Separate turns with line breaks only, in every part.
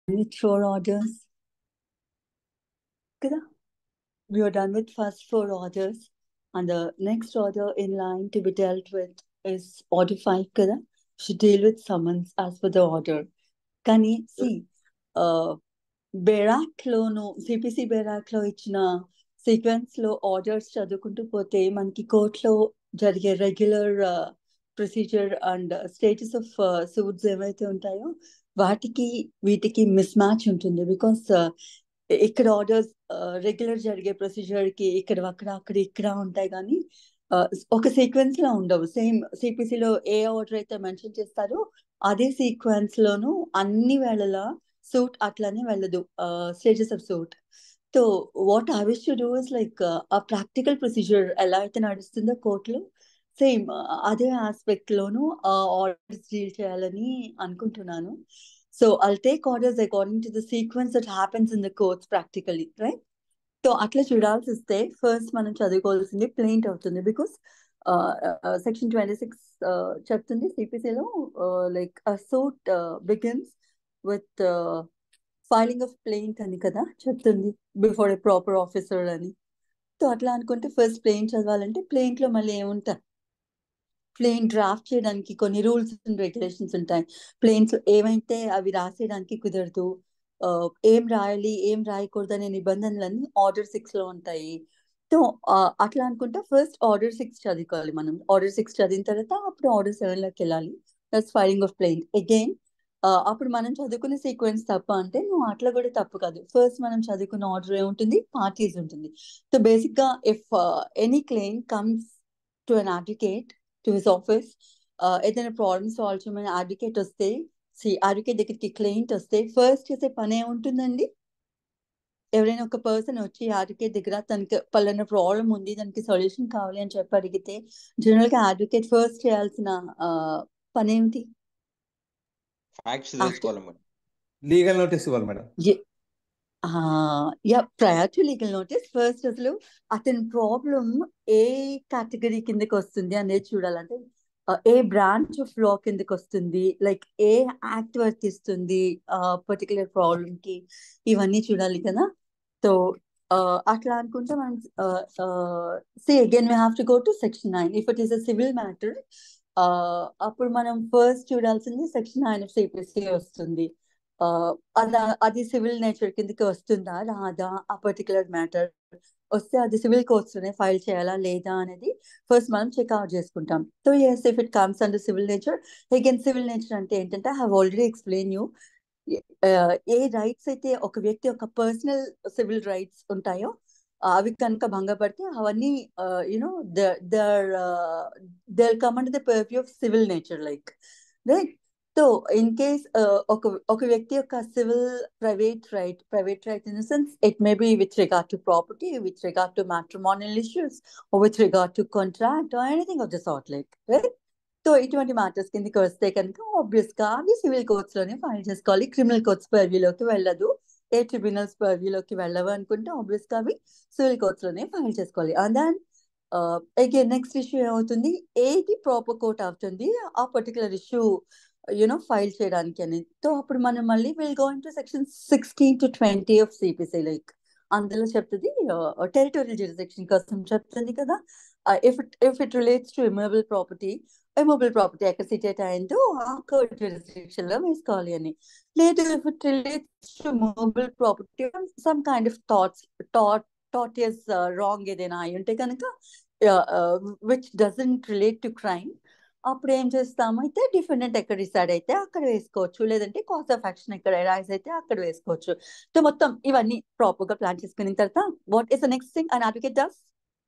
with four orders. Kada? We are done with first four orders. And the next order in line to be dealt with is order five. Kada? Should deal with summons as per the order. కానీ C bare act లోను CPC bare act లో ఇచ్చిన sequence లో orders చదువుకుంటూ పోతే మనకి కోర్టులో జరిగే regular procedure and status of suits ఏవైతే ఉంటాయో వాటికి వీటికి మిస్ మ్యాచ్ ఉంటుంది బికాస్ ఇక్కడ ఆర్డర్స్ రెగ్యులర్ జరిగే ప్రొసీజర్ కి ఇక్కడ అక్కడ అక్కడ ఇక్కడ ఉంటాయి కానీ ఒక సీక్వెన్స్ లో ఉండవు సేమ్ సిపిసిలో ఏ ఆర్డర్ అయితే మెన్షన్ చేస్తారో అదే సీక్వెన్స్ లోను అన్ని వేళలా సూట్ అట్లానే వెళ్ళదు stages of suit so what I wish to do is like ఆ ప్రాక్టికల్ ప్రొసీజర్ ఎలా అయితే నడుస్తుందో కోర్టులో సేమ్ అదే ఆస్పెక్ట్ లోను ఆర్డర్స్ డీల్ చేయాలని అనుకుంటున్నాను so I'll take orders according to the sequence that happens in the courts practically right so అట్లా చూడాల్సి వస్తే ఫస్ట్ మనం చదువుకోవాల్సింది ప్లెయింట్ అవుతుంది బికాస్ సెక్షన్ ట్వంటీ సిక్స్ చెప్తుంది సిపిసిలో like suit begins with filing of plaint అని కదా చెప్తుంది బిఫోర్ ఏ ప్రాపర్ ఆఫీసర్ అని సో అట్లా అనుకుంటే ఫస్ట్ ప్లెయిన్ చదవాలంటే ప్లెయింట్ లో మళ్ళీ ఏముంటాయి ప్లేన్ డ్రాఫ్ట్ చేయడానికి కొన్ని రూల్స్ అండ్ రెగ్యులేషన్స్ ఉంటాయి ప్లేన్స్ ఏమైతే అవి రాసేయడానికి కుదరదు ఏం రాయాలి ఏం రాయకూడదు అనే నిబంధనలన్నీ ఆర్డర్ సిక్స్ లో ఉంటాయి సో అట్లా అనుకుంటా ఫస్ట్ ఆర్డర్ సిక్స్ చదువుకోవాలి మనం ఆర్డర్ సిక్స్ చదివిన తర్వాత అప్పుడు ఆర్డర్ సెవెన్ లోకి వెళ్ళాలి that's filing of plaint again అప్పుడు మనం చదువుకునే సీక్వెన్స్ తప్ప అంటే నువ్వు అట్లా కూడా తప్పు కాదు ఫస్ట్ మనం చదువుకున్న ఆర్డర్ ఏముంటుంది పార్టీస్ ఉంటుంది సో బేసిక్ గా if any claim comes to an advocate to his office ఏదైనా ప్రాబ్లమ్ సాల్వ్ చేయమని అడ్వకేట్ వస్తే సి అడ్వకేట్ దగ్గరికి క్లెయింట్ వస్తే ఫస్ట్ చేసే పని ఏముంటుందండి ఎవరైనా ఒక పర్సన్ వచ్చి అడ్వకేట్ దగ్గర తనకి పలానా ప్రాబ్లం ఉంది దానికి సొల్యూషన్ కావాలి అని చెప్పి అడిగితే జనరల్ గా అడ్వకేట్ ఫస్ట్ చేయాల్సిన పని ఏమిటి
లీగల్ నోటీస్ ఇవ్వాలి madam
yeah prior to legal notice first అసలు అతని ప్రాబ్లం ఏ కేటగిరీ కిందకి వస్తుంది అనేది చూడాలంటే ఏ బ్రాంచ్ ఆఫ్ లా కిందకి వస్తుంది లైక్ ఏ యాక్ట్ వర్తిస్తుంది పర్టికులర్ ప్రాబ్లమ్ కి ఇవన్నీ చూడాలి కదా సో అట్లా అనుకుంటే మనం see again we have to go to section nine if it is a civil matter అప్పుడు మనం ఫస్ట్ చూడాల్సింది సెక్షన్ నైన్ ఆఫ్ సిపిసి వస్తుంది అది అది సివిల్ నేచర్ కిందకి వస్తుందా రాదా ఆ పర్టికులర్ మ్యాటర్ వస్తే అది సివిల్ కోర్ట్స్ లోనే ఫైల్ చేయాలా లేదా అనేది ఫస్ట్ మనం చెక్అవుట్ చేసుకుంటాం so yes if it comes under civil nature again civil nature అంటే ఏంటంటే I have already explain you a rights అయితే ఒక వ్యక్తి ఒక పర్సనల్ సివిల్ రైట్స్ ఉంటాయో అవి కనుక భంగపడితే అవన్నీ you know there there come under the purview of civil nature like right so in case ఒక ఒక వ్యక్తి యొక్క civil private right private right in sense it may be with regard to property with regard to matrimonial issues with regard to contract anything of the sort like right so ఇటువంటి matters కిందకి వస్తే కనుక obvious గా అవి civil courts లోనే file చేసుకోవాలి criminal courts పర్వ్యూలోకి వెళ్ళదు ఏ ట్రిబ్యునల్స్ పర్వ్యూలోకి వెళ్ళవు అనుకుంటే ఆబ్వియస్ గా అవి సివిల్ కోర్ట్స్ లోనే ఫైల్ చేసుకోవాలి and then again next issue ఏమవుతుంది ఏది ప్రాపర్ కోర్ట్ అవుతుంది ఆ పర్టికులర్ ఇష్యూ యునో ఫైల్ చేయడానికి అనేది సో అప్పుడు మనం మళ్ళీ will go into section sixteen to twenty of CPC like అందులో చెప్తుంది టెరిటోరియల్ జ్యూరిసెక్షన్ కోసం చెప్తుంది కదా if it if it relates to immovable property immovable property ఎక్కడ సిటేట్ అయిందో ఆ కోర్ట్ జ్యూరిసెక్షన్ లో వేసుకోవాలి అని లేదు if it relates to movable property some kind of thoughts thought thought is wrong ఏదైనా అయి ఉంటే కనుక which doesn't relate to crime అప్పుడు ఏం చేస్తాము అయితే డిఫెండెంట్ ఎక్కడ డిసైడ్ అయితే అక్కడ వేసుకోవచ్చు లేదంటే కాస్ట్ ఆఫ్ యాక్షన్ ఎక్కడ రైజ్ అయితే అక్కడ వేసుకోవచ్చు సో మొత్తం ఇవన్నీ ప్రాపర్ గా ప్లాన్ చేసుకున్న తర్వాత what is the next thing and advocate does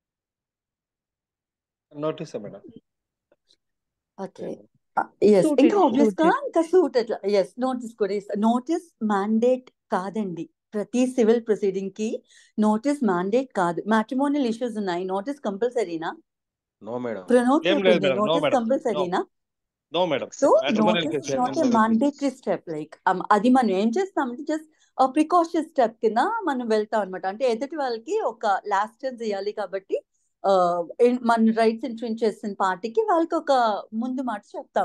notice madam
okay yes ఇంకా ఆబ్వియస్ గా ఇంకా సూట్ అట్లా ఎస్ నోటీస్ కూడా నోటీస్ మ్యాండేట్ కాదండి ప్రతి సివిల్ ప్రొసీడింగ్ కి నోటీస్ మ్యాండేట్ కాదు మ్యాట్రిమోనియల్ ఇష్యూస్ ఉన్నాయి నోటీస్ కంపల్సరీనా
నో మేడం
ప్రొనోట్
ఏం లేదు
ఉంటుంది
మేడం నో
నోటీస్
మేడం
కంపల్సరీనా
no madam
so
matrimonial
notice
case
is not a mandatory step like అది మనం ఏం చేస్తామంటే జస్ట్ ప్రికాషన్ స్టెప్ కింద మనం వెళ్తాం అనమాట అంటే ఎదుటి వాళ్ళకి ఒక లాస్ట్ ఛాన్స్ ఇవ్వాలి కాబట్టి మన రైట్స్ ఇన్ఫ్లుయెన్స్ చేసిన పార్టీకి వాళ్ళకి ఒక ముందు మాట చెప్తాం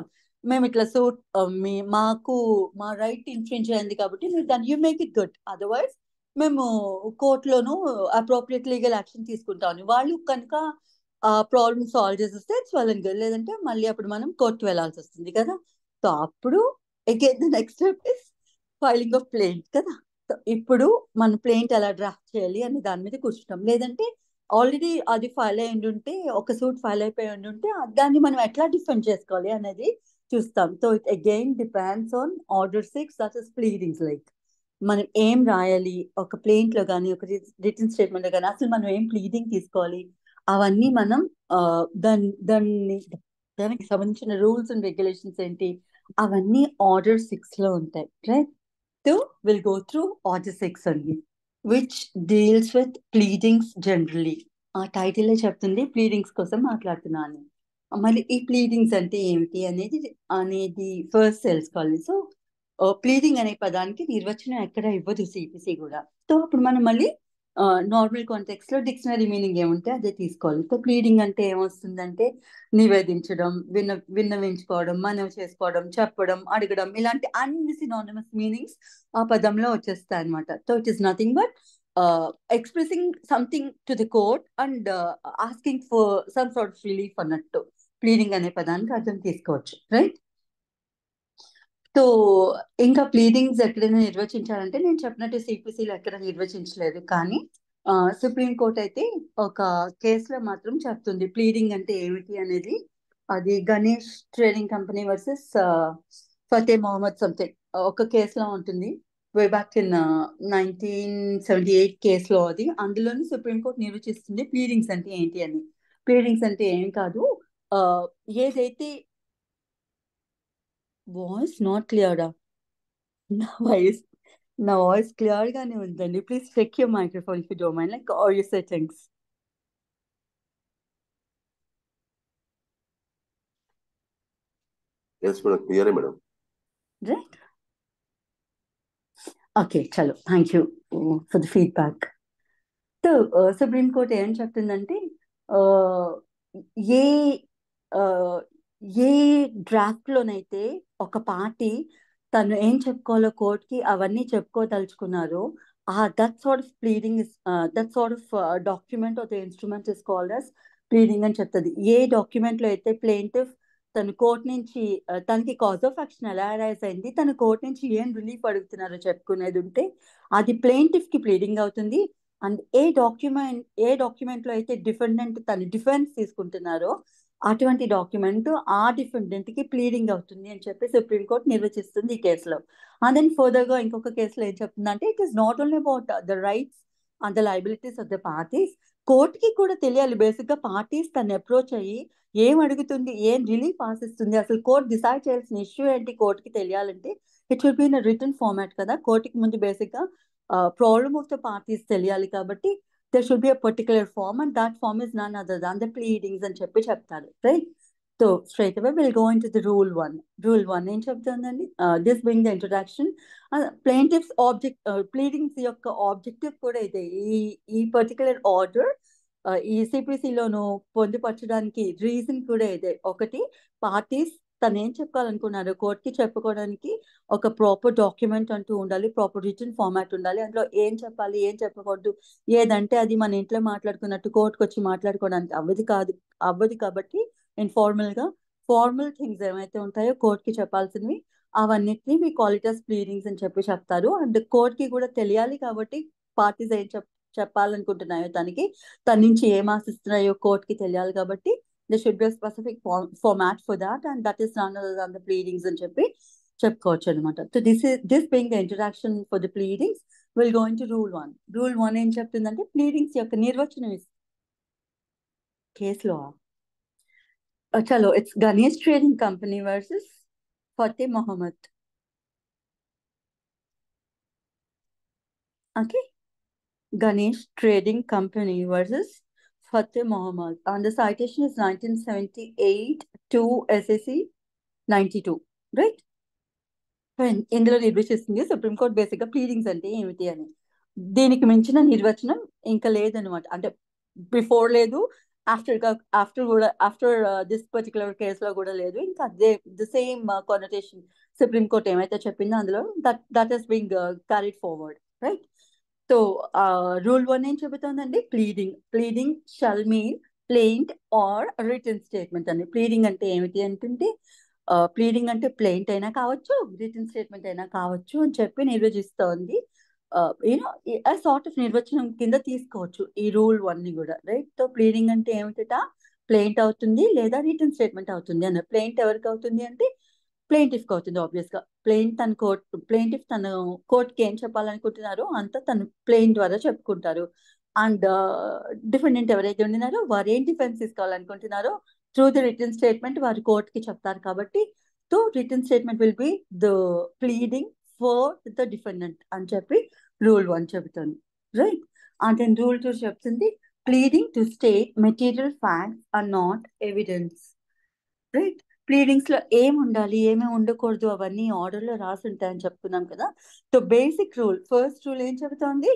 మేము ఇట్లా సూట్ మీ మాకు మా రైట్ ఇన్ఫ్రింజ్ అయింది కాబట్టి మీరు దాన్ని you make it good otherwise మేము కోర్టులోను అప్రోప్రియేట్ లీగల్ యాక్షన్ తీసుకుంటామని వాళ్ళు కనుక ఆ ప్రాబ్లమ్ సాల్వ్ చేసేస్తే ఇట్స్ వాళ్ళని good. లేదంటే మళ్ళీ అప్పుడు మనం కోర్టు వెళ్ళాల్సి వస్తుంది కదా సో అప్పుడు again the next step is filing of plaint కదా సో ఇప్పుడు మన ప్లేంట్ ఎలా డ్రాఫ్ట్ చేయాలి అని దాని మీద కూర్చుంటాం లేదంటే ఆల్రెడీ అది ఫైల్ అయి ఉంటే ఒక సూట్ ఫైల్ అయిపోయి ఉండి ఉంటే దాన్ని మనం ఎట్లా డిఫెండ్ చేసుకోవాలి అనేది చూస్తాం so it again depends on order six that is pleadings like మనం ఏం రాయాలి ఒక ప్లేంట్ లో కానీ ఒక రిటర్న్ స్టేట్మెంట్ లో కానీ అసలు మనం ఏం ప్లీడింగ్ తీసుకోవాలి అవన్నీ మనం ఆ, దాన్ని దాన్ని దానికి సంబంధించిన రూల్స్ అండ్ రెగ్యులేషన్స్ ఏంటి అవన్నీ ఆర్డర్ సిక్స్ లో ఉంటాయి right so will go through order six అండి which deals with pleadings generally ఆ టైటిల్ చెప్తుంది ప్లీడింగ్స్ కోసం మాట్లాడుతున్నాను మరి ఈ ప్లీడింగ్స్ అంటే ఏమిటి అనేది అనేది ఫస్ట్ తెలుసుకోవాలి సో ప్లీడింగ్ అనే పదానికి నిర్వచనం ఎక్కడ ఇవ్వదు సిపిసి కూడా సో అప్పుడు మనం మళ్ళీ నార్మల్ కాంటెక్స్ లో డిక్షనరీ మీనింగ్ ఏముంటే అదే తీసుకోవాలి సో ప్లీడింగ్ అంటే ఏమొస్తుందంటే నివేదించడం విన్న విన్నవించుకోవడం మనవి చేసుకోవడం చెప్పడం అడగడం ఇలాంటి అన్ని సినానిమస్ మీనింగ్స్ ఆ పదంలో వచ్చేస్తాయి అనమాట so it is nothing but expressing something to the court and asking for some sort of relief అన్నట్టు ప్లీడింగ్ అనే పదానికి అర్థం తీసుకోవచ్చు రైట్ సో ఇంకా ప్లీడింగ్స్ ఎక్కడైనా నిర్వచించాలంటే నేను చెప్పినట్టు సిపిసిలో ఎక్కడ నిర్వచించలేదు కానీ సుప్రీం కోర్ట్ అయితే ఒక కేసులో మాత్రం చెప్తుంది ప్లీడింగ్ అంటే ఏమిటి అనేది అది Ganesh trading company versus Fateh Mohammad something ఒక కేసులో ఉంటుంది way back in nineteen seventy eight కేసులో అది అందులోనే సుప్రీం కోర్ట్ నిర్వచిస్తుంది ప్లీడింగ్స్ అంటే ఏంటి అని ప్లీడింగ్స్ అంటే ఏం కాదు ఆ, ఏదైతే వాయిస్ నాట్ క్లియరా నా వాయిస్ నా వాయిస్ క్లియర్ గానే ఉందండి please check your microphone if you don't mind like all your settings
yes madam క్లియరే మేడం
రైట్ ఓకే చలో thank you for the feedback so supreme court ఏం చెప్తుందంటే ఆ, ఏ ఆ, ఏ డ్రాఫ్ట్ లోనైతే ఒక పార్టీ తను ఏం చెప్పుకోవాలో కోర్టుకి అవన్నీ చెప్పుకోదలుచుకున్నారో ఆ that sort of pleading is that sort of document or the instrument is called as pleading అని చెప్తుంది ఏ డాక్యుమెంట్ లో అయితే ప్లేంటిఫ్ తను కోర్టు నుంచి ఆ, తనకి కాజ్ ఆఫ్ యాక్షన్ ఎలా అరైజ్ అయింది తన కోర్టు నుంచి ఏం రిలీఫ్ అడుగుతున్నారో చెప్పుకునేది ఉంటే అది ప్లేంటిఫ్ కి ప్లీడింగ్ అవుతుంది అండ్ ఏ డాక్యుమెంట్ ఏ డాక్యుమెంట్ లో అయితే డిఫెండెంట్ తన డిఫెన్స్ తీసుకుంటున్నారో అటువంటి డాక్యుమెంట్ ఆ డిఫెండెంట్ కి ప్లీడింగ్ అవుతుంది అని చెప్పి సుప్రీంకోర్టు నిర్వచిస్తుంది ఈ కేసులో అండ్ దెన్ ఫర్దర్ గా ఇంకొక కేసులో ఏం చెప్తుందంటే it is not only about the rights and the liabilities of the parties కోర్టుకి కూడా తెలియాలి బేసిక్ గా పార్టీస్ తను అప్రోచ్ అయ్యి ఏం అడుగుతుంది ఏం రిలీఫ్ ఆశిస్తుంది అసలు కోర్టు డిసైడ్ చేయాల్సిన ఇష్యూ ఏంటి కోర్టుకి తెలియాలంటే it will be in written format కదా కోర్టుకి ముందు బేసిక్ గా ప్రాబ్లమ్ ఆఫ్ ద పార్టీస్ తెలియాలి కాబట్టి there should be a particular form and that form is none other than the pleadings అని చెప్పి చెప్తారు right so straight away will go into the rule one rule one ఏం చెప్తుందండి this being the introduction plaintiff's object pleadings యొక్క objective కూడా ఇదే ఈ ఈ పర్టికులర్ ఆర్డర్ ఈ సిపిసిలోను పొందుపరచడానికి రీజన్ కూడా ఇదే ఒకటి పార్టీస్ తను ఏం చెప్పాలనుకున్నారు కోర్టుకి చెప్పుకోవడానికి ఒక ప్రాపర్ డాక్యుమెంట్ అంటూ ఉండాలి ప్రాపర్ రిటర్న్ ఫార్మాట్ ఉండాలి అందులో ఏం చెప్పాలి ఏం చెప్పకూడదు ఏదంటే అది మన ఇంట్లో మాట్లాడుకున్నట్టు కోర్టుకు వచ్చి మాట్లాడుకోవడానికి అవ్వదు కాదు అవ్వదు కాబట్టి ఇన్ఫార్మల్ గా ఫార్మల్ థింగ్స్ ఏమైతే ఉంటాయో కోర్టుకి చెప్పాల్సినవి అవన్నిటిని మీ క్వాలిటీస్ ప్లీడింగ్స్ అని చెప్పి చెప్తారు అండ్ కోర్టుకి కూడా తెలియాలి కాబట్టి పార్టీస్ ఏం చెప్ చెప్పాలనుకుంటున్నాయో తనకి తన నుంచి ఏం ఆశిస్తున్నాయో కోర్టుకి తెలియాలి కాబట్టి they should be specific format for that and that is none other than the pleadings అని చెప్పి చెప్పుకోవచ్చు అనమాట so this is this being the introduction for the pleadings will going to rule one rule one ఏం చెప్తుందంటే pleadings యొక్క నిర్వచనం is కేసులో చలో it's Ganesh trading company versus Fateh Mohammad okay Ganesh Trading Company versus Fateh Mohammed. And the citation is 1978 to SAC 92, right? Fine. ఇందులో నిర్వచిస్తుంది supreme court basic గా pleadings అంటే ఏమిటి అని దీనికి మించిన నిర్వచనం ఇంకా లేదనమాట అంటే బిఫోర్ లేదు ఆఫ్టర్ ఆఫ్టర్ కూడా ఆఫ్టర్ దిస్ పర్టికులర్ కేసులో కూడా లేదు ఇంకా అదే the same connotation supreme court ఏమైతే చెప్పిందో అందులో that that is being carried forward right so rule one ఏం చెబుతోందండి pleading pleading shall mean plaint or written statement అని ప్లీడింగ్ అంటే ఏమిటి అంటుంటే ప్లీడింగ్ అంటే ప్లెయింట్ అయినా కావచ్చు రిటర్న్ స్టేట్మెంట్ అయినా కావచ్చు అని చెప్పి నిర్వచిస్తోంది యూనో సార్ట్ ఆఫ్ నిర్వచనం కింద తీసుకోవచ్చు ఈ రూల్ వన్ ని కూడా రైట్ సో ప్లీడింగ్ అంటే ఏమిటట ప్లెయింట్ అవుతుంది లేదా రిటర్న్ స్టేట్మెంట్ అవుతుంది అన్న ప్లెయింట్ ఎవరికి అవుతుంది అంటే ప్లెయింటిఫ్కి అవుతుంది ఆబ్వియస్ గా ప్లెయిన్ తన కోర్ట్ ప్లెయింటిఫ్ తను కోర్ట్కి ఏం చెప్పాలనుకుంటున్నారో అంతా తను ప్లెయిన్ ద్వారా చెప్పుకుంటారు అండ్ డిఫెండెంట్ ఎవరైతే ఉండినారో వారు ఏం డిఫెన్స్ తీసుకోవాలనుకుంటున్నారో త్రూ ది రిటర్న్ స్టేట్మెంట్ వారు కోర్ట్కి చెప్తారు కాబట్టి so written statement will be the pleading for the defendant అని చెప్పి రూల్ వన్ చెబుతుంది right and then rule two చెప్తుంది pleading to state material facts or not evidence right pleadings లో ఏం ఉండాలి ఏమేమి ఉండకూడదు అవన్నీ ఆర్డర్ లో రాసి ఉంటాయని చెప్తున్నాం కదా so basic rule first rule ఏం చెబుతోంది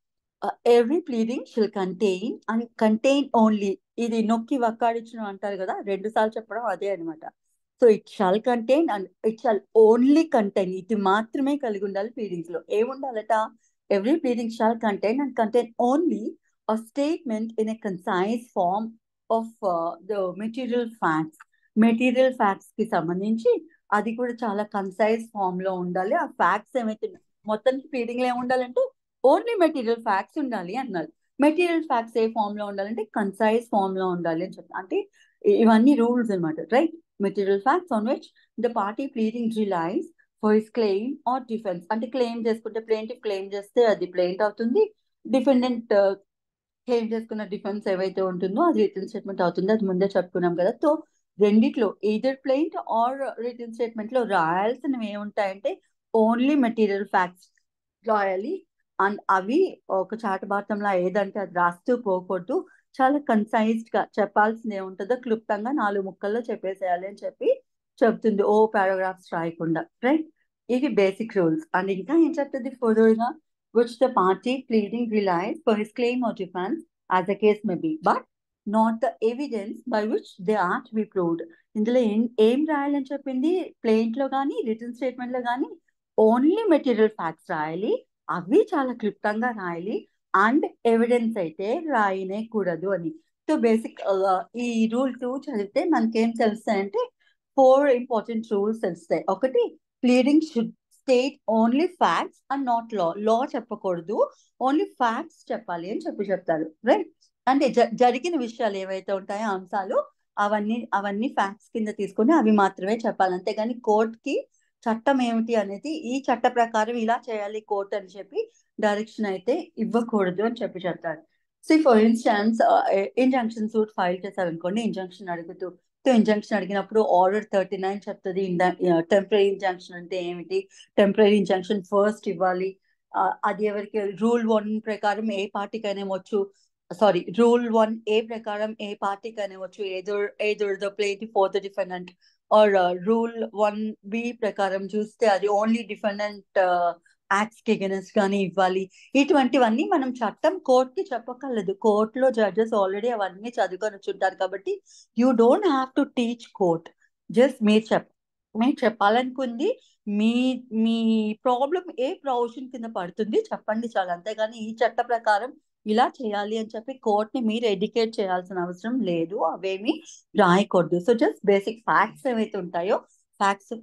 every pleading shall contain and contain only ఇది నొక్కి వక్కాడించడం అంటారు కదా రెండు సార్లు చెప్పడం అదే అనమాట so it shall contain and it shall only contain ఇది మాత్రమే కలిగి ఉండాలి ప్లీడింగ్స్ లో ఏముండాలట every pleading shall contain and contain only a statement in a concise form of uh, the material facts material facts కి సంబంధించి అది కూడా చాలా కన్సైజ్ ఫామ్ లో ఉండాలి ఆ ఫ్యాక్ట్స్ ఏమైతే మొత్తానికి ప్లీడింగ్ లో ఏముండాలంటే ఓన్లీ మెటీరియల్ ఫ్యాక్ట్స్ ఉండాలి అన్నారు మెటీరియల్ ఫ్యాక్ట్స్ ఏ ఫామ్ లో ఉండాలంటే కన్సైజ్ ఫామ్ లో ఉండాలి అని చెప్తాను అంటే ఇవన్నీ రూల్స్ అనమాట right material facts on which the party pleading relies for his claim or defence అంటే క్లెయిమ్ చేసుకుంటే ప్లేంటివ్ క్లెయిమ్ చేస్తే అది ప్లేంట్ అవుతుంది డిఫెండెంట్ క్లెయిమ్ చేసుకున్న డిఫెన్స్ ఏవైతే ఉంటుందో అది రిటర్న్ స్టేట్మెంట్ అవుతుంది అది ముందే చెప్పుకున్నాం కదా సో రెండిట్లో either plaint or written statement లో రాయాల్సినవి ఏముంటాయంటే ఓన్లీ మెటీరియల్ ఫ్యాక్ట్స్ రాయాలి అండ్ అవి ఒక చాటభారతంలో ఏదంటే అది రాస్తూ పోకూడదు చాలా కన్సైజ్డ్ గా చెప్పాల్సింది ఏముంటుందో క్లుప్తంగా నాలుగు ముక్కల్లో చెప్పేసేయాలి అని చెప్పి చెప్తుంది ఓ పారాగ్రాఫ్స్ రాయకుండా రైట్ ఇవి బేసిక్ రూల్స్ అండ్ ఇంకా ఏం చెప్తుంది ఫర్దర్ గా which the party pleading relies for his claim or defence as the case may be but not the evidence by which they are to be proved ఇందులో ఏం ఏం రాయాలని చెప్పింది ప్లెయింట్ లో కానీ రిటర్న్ స్టేట్మెంట్ లో కానీ ఓన్లీ మెటీరియల్ ఫ్యాక్ట్స్ రాయాలి అవి చాలా క్లుప్తంగా రాయాలి అండ్ ఎవిడెన్స్ అయితే రాయనే కూడదు అని సో బేసిక్ ఈ రూల్ టూ చదివితే మనకేం తెలుస్తాయంటే ఫోర్ ఇంపార్టెంట్ రూల్స్ తెలుస్తాయి ఒకటి pleading should state only facts and not law law చెప్పకూడదు ఓన్లీ ఫ్యాక్ట్స్ చెప్పాలి అని చెప్పి చెప్తారు రైట్ అంటే జరిగిన విషయాలు ఏవైతే ఉంటాయో అంశాలు అవన్నీ అవన్నీ ఫ్యాక్ట్స్ కింద తీసుకుని అవి మాత్రమే చెప్పాలి అంతేగాని కోర్టుకి చట్టం ఏమిటి అనేది ఈ చట్ట ప్రకారం ఇలా చేయాలి కోర్టు అని చెప్పి డైరెక్షన్ అయితే ఇవ్వకూడదు అని చెప్పి చెప్తారు so for instance injunction suit file చేశారు అనుకోండి ఇంజంక్షన్ అడుగుతూ సో ఇంజంక్షన్ అడిగినప్పుడు ఆర్డర్ థర్టీ నైన్ చెప్తుంది టెంపరీ ఇంజంక్షన్ అంటే ఏమిటి టెంపరీ ఇంజంక్షన్ ఫస్ట్ ఇవ్వాలి అది ఎవరికి రూల్ వన్ ప్రకారం ఏ పార్టీకైనా ఇవ్వచ్చు సారీ రూల్ వన్ ఏ ప్రకారం ఏ పార్టీకైనా ఇవ్వచ్చు either either the plaint for the defendant or rule one B ప్రకారం చూస్తే అది ఓన్లీ డిఫెండెంట్ యాక్ట్స్ కి అగెనెస్ట్ గానీ ఇవ్వాలి ఇటువంటివన్నీ మనం చట్టం కోర్టుకి చెప్పక్కర్లేదు కోర్టులో జడ్జెస్ ఆల్రెడీ అవన్నీ చదువుకొని వచ్చుంటారు కాబట్టి you don't have to teach court just మీరు చెప్ మీరు చెప్పాలనుకుంది మీ మీ ప్రాబ్లం ఏ ప్రొవిజన్ కింద పడుతుంది చెప్పండి చాలు అంతేగాని ఈ చట్ట ప్రకారం ఇలా చేయాలి అని చెప్పి కోర్ట్ని మీరు ఎడ్యుకేట్ చేయాల్సిన అవసరం లేదు అవేమి రాయకూడదు సో జస్ట్ బేసిక్ ఫ్యాక్ట్స్ ఏవైతే ఉంటాయో facts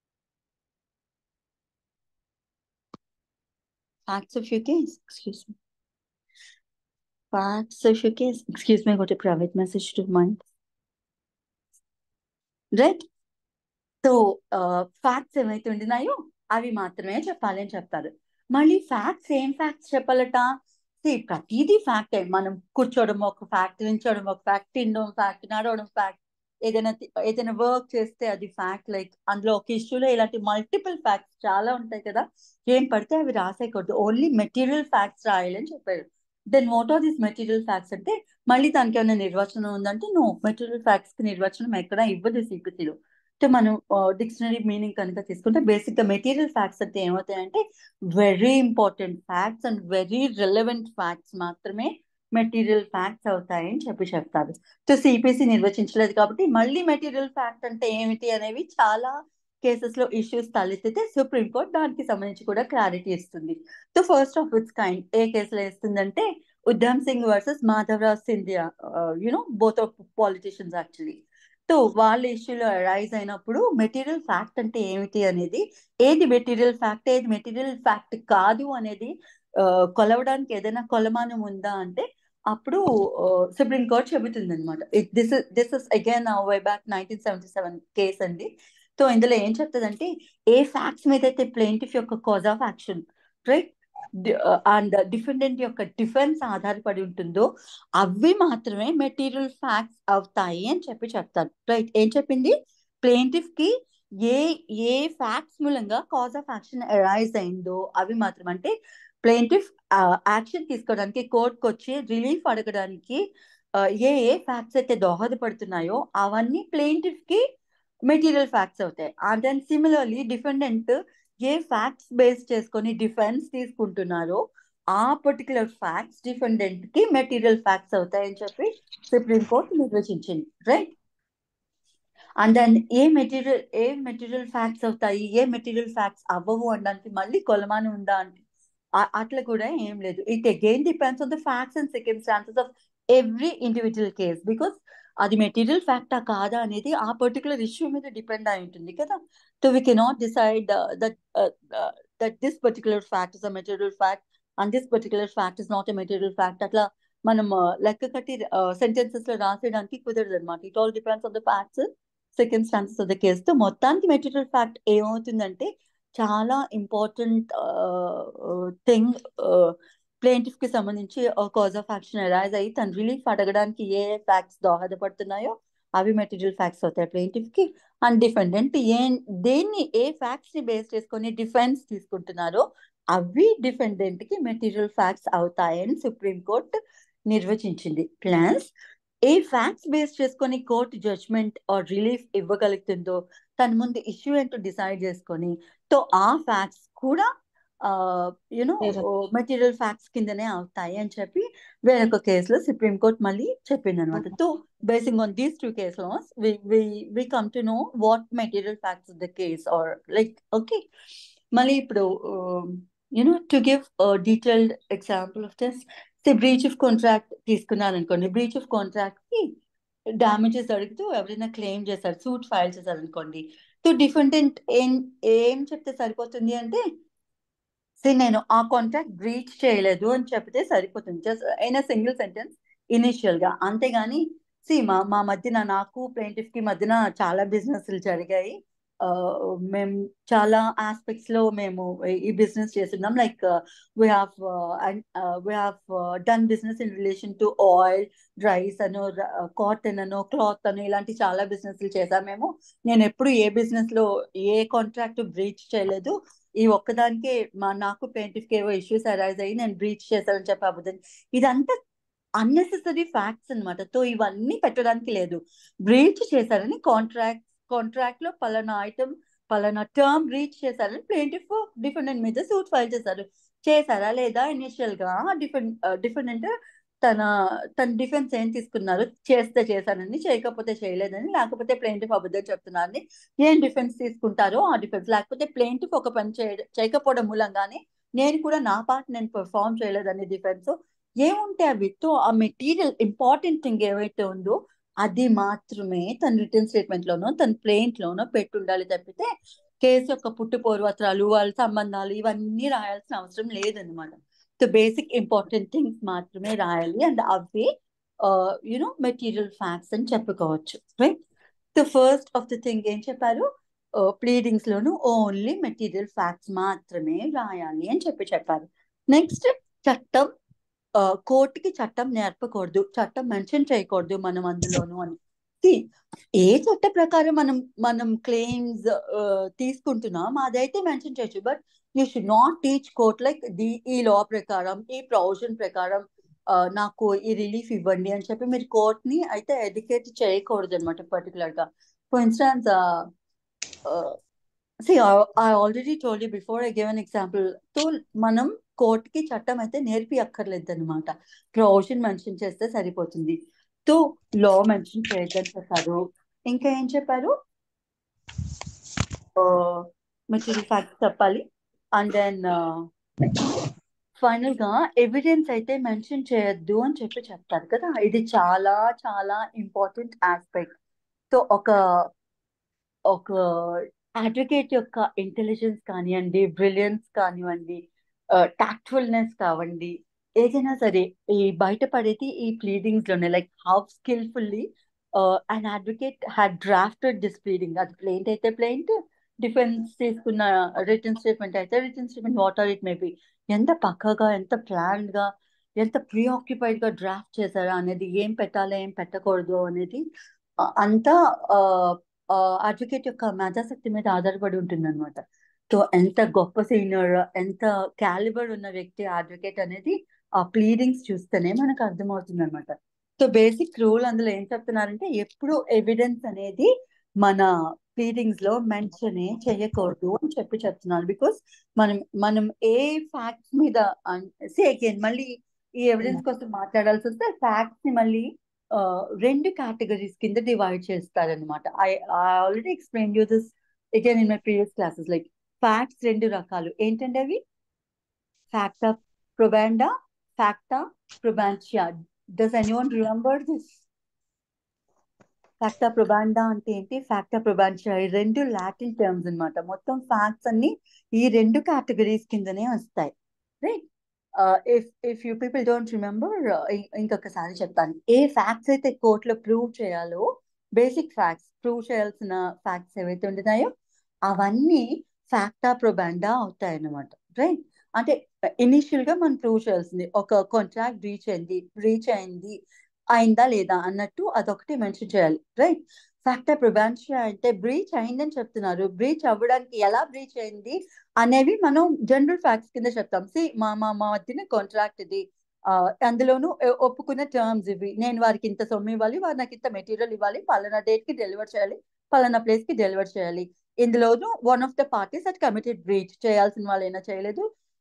facts of your case. Excuse me. Facts of your case. Excuse me, I got a private message to mind. Right? So facts ఏమైతే ఉండినాయో అవి మాత్రమే చెప్పాలి అని చెప్తారు మళ్ళీ ఫ్యాక్ట్స్ ఏం ఫ్యాక్ట్స్ చెప్పాలట ప్రతిదీ ఫ్యాక్టే మనం కూర్చోవడం ఒక ఫ్యాక్ట్ నించోవడం ఒక ఫ్యాక్ట్ తినడం ఫ్యాక్ట్ నడవడం ఫ్యాక్ట్ ఏదైనా ఏదైనా వర్క్ చేస్తే అది ఫ్యాక్ట్ లైక్ అందులో ఒక ఇష్యూలో ఇలాంటి మల్టిపుల్ ఫ్యాక్ట్స్ చాలా ఉంటాయి కదా ఏం పడితే అవి రాసేయకూడదు ఓన్లీ మెటీరియల్ ఫ్యాక్ట్స్ రాయాలని చెప్పారు then what are these material facts అంటే మళ్ళీ దానికి ఏమైనా నిర్వచనం ఉందంటే నో మెటీరియల్ ఫ్యాక్ట్స్ కి నిర్వచనం ఎక్కడ ఇవ్వదు సిపిసిలో అంటే మనం డిక్షనరీ మీనింగ్ కనుక తీసుకుంటే బేసిక్ గా మెటీరియల్ ఫ్యాక్ట్స్ అంటే ఏమవుతాయంటే very important facts and very relevant facts మాత్రమే మెటీరియల్ ఫ్యాక్ట్స్ అవుతాయని చెప్పి చెప్తారు సో సిపిసి నిర్వచించలేదు కాబట్టి మళ్ళీ మెటీరియల్ ఫ్యాక్ట్ అంటే ఏమిటి అనేవి చాలా కేసెస్ లో ఇష్యూస్ తలెత్తితే సుప్రీంకోర్టు దానికి సంబంధించి కూడా క్లారిటీ ఇస్తుంది so first of it's kind ఏ కేసులో ఇస్తుందంటే Uddham Singh versus Madhavraj Scindia you know both of politicians actually so వాళ్ళ ఇష్యూలో రైజ్ అయినప్పుడు మెటీరియల్ ఫ్యాక్ట్ అంటే ఏమిటి అనేది ఏది మెటీరియల్ ఫ్యాక్ట్ ఏది మెటీరియల్ ఫ్యాక్ట్ కాదు అనేది కొలవడానికి ఏదైనా కొలమానం ఉందా అంటే అప్పుడు సుప్రీం కోర్ట్ చెబుతుంది అనమాట this this is again way back nineteen seventy seven case అండి సో ఇందులో ఏం చెప్తుందంటే ఏ ఫ్యాక్ట్స్ మీద అయితే ప్లేంటిఫ్ యొక్క cause of action right and defendant యొక్క డిఫెన్స్ ఆధారపడి ఉంటుందో అవి మాత్రమే మెటీరియల్ ఫ్యాక్ట్స్ అవుతాయి అని చెప్పి చెప్తారు రైట్ ఏం చెప్పింది ప్లేంటిఫ్ కి ఏ ఏ ఫ్యాక్ట్స్ మూలంగా కాజ్ ఆఫ్ యాక్షన్ అరైజ్ అయిందో అవి మాత్రం అంటే ప్లేంటిఫ్ యాక్షన్ తీసుకోవడానికి కోర్టుకు వచ్చి రిలీఫ్ అడగడానికి ఏ ఏ ఫ్యాక్ట్స్ అయితే దోహదపడుతున్నాయో అవన్నీ ప్లేంటిఫ్ కి మెటీరియల్ ఫ్యాక్ట్స్ అవుతాయి అండ్ దెన్ సిమిలర్లీ డిఫెండెంట్ ఏ ఫ్యాక్ట్స్ బేస్ చేసుకొని డిఫెన్స్ తీసుకుంటున్నారో ఆ పర్టికులర్ ఫ్యాక్ట్స్ డిఫెండెంట్ కి మెటీరియల్ ఫ్యాక్ట్స్ అవుతాయని చెప్పి సుప్రీం కోర్టు నిర్వచించింది రైట్ అండ్ దెన్ ఏ మెటీరియల్ ఏ మెటీరియల్ ఫ్యాక్ట్స్ అవుతాయి ఏ మెటీరియల్ ఫ్యాక్ట్స్ అవ్వవు అనడానికి మళ్ళీ కొలమానం ఉందా అంటే అట్లా కూడా ఏం లేదు it again depends on the facts and second of every individual case because అది మెటీరియల్ ఫ్యాక్టా కాదా అనేది ఆ పర్టికులర్ ఇష్యూ మీద డిపెండ్ అయి ఉంటుంది కదా so we cannot decide that that this particular fact is a material fact and this particular fact is not a material fact అట్లా మనం లెక్క కట్టి సెంటెన్సెస్ లో రాసేయడానికి కుదరదు అనమాట it all depends on the facts circumstances of the case తో మొత్తానికి మెటీరియల్ ఫ్యాక్ట్ ఏమవుతుందంటే చాలా ఇంపార్టెంట్ థింగ్ ప్లేంటిఫ్ కి సంబంధించి కాజ్ ఆఫ్ యాక్షన్ అరైజ్ అయ్యి తను రిలీఫ్ అడగడానికి ఏ ఫ్యాక్ట్స్ దోహదపడుతున్నాయో అవి మెటీరియల్ ఫ్యాక్ట్స్ అవుతాయి ప్లేంటిఫ్ కి అండ్ డిఫెండెంట్ ఏ దేన్ని ఏ ఫ్యాక్ట్స్ ని బేస్ చేసుకొని డిఫెన్స్ తీసుకుంటున్నారో అవి డిఫెండెంట్ కి మెటీరియల్ ఫ్యాక్ట్స్ అవుతాయని సుప్రీం కోర్ట్ నిర్వచించింది ప్లస్ ఏ ఫ్యాక్ట్స్ బేస్ చేసుకొని కోర్టు జడ్జ్మెంట్ ఆర్ రిలీఫ్ ఇవ్వగలుగుతుందో తన ముందు ఇష్యూ ఏంటో డిసైడ్ చేసుకొని తో ఆ ఫ్యాక్ట్స్ కూడా యునో మెటీరియల్ ఫ్యాక్ట్స్ కిందనే అవుతాయి అని చెప్పి వేరొక కేసులో సుప్రీం కోర్ట్ మళ్ళీ చెప్పింది అనమాట తో basing on these two case laws we come to know what material facts the case are like okay మళ్ళీ ఇప్పుడు you know to give detailed example of this see breach of contract తీసుకున్నారు అనుకోండి breach of contract కి damages అడుగుతూ ఎవరైనా claim చేశారు suit file చేశారు అనుకోండి సో డిఫెండెంట్ ఏం ఏం చెప్తే సరిపోతుంది అంటే సి నేను ఆ కాంట్రాక్ట్ బ్రీచ్ చేయలేదు అని చెప్తే సరిపోతుంది జస్ట్ అయినా సింగిల్ సెంటెన్స్ ఇనిషియల్ గా అంతేగాని సి మా మా మధ్యన నాకు ప్లేంటిఫ్ కి మధ్యన చాలా బిజినెస్లు జరిగాయి మేము చాలా ఆస్పెక్ట్స్ లో మేము ఈ బిజినెస్ చేస్తున్నాం like we have we have done business in relation to oil rice అను కాటన్ అను క్లాత్ అను ఇలాంటి చాలా బిజినెస్లు చేశాం మేము నేను ఎప్పుడు ఏ బిజినెస్ లో ఏ కాంట్రాక్ట్ బ్రీచ్ చేయలేదు ఈ ఒక్కదానికే మా నాకు ప్లేంటిఫ్ ఏవో ఇష్యూస్ అరైజ్ అయ్యి నేను బ్రీచ్ చేశానని చెప్పి అబద్ధం ఇదంతా అన్నెసెసరీ ఫ్యాక్ట్స్ అనమాట తో ఇవన్నీ పెట్టడానికి లేదు బ్రీచ్ చేశారని కాంట్రాక్ట్ కాంట్రాక్ట్ లో పలానా ఐటమ్ పలానా టర్మ్ రీచ్ చేశారని ప్లేంటిఫ్ డిఫెండెంట్ మీద సూట్ ఫైల్ చేశారు చేశారా లేదా ఇనిషియల్ గా డిఫెండ్ డిఫెండెంట్ తన తన డిఫెన్స్ ఏం తీసుకున్నారు చేస్తే చేశానని చేయకపోతే చేయలేదని లేకపోతే ప్లేంటిఫ్ అబద్ధం చెప్తున్నారని ఏం డిఫెన్స్ తీసుకుంటారో ఆ డిఫెన్స్ లేకపోతే ప్లేంటిఫ్ ఒక పని చేయ చేయకపోవడం మూలంగానే నేను కూడా నా పార్ట్ నేను పర్ఫామ్ చేయలేదని డిఫెన్స్ ఏముంటే అవి తో ఆ మెటీరియల్ ఇంపార్టెంట్ థింగ్ ఏవైతే ఉందో అది మాత్రమే తన రిటర్న్ స్టేట్మెంట్ లోనో తన ప్లేంట్ లోనో పెట్టుండాలి తప్పితే కేసు యొక్క పుట్టు పూర్వత్రాలు వాళ్ళ సంబంధాలు ఇవన్నీ రాయాల్సిన అవసరం లేదనమాట సో బేసిక్ ఇంపార్టెంట్ థింగ్స్ మాత్రమే రాయాలి అండ్ అవే యునో మెటీరియల్ ఫ్యాక్ట్స్ అని చెప్పుకోవచ్చు right so first of the thing ఏం చెప్పారు ప్లీడింగ్స్ లోను ఓన్లీ మెటీరియల్ ఫ్యాక్ట్స్ మాత్రమే రాయాలి అని చెప్పి చెప్పారు నెక్స్ట్ చట్టం కోర్టుకి చట్టం నేర్పకూడదు చట్టం మెన్షన్ చేయకూడదు మనం అందులోను అని ఏ చట్ట ప్రకారం మనం మనం క్లెయిమ్స్ తీసుకుంటున్నాం అదైతే మెన్షన్ చేయొచ్చు but you should not teach court like the ఈ లా ప్రకారం ఈ ప్రొవిజన్ ప్రకారం నాకు ఈ రిలీఫ్ ఇవ్వండి అని చెప్పి మీరు కోర్ట్ ని అయితే ఎడ్యుకేట్ చేయకూడదు అనమాట పర్టికులర్ గా for instance see I already told you before I give an example తో మనం కోర్ట్ కి చట్టం అయితే నేర్పి అక్కర్లేదు అనమాట ప్రొవిజన్ మెన్షన్ చేస్తే సరిపోతుంది తో లా మెన్షన్ చేయొద్దని చెప్పారు ఇంకా ఏం చెప్పారు మెటీరియల్ ఫ్యాక్ట్స్ చెప్పాలి అండ్ దెన్ ఫైనల్ గా ఎవిడెన్స్ అయితే మెన్షన్ చేయొద్దు అని చెప్పి చెప్తారు కదా ఇది చాలా చాలా ఇంపార్టెంట్ ఆస్పెక్ట్ సో ఒక ఒక అడ్వకేట్ యొక్క ఇంటెలిజెన్స్ కానివ్వండి బ్రిలియన్స్ కానివ్వండి టాక్ట్ఫుల్నెస్ కావండి ఏదైనా సరే ఈ బయటపడేది ఈ ప్లీడింగ్స్ లోనే like how skillfully and advocate had drafted this pleading అది ప్లెయింట్ అయితే ప్లెయింట్ డిఫెన్స్ తీసుకున్న రిటర్న్ స్టేట్మెంట్ అయితే return statement what are it maybe ఎంత పక్కగా ఎంత ప్లాన్డ్ గా ఎంత ప్రీఆక్యుపైడ్ గా డ్రాఫ్ట్ చేశారా అనేది ఏం పెట్టాలి ఏం పెట్టకూడదు అనేది అంతా అడ్వకేట్ యొక్క మేధాశక్తి మీద ఆధారపడి ఉంటుంది అనమాట సో ఎంత గొప్ప సీనియర్ ఎంత క్యాలిబర్ ఉన్న వ్యక్తి అడ్వకేట్ అనేది ఆ ప్లీడింగ్స్ చూస్తేనే మనకు అర్థమవుతుంది అనమాట సో బేసిక్ రూల్ అందులో ఏం చెప్తున్నారంటే ఎప్పుడు ఎవిడెన్స్ అనేది మన ప్లీడింగ్స్ లో మెన్షన్ చేయకూడదు అని చెప్పి చెప్తున్నారు బికాస్ మనం మనం ఏ ఫ్యాక్ట్స్ మీద సే అగైన్ మళ్ళీ ఈ ఎవిడెన్స్ కోసం మాట్లాడాల్సి వస్తే ఫ్యాక్ట్స్ ని మళ్ళీ రెండు కేటగిరీస్ కింద డివైడ్ చేస్తారనమాట I already explain you this again in my previous classes like facts రెండు రకాలు ఏంటంటే అవి facta probanda facta probantia does anyone remember this facta probanda అంటే ఏంటి ఫ్యాక్టా ప్రొబాన్షియా ఈ రెండు లాటిన్ టర్మ్స్ అనమాట మొత్తం ఫ్యాక్ట్స్ అన్ని ఈ రెండు కేటగిరీస్ కిందనే వస్తాయి right if if you people don't remember ఇంకొకసారి చెప్తాను ఏ ఫ్యాక్ట్స్ అయితే కోర్టులో ప్రూవ్ చేయాలో బేసిక్ ఫ్యాక్ట్స్ ప్రూవ్ చేయాల్సిన ఫ్యాక్ట్స్ ఏవైతే ఉంటున్నాయో అవన్నీ ఫ్యాక్టా ప్రొబాండా అవుతాయి అన్నమాట రైట్ అంటే ఇనిషియల్ గా మనం ప్రూవ్ చేయాల్సింది ఒక కాంట్రాక్ట్ బ్రీచ్ అయింది బ్రీచ్ అయింది అయిందా లేదా అన్నట్టు అదొకటి మెన్షన్ చేయాలి రైట్ ఫ్యాక్టర్ ప్రివెన్షన్ అంటే బ్రీచ్ అయిందని చెప్తున్నారు బ్రీచ్ అవ్వడానికి ఎలా బ్రీచ్ అయింది అనేవి మనం జనరల్ ఫ్యాక్ట్స్ కింద చెప్తాం సి మా మా మా మధ్యన కాంట్రాక్ట్ ఇది అందులోనూ ఒప్పుకున్న టర్మ్స్ ఇవి నేను వారికి ఇంత సొమ్ము ఇవ్వాలి వారు నాకు ఇంత మెటీరియల్ ఇవ్వాలి పలానా డేట్ కి డెలివర్ చేయాలి పలానా ప్లేస్ కి డెలివర్ చేయాలి ఇందులోనూ one of the parties at committed breach చేయాల్సిన వాళ్ళు అయినా చేయలేదు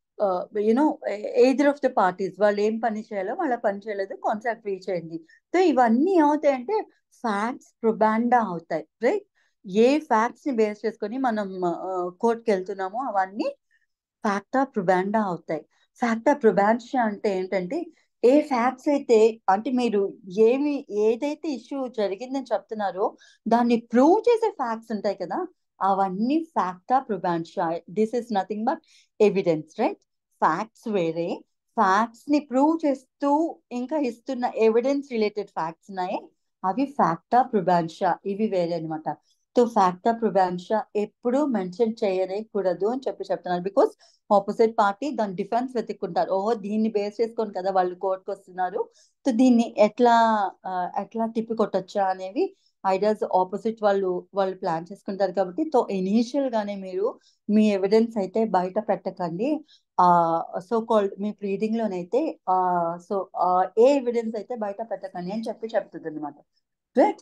you know either of the parties వాళ్ళు ఏం పని చేయాలో వాళ్ళ పని చేయలేదు కాంట్రాక్ట్ రీచ్ అయింది సో ఇవన్నీ అవుతాయంటే ఫ్యాక్ట్స్ ప్రొబాండా అవుతాయి రైట్ ఏ ఫ్యాక్ట్స్ ని బేస్ చేసుకొని మనం కోర్టుకి వెళ్తున్నామో అవన్నీ ఫ్యాక్టా ప్రొబాండా అవుతాయి ఫ్యాక్టా ప్రొబాన్షియా అంటే ఏంటంటే ఏ ఫ్యాక్ట్స్ అయితే అంటే మీరు ఏమి ఏదైతే ఇష్యూ జరిగిందని చెప్తున్నారో దాన్ని ప్రూవ్ చేసే ఫ్యాక్ట్స్ ఉంటాయి కదా అవన్నీ facta probantia this is nothing but evidence right facts వేరే ఫ్యాక్ట్స్ ని ప్రూవ్ చేస్తూ ఇంకా ఇస్తున్న ఎవిడెన్స్ రిలేటెడ్ ఫ్యాక్ట్స్ ఉన్నాయి అవి ఫ్యాక్టా ప్రొబాన్షియా ఇవి వేరే అనమాట సో ఫ్యాక్టా ప్రొబాన్షియా ఎప్పుడు మెన్షన్ చేయకూడదు అని చెప్పి చెప్తున్నారు బికాస్ ఆపోజిట్ పార్టీ దాని డిఫెన్స్ వెతుక్కుంటారు ఓహో దీన్ని బేస్ చేసుకొని కదా వాళ్ళు కోర్టుకు వస్తున్నారు సో దీన్ని ఎట్లా ఎట్లా తిప్పి కొట్టొచ్చా అనేవి ఐడియాస్ ఆపోజిట్ వాళ్ళు వాళ్ళు ప్లాన్ చేసుకుంటారు కాబట్టి సో ఇనీషియల్ గానే మీరు మీ ఎవిడెన్స్ అయితే బయట పెట్టకండి ఆ సో కాల్డ్ మీ ప్రీడింగ్ లోనైతే ఆ సో ఏ ఎవిడెన్స్ అయితే బయట పెట్టకండి అని చెప్పి చెప్తుంది అనమాట right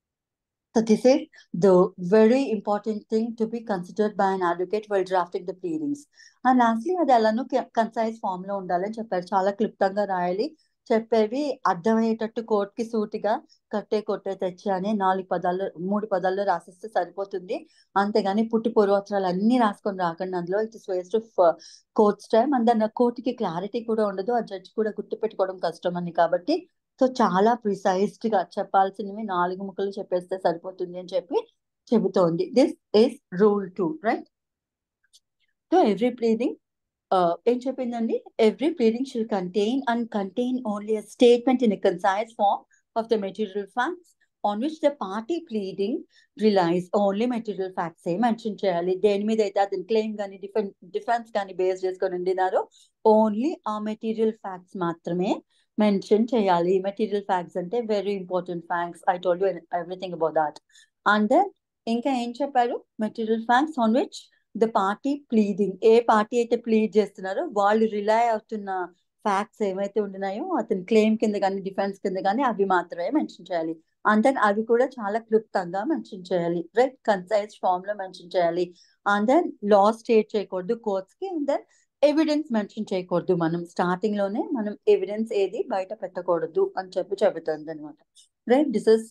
So this is the very important thing to be considered by an advocate while drafting the pleadings. And lastly, అది ఎలానో కన్సైజ్ ఫామ్ లో ఉండాలని చెప్పారు చాలా క్లుప్తంగా రాయాలి చెప్పేవి అర్థమయ్యేటట్టు కోర్టుకి సూటిగా కట్టే కొట్టే తెచ్చి అని నాలుగు పదాల్లో మూడు పదాల్లో రాసిస్తే సరిపోతుంది అంతేగాని పుట్టి పూర్వోత్తరాలు అన్ని రాసుకొని రాకండి అందులో it's waste of courts time and దాని కోర్టుకి క్లారిటీ కూడా ఉండదు ఆ జడ్జి కూడా గుర్తుపెట్టుకోవడం కష్టం అని కాబట్టి సో చాలా ప్రిసైజ్డ్ గా చెప్పాల్సినవి నాలుగు ముక్కలు చెప్పేస్తే సరిపోతుంది అని చెప్పి చెబుతోంది this is rule two right so every pleading ఏం చెప్పిందండి every pleading shall contain and contain only a statement in concise form of the material facts on which the party pleading relies only material facts ఏ mention చేయాలి దేని మీద అయితే అతని claim కానీ డిఫెన్ defence కానీ బేస్ చేసుకొని ఉండినారో ఓన్లీ ఆ మెటీరియల్ ఫ్యాక్ట్స్ మాత్రమే మెన్షన్ చేయాలి మెటీరియల్ ఫ్యాక్ట్స్ అంటే very important facts I told you everything about that and then ఇంకా ఏం చెప్పారు material facts on which the party pleading ఏ పార్టీ అయితే ప్లీడ్ చేస్తున్నారో వాళ్ళు రిలై అవుతున్న ఫ్యాక్ట్స్ ఏమైతే ఉండినాయో అతని క్లెయిమ్ కింద కానీ డిఫెన్స్ కింద కానీ అవి మాత్రమే మెన్షన్ చేయాలి అండ్ దెన్ అవి కూడా చాలా క్లుప్తంగా మెన్షన్ చేయాలి రైట్ కన్సైజ్ ఫామ్ లో మెన్షన్ చేయాలి అండ్ దెన్ లా స్టేట్ చేయకూడదు కోర్ట్స్ కి అండ్ దెన్ ఎవిడెన్స్ మెన్షన్ చేయకూడదు మనం స్టార్టింగ్ లోనే మనం ఎవిడెన్స్ ఏది బయట పెట్టకూడదు అని చెప్పి చెబుతుంది అనమాట right this is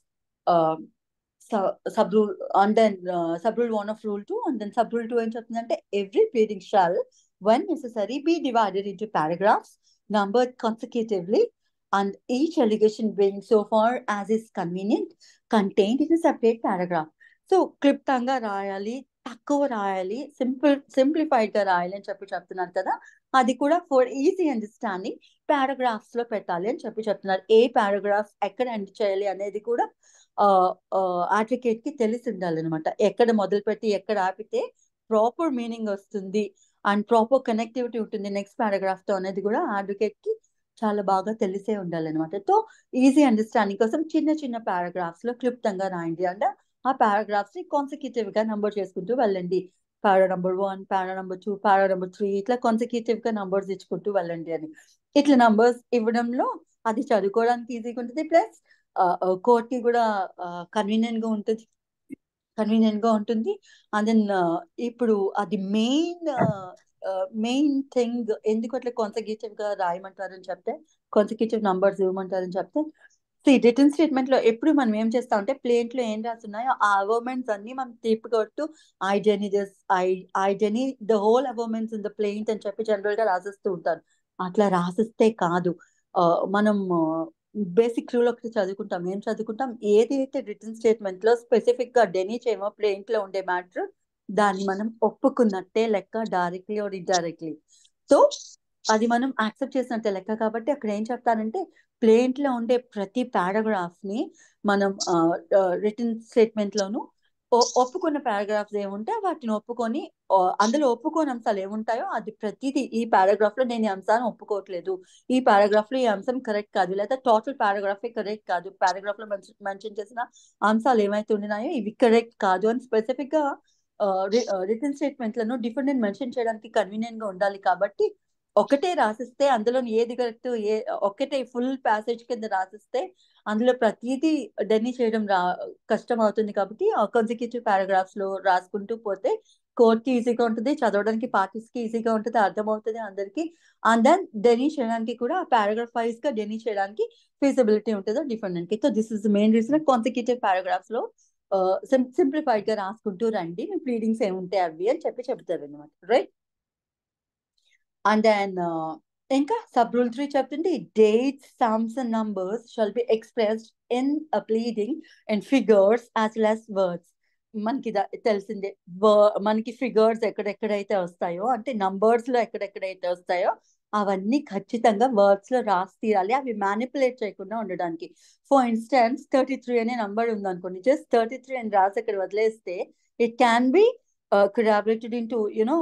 sub rule and then sub rule one of rule two and then sub rule two ఏం చెప్తుందంటే every pleading shall when necessary be divided into paragraphs numbered consecutively and each allegation being so far as is convenient contained in a separate paragraph. So క్లుప్తంగా రాయాలి తక్కువ రాయాలి simple simplified గా రాయాలి అని చెప్పి చెప్తున్నారు కదా అది కూడా ఫర్ ఈజీ అండర్స్టాండింగ్ పారాగ్రాఫ్స్ లో పెట్టాలి అని చెప్పి చెప్తున్నారు ఏ పారాగ్రాఫ్ ఎక్కడ ఎండ్ చేయాలి అనేది కూడా అడ్వకేట్ కి తెలిసి ఉండాలి అనమాట ఎక్కడ మొదలుపెట్టి ఎక్కడ ఆపితే ప్రాపర్ మీనింగ్ వస్తుంది అండ్ ప్రాపర్ కనెక్టివిటీ ఉంటుంది నెక్స్ట్ పారాగ్రాఫ్ తో అనేది కూడా అడ్వకేట్ కి చాలా బాగా తెలిసే ఉండాలన్నమాట సో ఈజీ అండర్స్టాండింగ్ కోసం చిన్న చిన్న పారాగ్రాఫ్స్ లో క్లుప్తంగా రాయండి అంటే ఆ పారాగ్రాఫ్స్ ని కాన్సిక్యూటివ్ గా నంబర్ చేసుకుంటూ వెళ్ళండి para number one para number two para number three ఇట్లా కాన్సిక్యూటివ్ గా నంబర్స్ ఇచ్చుకుంటూ వెళ్ళండి అని ఇట్లా నంబర్స్ ఇవ్వడంలో అది చదువుకోవడానికి ఈజీగా ఉంటుంది ప్లస్ కోర్ట్ కి కూడా కన్వీనియంట్ గా ఉంటుంది కన్వీనియంట్ గా ఉంటుంది అండ్ దెన్ ఇప్పుడు అది మెయిన్ మెయిన్ థింగ్ ఎందుకు అట్లా కాన్సక్యూటివ్ గా రాయమంటారని చెప్తే కాన్సక్యూటివ్ నంబర్స్ ఇవ్వమంటారని చెప్తే రిటర్న్ స్టేట్మెంట్ లో ఎప్పుడు మనం ఏం చేస్తాం అంటే ప్లేంట్ లో ఏం రాస్తున్నాయో ఆ అవర్మెంట్స్ అన్ని మనం తిప్పుకొట్టు I deny this I I deny the whole averments in the plaint అని చెప్పి జనరల్ గా రాసిస్తూ ఉంటారు అట్లా రాసిస్తే కాదు మనం బేసిక్ రూల్ ఒకటి చదువుకుంటాం ఏం చదువుకుంటాం ఏదైతే రిటర్న్ స్టేట్మెంట్ లో స్పెసిఫిక్ గా డెనీ చేయమో ప్లేంట్ లో ఉండే మ్యాటర్ దాన్ని మనం ఒప్పుకున్నట్టే లెక్క డైరెక్ట్లీ ఆర్ ఇండైరెక్ట్లీ సో అది మనం యాక్సెప్ట్ చేసినట్టే లెక్క కాబట్టి అక్కడ ఏం చెప్తానంటే ప్లేంట్ లో ఉండే ప్రతి పారాగ్రాఫ్ ని మనం రిటర్న్ స్టేట్మెంట్ లోను ఒప్పుకున్న పారాగ్రాఫ్స్ ఏముంటే వాటిని ఒప్పుకొని అందులో ఒప్పుకోని అంశాలు ఏముంటాయో అది ప్రతిదీ ఈ పారాగ్రాఫ్ లో నేను ఈ అంశాన్ని ఒప్పుకోవట్లేదు ఈ పారాగ్రాఫ్ లో ఈ అంశం కరెక్ట్ కాదు లేదా టోటల్ పారాగ్రాఫే కరెక్ట్ కాదు పారాగ్రాఫ్ లో మెన్షన్ చేసిన అంశాలు ఏమైతే ఉండినాయో ఇవి కరెక్ట్ కాదు అని స్పెసిఫిక్ గా రిటర్న్ స్టేట్మెంట్లను డిఫరెంట్ మెన్షన్ చేయడానికి కన్వీనియంట్ గా ఉండాలి కాబట్టి ఒకటే రాసిస్తే అందులో ఏది కరెక్ట్ ఏ ఒకటే ఫుల్ ప్యాసేజ్ కింద రాసిస్తే అందులో ప్రతిదీ డెన్ని చేయడం రా కష్టం అవుతుంది కాబట్టి కాన్సిక్యూటివ్ పారాగ్రాఫ్స్ లో రాసుకుంటూ పోతే కోర్ట్ కి ఈజీగా ఉంటుంది చదవడానికి పార్టీస్ కి ఈజీగా ఉంటుంది అర్థమవుతుంది అందరికి అండ్ దెన్ డెనీ చేయడానికి కూడా పారాగ్రాఫ్ వైజ్ గా డెనీ చేయడానికి ఫీజిబిలిటీ ఉంటుంది డిఫరెంట్ కి so this is main reason consecutive paragraphs లో సింప్లిఫైడ్ గా రాసుకుంటూ రండి మీ ప్లీడింగ్స్ ఏముంటాయి అవి అని చెప్పి చెప్తారు అనమాట రైట్ అండ్ దెన్ ఇంకా సబ్ రూల్ త్రీ చెప్తుంది dates sums and numbers shall be expressed in a pleading and figures as well as words మనకి తెలిసిందే మనకి ఫిగర్స్ ఎక్కడెక్కడైతే వస్తాయో అంటే నంబర్స్ లో ఎక్కడెక్కడైతే వస్తాయో అవన్నీ ఖచ్చితంగా వర్డ్స్ లో రాసి తీరాలి అవి మ్యానిపులేట్ చేయకుండా ఉండడానికి ఫర్ ఇన్స్టెన్స్ థర్టీ త్రీ అనే నంబర్ ఉందనుకోండి జస్ట్ థర్టీ త్రీ అని రాసి అక్కడ వదిలేస్తే it can be corroborated into you know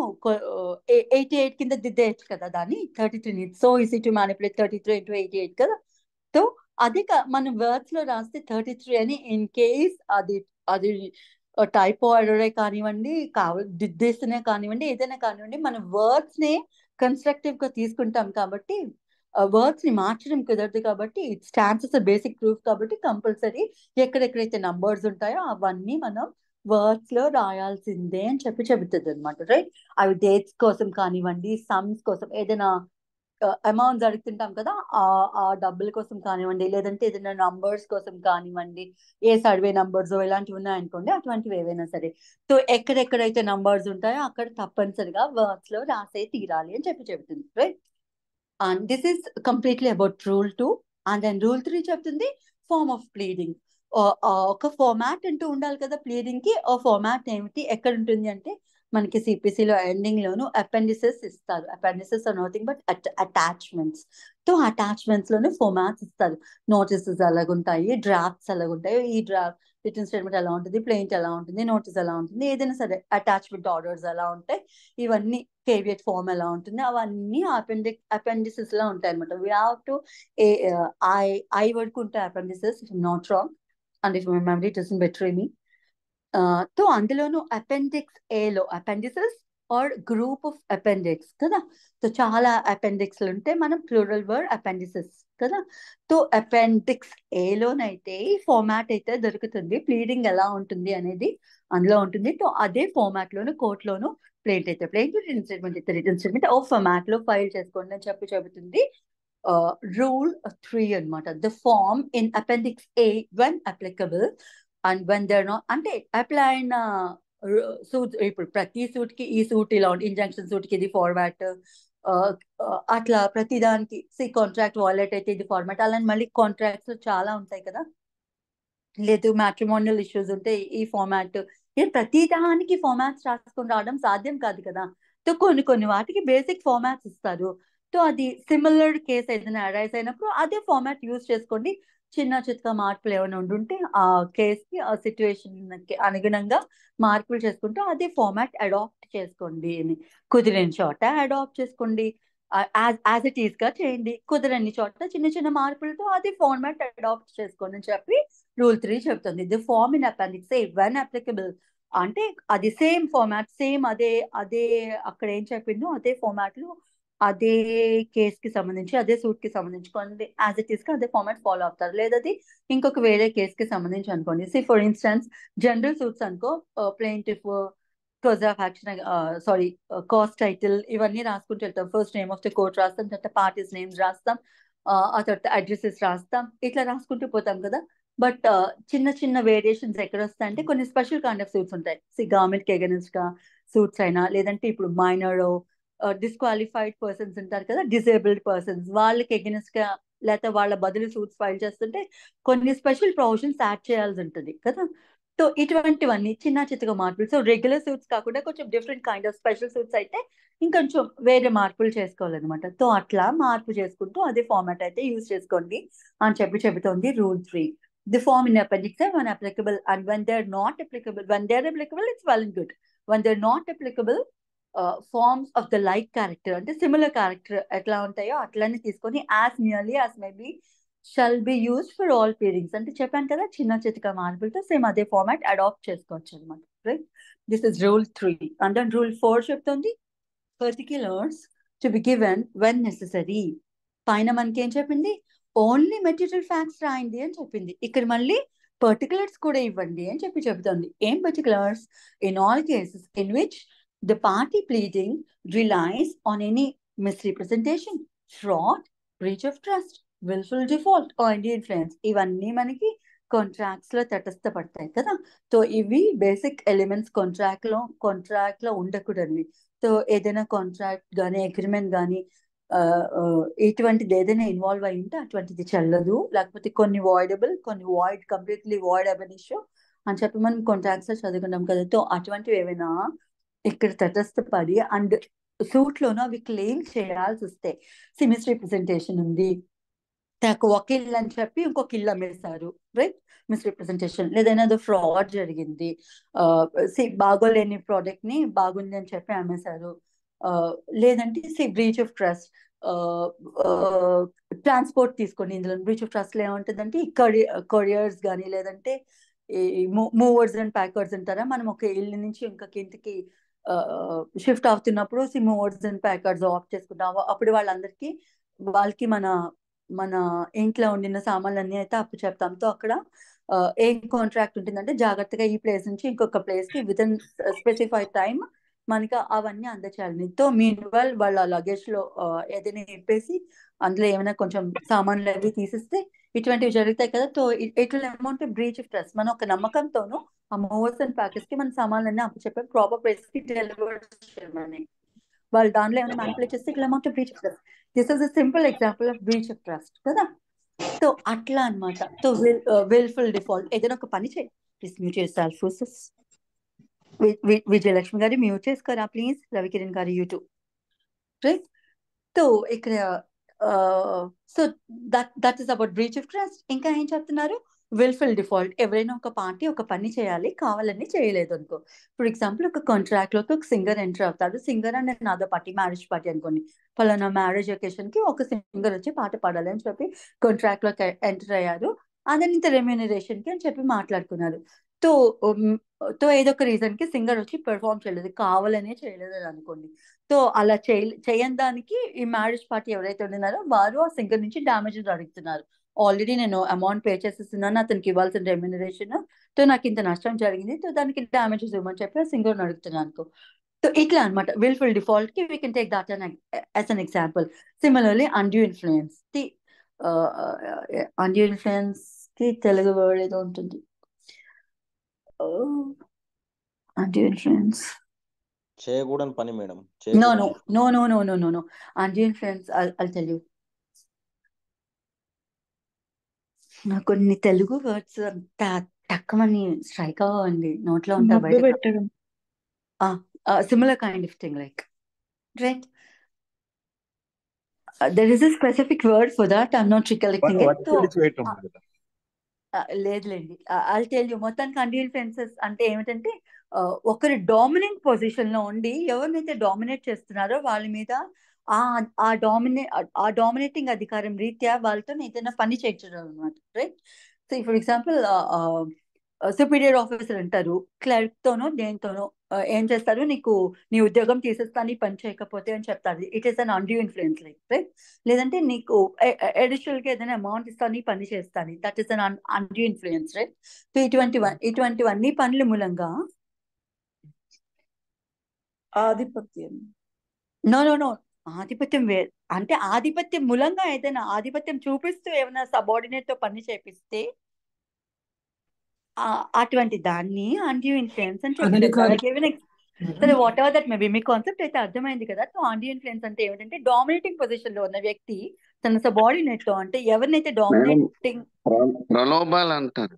eighty eight కింద దిద్దేయచ్చు కదా దాన్ని thirty three so easy to manipulate thirty three into eighty eight కదా సో అది మనం వర్డ్స్ లో రాస్తే థర్టీ త్రీ అని ఇన్ కేస్ అది అది టైప్ ఆర్డరే కానివ్వండి కావాలి దిద్దేస్తేనే కానివ్వండి ఏదైనా కానివ్వండి మన వర్డ్స్ నే కన్స్ట్రక్టివ్ గా తీసుకుంటాం కాబట్టి వర్డ్స్ ని మార్చడం కుదరదు కాబట్టి ఇట్ స్టాండ్స్ బేసిక్ ప్రూఫ్ కాబట్టి కంపల్సరీ ఎక్కడెక్కడైతే నంబర్స్ ఉంటాయో అవన్నీ మనం వర్డ్స్ లో రాయాల్సిందే అని చెప్పి చెబుతుంది అనమాట రైట్ అవి డేట్స్ కోసం కానివ్వండి సమ్స్ కోసం ఏదైనా అమౌంట్స్ అడుగుతుంటాం కదా ఆ ఆ డబ్బుల కోసం కానివ్వండి లేదంటే ఏదైనా నంబర్స్ కోసం కానివ్వండి ఏ సర్వే నంబర్స్ ఇలాంటివి ఉన్నాయనుకోండి అటువంటివి ఏవైనా సరే సో ఎక్కడెక్కడైతే నంబర్స్ ఉంటాయో అక్కడ తప్పనిసరిగా వర్డ్స్ లో రాసే తీరాలి అని చెప్పి చెబుతుంది right and this is completely about rule two and then rule three చెప్తుంది ఫార్మ్ ఆఫ్ ప్లీడింగ్ ఒక ఫార్మాట్ అంటూ ఉండాలి కదా ప్లీడింగ్ కి ఆ ఫార్మాట్ ఏమిటి ఎక్కడ ఉంటుంది అంటే మనకి సిపిసిలో ఎండింగ్ లోను అపెండిసెస్ ఇస్తారు appendices are nothing but attachments తో అటాచ్మెంట్స్ లోనే ఫార్మాట్స్ ఇస్తారు నోటీసెస్ ఎలాగుంటాయి డ్రాఫ్ట్స్ ఎలాగుంటాయి ఈ డ్రాఫ్ట్ రిటర్న్ స్టేట్మెంట్ ఎలా ఉంటుంది ప్లెయింట్ ఎలా ఉంటుంది నోటీస్ ఎలా ఉంటుంది ఏదైనా సరే అటాచ్మెంట్ ఆర్డర్స్ ఎలా ఉంటాయి ఇవన్నీ కేవియట్ ఫామ్ ఎలా ఉంటుంది అవన్నీ అపెండిక్ అపెండిసెస్ లో ఉంటాయి అనమాట we have to I I వరకు ఉంటాయి appendices if not wrong and if my memory doesn't better me తో అందులోను అపెండిక్స్ ఏలో appendices are group of appendix కదా సో చాలా అపెండిక్స్ ఉంటే మనం ప్లూరల్ వర్డ్ అపెండిసెస్ కదా సో అపెండిక్స్ ఏలోనైతే ఈ ఫార్మాట్ అయితే దొరుకుతుంది ప్లీడింగ్ ఎలా ఉంటుంది అనేది అందులో ఉంటుంది సో అదే ఫార్మాట్ లోను కోర్టులోను ప్లేట్ అయితే ప్లేట్ రిటర్న్ స్టేట్మెంట్ అయితే రిటర్న్ స్టేట్మెంట్ ఓ ఫార్మాట్ లో ఫైల్ చేసుకోండి అని చెప్పి చెబుతుంది రూల్ త్రీ అన్నమాట the form in appendix A when applicable and when there no అంటే అప్లై అయిన సూట్ ఇప్పుడు ప్రతి సూట్ కి ఈ సూట్ ఇలా ఉంటుంది ఇంజంక్షన్ సూట్ కి ఇది ఫార్మాట్ అట్లా ప్రతి దానికి సి కాంట్రాక్ట్ వాలెట్ అయితే ఇది ఫార్మాట్ అలానే మళ్ళీ కాంట్రాక్ట్స్ చాలా ఉంటాయి కదా లేదు మ్యాట్రిమోనియల్ ఇష్యూస్ ఉంటే ఈ ఫార్మాట్ ప్రతి దానికి ఫార్మాట్స్ రాసుకొని రావడం సాధ్యం కాదు కదా సో కొన్ని కొన్ని వాటికి బేసిక్ ఫార్మాట్స్ ఇస్తారు సో అది సిమిలర్ కేసు ఏదైనా అరైజ్ అయినప్పుడు అదే ఫార్మాట్ యూజ్ చేసుకోండి చిన్న చిత్క మార్పులు ఏమైనా ఉండుంటే ఆ కేసుకి ఆ సిచ్యువేషన్ అనుగుణంగా మార్పులు చేసుకుంటూ అదే ఫార్మాట్ అడాప్ట్ చేసుకోండి అని కుదిరిన చోట అడాప్ట్ చేసుకోండి యాజ్ ఇట్ ఈస్ గా చేయండి కుదరని చోట చిన్న చిన్న మార్పులతో అదే ఫార్మాట్ అడాప్ట్ చేసుకోండి అని చెప్పి రూల్ త్రీ చెప్తుంది the form in appendix when applicable అంటే అది సేమ్ ఫార్మాట్ సేమ్ అదే అదే అక్కడ ఏం చెప్పిందో అదే ఫార్మాట్ లో అదే కేస్ కి సంబంధించి అదే సూట్ కి సంబంధించి కొన్ని యాజ్ ఇట్ ఈస్ గా అదే ఫార్మాట్ ఫాలో అవుతారు లేదా అది ఇంకొక వేరే కేస్ కి సంబంధించి అనుకోండి see for instance general suits అనుకో plaintiff cause of action sorry cause title ఇవన్నీ రాసుకుంటూ వెళ్తాం first name of the court రాస్తాం తర్వాత పార్టీస్ నేమ్స్ రాస్తాం ఆ తర్వాత అడ్రసెస్ రాస్తాం ఇట్లా రాసుకుంటూ పోతాం కదా బట్ చిన్న చిన్న వేరియేషన్స్ ఎక్కడ వస్తాయంటే కొన్ని స్పెషల్ కైండ్ ఆఫ్ సూట్స్ ఉంటాయి సి గవర్నమెంట్ కి అగెన్స్ట్ గా సూట్స్ అయినా లేదంటే ఇప్పుడు మైనర్ డిస్క్వాలిఫైడ్ పర్సన్స్ ఉంటారు కదా డిసేబుల్డ్ పర్సన్స్ వాళ్ళకి అగెన్స్ట్ గా లేకపోతే వాళ్ళ బదులు సూట్స్ ఫైల్ చేస్తుంటే కొన్ని స్పెషల్ ప్రొవిజన్స్ యాడ్ చేయాల్సి ఉంటుంది కదా సో ఇటువంటివన్నీ చిన్న చిత్తగా మార్పులు సో రెగ్యులర్ సూట్స్ కాకుండా కొంచెం different kind of special suits అయితే ఇంకొంచెం వేరే మార్పులు చేసుకోవాలన్నమాట సో అట్లా మార్పు చేసుకుంటూ అదే ఫార్మాట్ అయితే యూజ్ చేసుకోండి అని చెప్పి చెబుతోంది rule three the form in appendix when applicable and when they are not applicable when they are applicable it's well and good when they are not applicable forms of the like character అంటే similar character ఎట్లా ఉంటాయో అట్లనే తీసుకొని as nearly as maybe shall be use for all pleadings అంటే చెప్పాను కదా చిన్న చితక మార్పులతో సేమ్ అదే ఫార్మాట్ అడాప్ట్ చేసుకోవచ్చు అనమాట right this is rule three and then rule four చెప్తుంది particulars to be given when necessary పైన మనకి ఏం చెప్పింది ఓన్లీ మెటీరియల్ ఫ్యాక్ట్స్ రాయండి అని చెప్పింది ఇక్కడ మళ్ళీ పర్టికులర్స్ కూడా ఇవ్వండి అని చెప్పి చెబుతుంది ఏం particulars in all cases in which the party pleading relies on any misrepresentation fraud breach of trust wilful default or influence ఇవన్నీ మనకి కాంట్రాక్ట్స్ లో తటస్థపడతాయి కదా సో ఇవి బేసిక్ ఎలిమెంట్స్ కాంట్రాక్ట్ లో కాంట్రాక్ట్ లో ఉండకూడదు సో ఏదైనా కాంట్రాక్ట్ కానీ అగ్రిమెంట్ కానీ ఇటువంటిది ఏదైనా ఇన్వాల్వ్ అయి ఉంటే అటువంటిది చెల్లదు లేకపోతే కొన్ని వాయిడబుల్ కొన్ని వాయిడ్ కంప్లీట్లీ వాయిడ్ అబన్ ఇష్యూ అని చెప్పి మనం కాంట్రాక్ట్స్ లో చదువుకున్నాం కదా సో అటువంటివి ఏమైనా ఇక్కడ తటస్థపడి అండ్ సూట్ లోనూ అవి క్లెయిమ్ చేయాల్సి వస్తే సిమిస్ రిప్రజెంటేషన్ ఉంది నాకు ఒక ఇల్లు అని చెప్పి ఇంకొక ఇల్లు అమ్మేశారు రైట్ మిస్రిప్రజెంటేషన్ లేదైనా ఏదో ఫ్రాడ్ జరిగింది సి బాగోలేని ప్రోడక్ట్ ని బాగుంది అని చెప్పి అమ్మేశారు లేదంటే see breach of trust transport తీసుకోండి ఇందులో బ్రీచ్ ఆఫ్ ట్రస్ట్ లో ఏముంటుందంటే కొరియర్స్ కానీ లేదంటే ఈ మూవర్స్ అండ్ ప్యాకర్స్ అంటారా మనం ఒక ఇల్లు నుంచి ఇంకొక ఇంటికి షిఫ్ట్ అవుతున్నప్పుడు సి మూవర్స్ అండ్ ప్యాకర్స్ ఆఫ్ చేసుకుంటాం అప్పుడు వాళ్ళందరికీ వాళ్ళకి మన మన ఇంట్లో ఉండిన సామాన్లన్నీ అయితే అప్పు చెప్తాంతో అక్కడ ఏం కాంట్రాక్ట్ ఉంటుందంటే జాగ్రత్తగా ఈ ప్లేస్ నుంచి ఇంకొక ప్లేస్ కి విత్ ఇన్ స్పెసిఫైడ్ టైం మనకి అవన్నీ అందచేయాలి తో మీన్ వెల్ వాళ్ళ లగేజ్ లో ఏదైనా నింపేసి అందులో ఏమైనా కొంచెం సామాన్లు అవి తీసిస్తే ఇటువంటివి జరుగుతాయి కదా తో it will amount breach of trust మనం ఒక నమ్మకంతోనూ ఆ మూవర్స్ అండ్ ప్యాకెట్స్ కి మన సామాన్లన్నీ అప్పు చెప్పే ప్రాపర్ ప్లేస్ కి డెలివర్ చేయమని వాళ్ళు దాంట్లో ఏమైనా మ్యానిపులేట్ చేస్తే ఇట్లా amount breach of trust this is a simple example of breach of trust కదా సో అట్లా అనమాట సో విల్ విల్ఫుల్ డిఫాల్ట్ ఏదైనా ఒక పని చేయి ప్లీజ్ మ్యూట్ చేస్తారు ఫోర్సెస్ విజయలక్ష్మి గారి మ్యూట్ చేసుకోరా ప్లీజ్ రవికిరణ్ గారి యూట్యూబ్ రైట్ సో ఇక్కడ so that that is about breach of trust ఇంకా ఏం చెప్తున్నారు విల్ఫుల్ డిఫాల్ట్ ఎవరైనా ఒక పార్టీ ఒక పని చేయాలి కావాలని చేయలేదు అనుకో ఫర్ ఎగ్జాంపుల్ ఒక కాంట్రాక్ట్ లోకి ఒక సింగర్ ఎంటర్ అవుతాడు సింగర్ అండ్ నాదో పార్టీ మ్యారేజ్ పార్టీ అనుకోండి ఫలానా మ్యారేజ్ ఒకేషన్ కి ఒక సింగర్ వచ్చి పాట పాడాలి అని చెప్పి కాంట్రాక్ట్ లోకి ఎంటర్ అయ్యారు అదని ఇంత రెమ్యూనరేషన్ కి అని చెప్పి మాట్లాడుకున్నారు తో తో ఏదో ఒక రీజన్ కి సింగర్ వచ్చి పెర్ఫామ్ చేయలేదు కావాలనే చేయలేదు అని అనుకోండి సో అలా చేయ చేయని దానికి ఈ మ్యారేజ్ పార్టీ ఎవరైతే ఉన్నారో వారు ఆ సింగర్ నుంచి డ్యామేజెస్ అడుగుతున్నారు ఆల్రెడీ నేను అమౌంట్ పే చేసేస్తున్నాను అతనికి ఇవ్వాల్సిన రెమ్యూనరేషన్ తో నాకు ఇంత నష్టం జరిగింది సో దానికి డ్యామేజెస్ ఇవ్వమని చెప్పి ఆ సింగర్ని అడుగుతున్నాను అనుకో సో ఇట్లా అనమాట విల్ఫుల్ డిఫాల్ట్ కి we can take that as an example similarly undue influence the undue influence కి తెలుగు వర్డ్ ఏదో ఉంటుంది అన్డ్యూ ఇన్ఫ్లుయెన్స్
చేయకూడని పని మేడం
No, no,
చేయకూడని
no, no, no, no, no, no. Undue influence, I'll, I'll tell you. నాకు కొన్ని Telugu words అంత తక్కువని స్ట్రైక్ అవ్వండి నోట్లో ఉంటా
మబ్బు
బయట
పెట్టడం
similar kind of thing like right there is a specific word for that I'm not recollecting it so
వట్టి చేయటం కదా
లేదులేండి ఐల్ టెల్ యూ మొత్తానికి అండి ఇన్ఫ్లుయెన్సెస్ అంటే ఏమిటంటే ఆ, ఒకరు డామినెంట్ పొజిషన్ లో ఉండి ఎవరినైతే డామినేట్ చేస్తున్నారో వాళ్ళ మీద ఆ ఆ డామినే ఆ డామినేటింగ్ అధికారం రీత్యా వాళ్ళతో ఏదైనా పని చేయించడం అనమాట right so for example superior officer అంటారు క్లర్క్ తోనో దేనితోనో ఆ, ఏం చేస్తారు నీకు నీ ఉద్యోగం తీసేస్తాను నీ పని చేయకపోతే అని చెప్తారు it is an undue influence like right లేదంటే నీకు అడిషనల్ గా ఏదైనా అమౌంట్ ఇస్తాను నీ పని చేస్తాను that is an undue influence right so ఇటువంటి ఇటువంటివన్నీ పనుల మూలంగా
ఆధిపత్యం
నో నో నో ఆధిపత్యం వే అంటే ఆధిపత్యం మూలంగా ఏదైనా ఆధిపత్యం చూపిస్తూ ఏమైనా సబార్డినేట్ తో పని చేపిస్తే ఆ, అటువంటి దాన్ని అండ్యూ ఇన్ఫ్లుయెన్స్ అని చెప్పి
అనధికారి
చెప్తారు సరే వాట్ ఎవర్ దట్ మేబీ మీ కాన్సెప్ట్ అయితే అర్థమైంది కదా సో ఆండి ఇన్ఫ్లుయెన్స్ అంటే ఏమిటంటే డామినేటింగ్ పొజిషన్ లో ఉన్న వ్యక్తి తన సబార్డినేట్ తో అంటే ఎవరినైతే
మేడం
డామినేటింగ్
ప్ర- ప్రలోభాలు అంటారు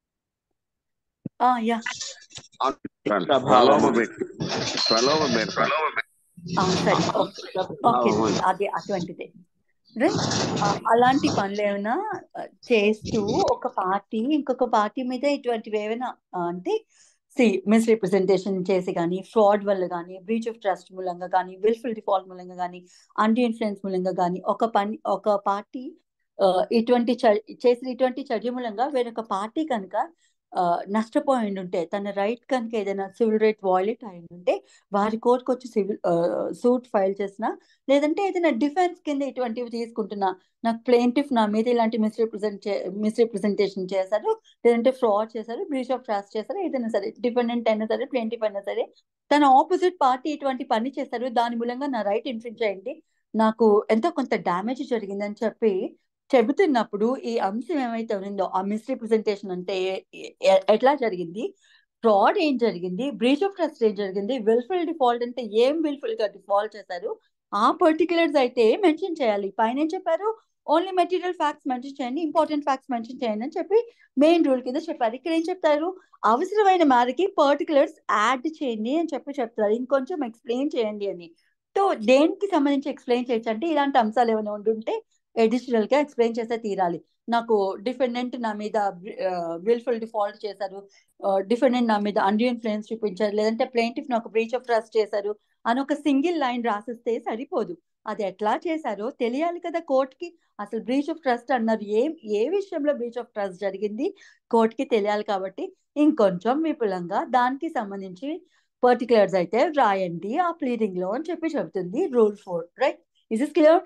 యా
ప్ర-
ప్రభావం
ప్రలోభ పెట్టి ప్రలోభ పెడతారు
సరే ఓకే ఓకే అదే అటువంటిదే రైట్ అలాంటి పనులు ఏమైనా ఆ, చేస్తూ ఒక పార్టీ ఇంకొక పార్టీ మీద ఇటువంటివి ఏమైనా ఆ, అంటే సి మిస్రిప్రజెంటేషన్ చేసి కానీ ఫ్రాడ్ వల్ల కానీ బ్రీచ్ ఆఫ్ ట్రస్ట్ మూలంగా కానీ విల్ఫుల్ డిఫాల్ట్ మూలంగా కానీ అంటీ ఇన్ఫ్లుయెన్స్ మూలంగా కానీ ఒక పని ఒక పార్టీ ఆ, ఇటువంటి చ- చేసిన ఇటువంటి చర్య మూలంగా వేరొక పార్టీ కనుక ఆ, నష్టపోయి ఉంటే తన రైట్ కనుక ఏదైనా సివిల్ రైట్ వాయిలేట్ అయి ఉంటే వారి కోర్టుకు వచ్చి సివిల్ సూట్ ఫైల్ చేసిన లేదంటే ఏదైనా డిఫెన్స్ కింద ఇటువంటివి తీసుకుంటున్నా నాకు ప్లేంటిఫ్ నా మీద ఇలాంటి మిస్రిప్రజెంట్ మిస్రిప్రజెంటేషన్ చేశారు లేదంటే ఫ్రాడ్ చేశారు బ్రీచ్ ఆఫ్ ట్రస్ట్ చేశారు ఏదైనా సరే డిపెండెంట్ అయినా సరే ప్లేంటిఫ్ అయినా సరే తన ఆపోజిట్ పార్టీ ఇటువంటి పని చేశారు దాని మూలంగా నా రైట్ ఇన్ఫ్రింజ్ అయింది నాకు ఎంతో కొంత డ్యామేజ్ జరిగిందని చెప్పి చెబుతున్నప్పుడు ఈ అంశం ఏమైతే ఉందో ఆ మిస్రిప్రజెంటేషన్ అంటే ఎ- ఎ- ఎట్లా జరిగింది ఫ్రాడ్ ఏం జరిగింది బ్రీచ్ ఆఫ్ ట్రస్ట్ ఏం జరిగింది విల్ఫుల్ డిఫాల్ట్ అంటే ఏం విల్ఫుల్ గా డిఫాల్ట్ చేశారు ఆ పర్టికులర్స్ అయితే మెన్షన్ చేయాలి పైన ఏం చెప్పారు ఓన్లీ మెటీరియల్ ఫ్యాక్ట్స్ మెన్షన్ చేయండి ఇంపార్టెంట్ ఫ్యాక్ట్స్ మెన్షన్ చేయండి అని చెప్పి మెయిన్ రూల్ కింద చెప్పారు ఇక్కడ ఏం చెప్తారు అవసరమైన మేరకి పర్టికులర్స్ యాడ్ చేయండి అని చెప్పి చెప్తారు ఇంకొంచెం ఎక్స్ప్లెయిన్ చేయండి అని సో దేనికి సంబంధించి ఎక్స్ప్లెయిన్ చేయొచ్చు అంటే ఇలాంటి అంశాలు ఏమైనా ఉండుంటే అడిషనల్ గా ఎక్స్ప్లెయిన్ చేస్తే తీరాలి నాకు డిఫెండెంట్ నా మీద విల్ఫుల్ డిఫాల్ట్ చేశారు డిఫెండెంట్ నా మీద అండ్యూ ఇన్ఫ్లుయెన్స్ చూపించారు లేదంటే ప్లేంటిఫ్ నాకు బ్రీచ్ ఆఫ్ ట్రస్ట్ చేశారు అని ఒక సింగిల్ లైన్ రాసిస్తే సరిపోదు అది ఎట్లా చేశారో తెలియాలి కదా కోర్టుకి అసలు బ్రీచ్ ఆఫ్ ట్రస్ట్ అన్నారు ఏ ఏ విషయంలో బ్రీచ్ ఆఫ్ ట్రస్ట్ జరిగింది కోర్టుకి తెలియాలి కాబట్టి ఇంకొంచెం విపులంగా దానికి సంబంధించి పర్టికులర్స్ అయితే రాయండి ఆ ప్లీడింగ్ లో అని చెప్పి చెబుతుంది rule four right is is clear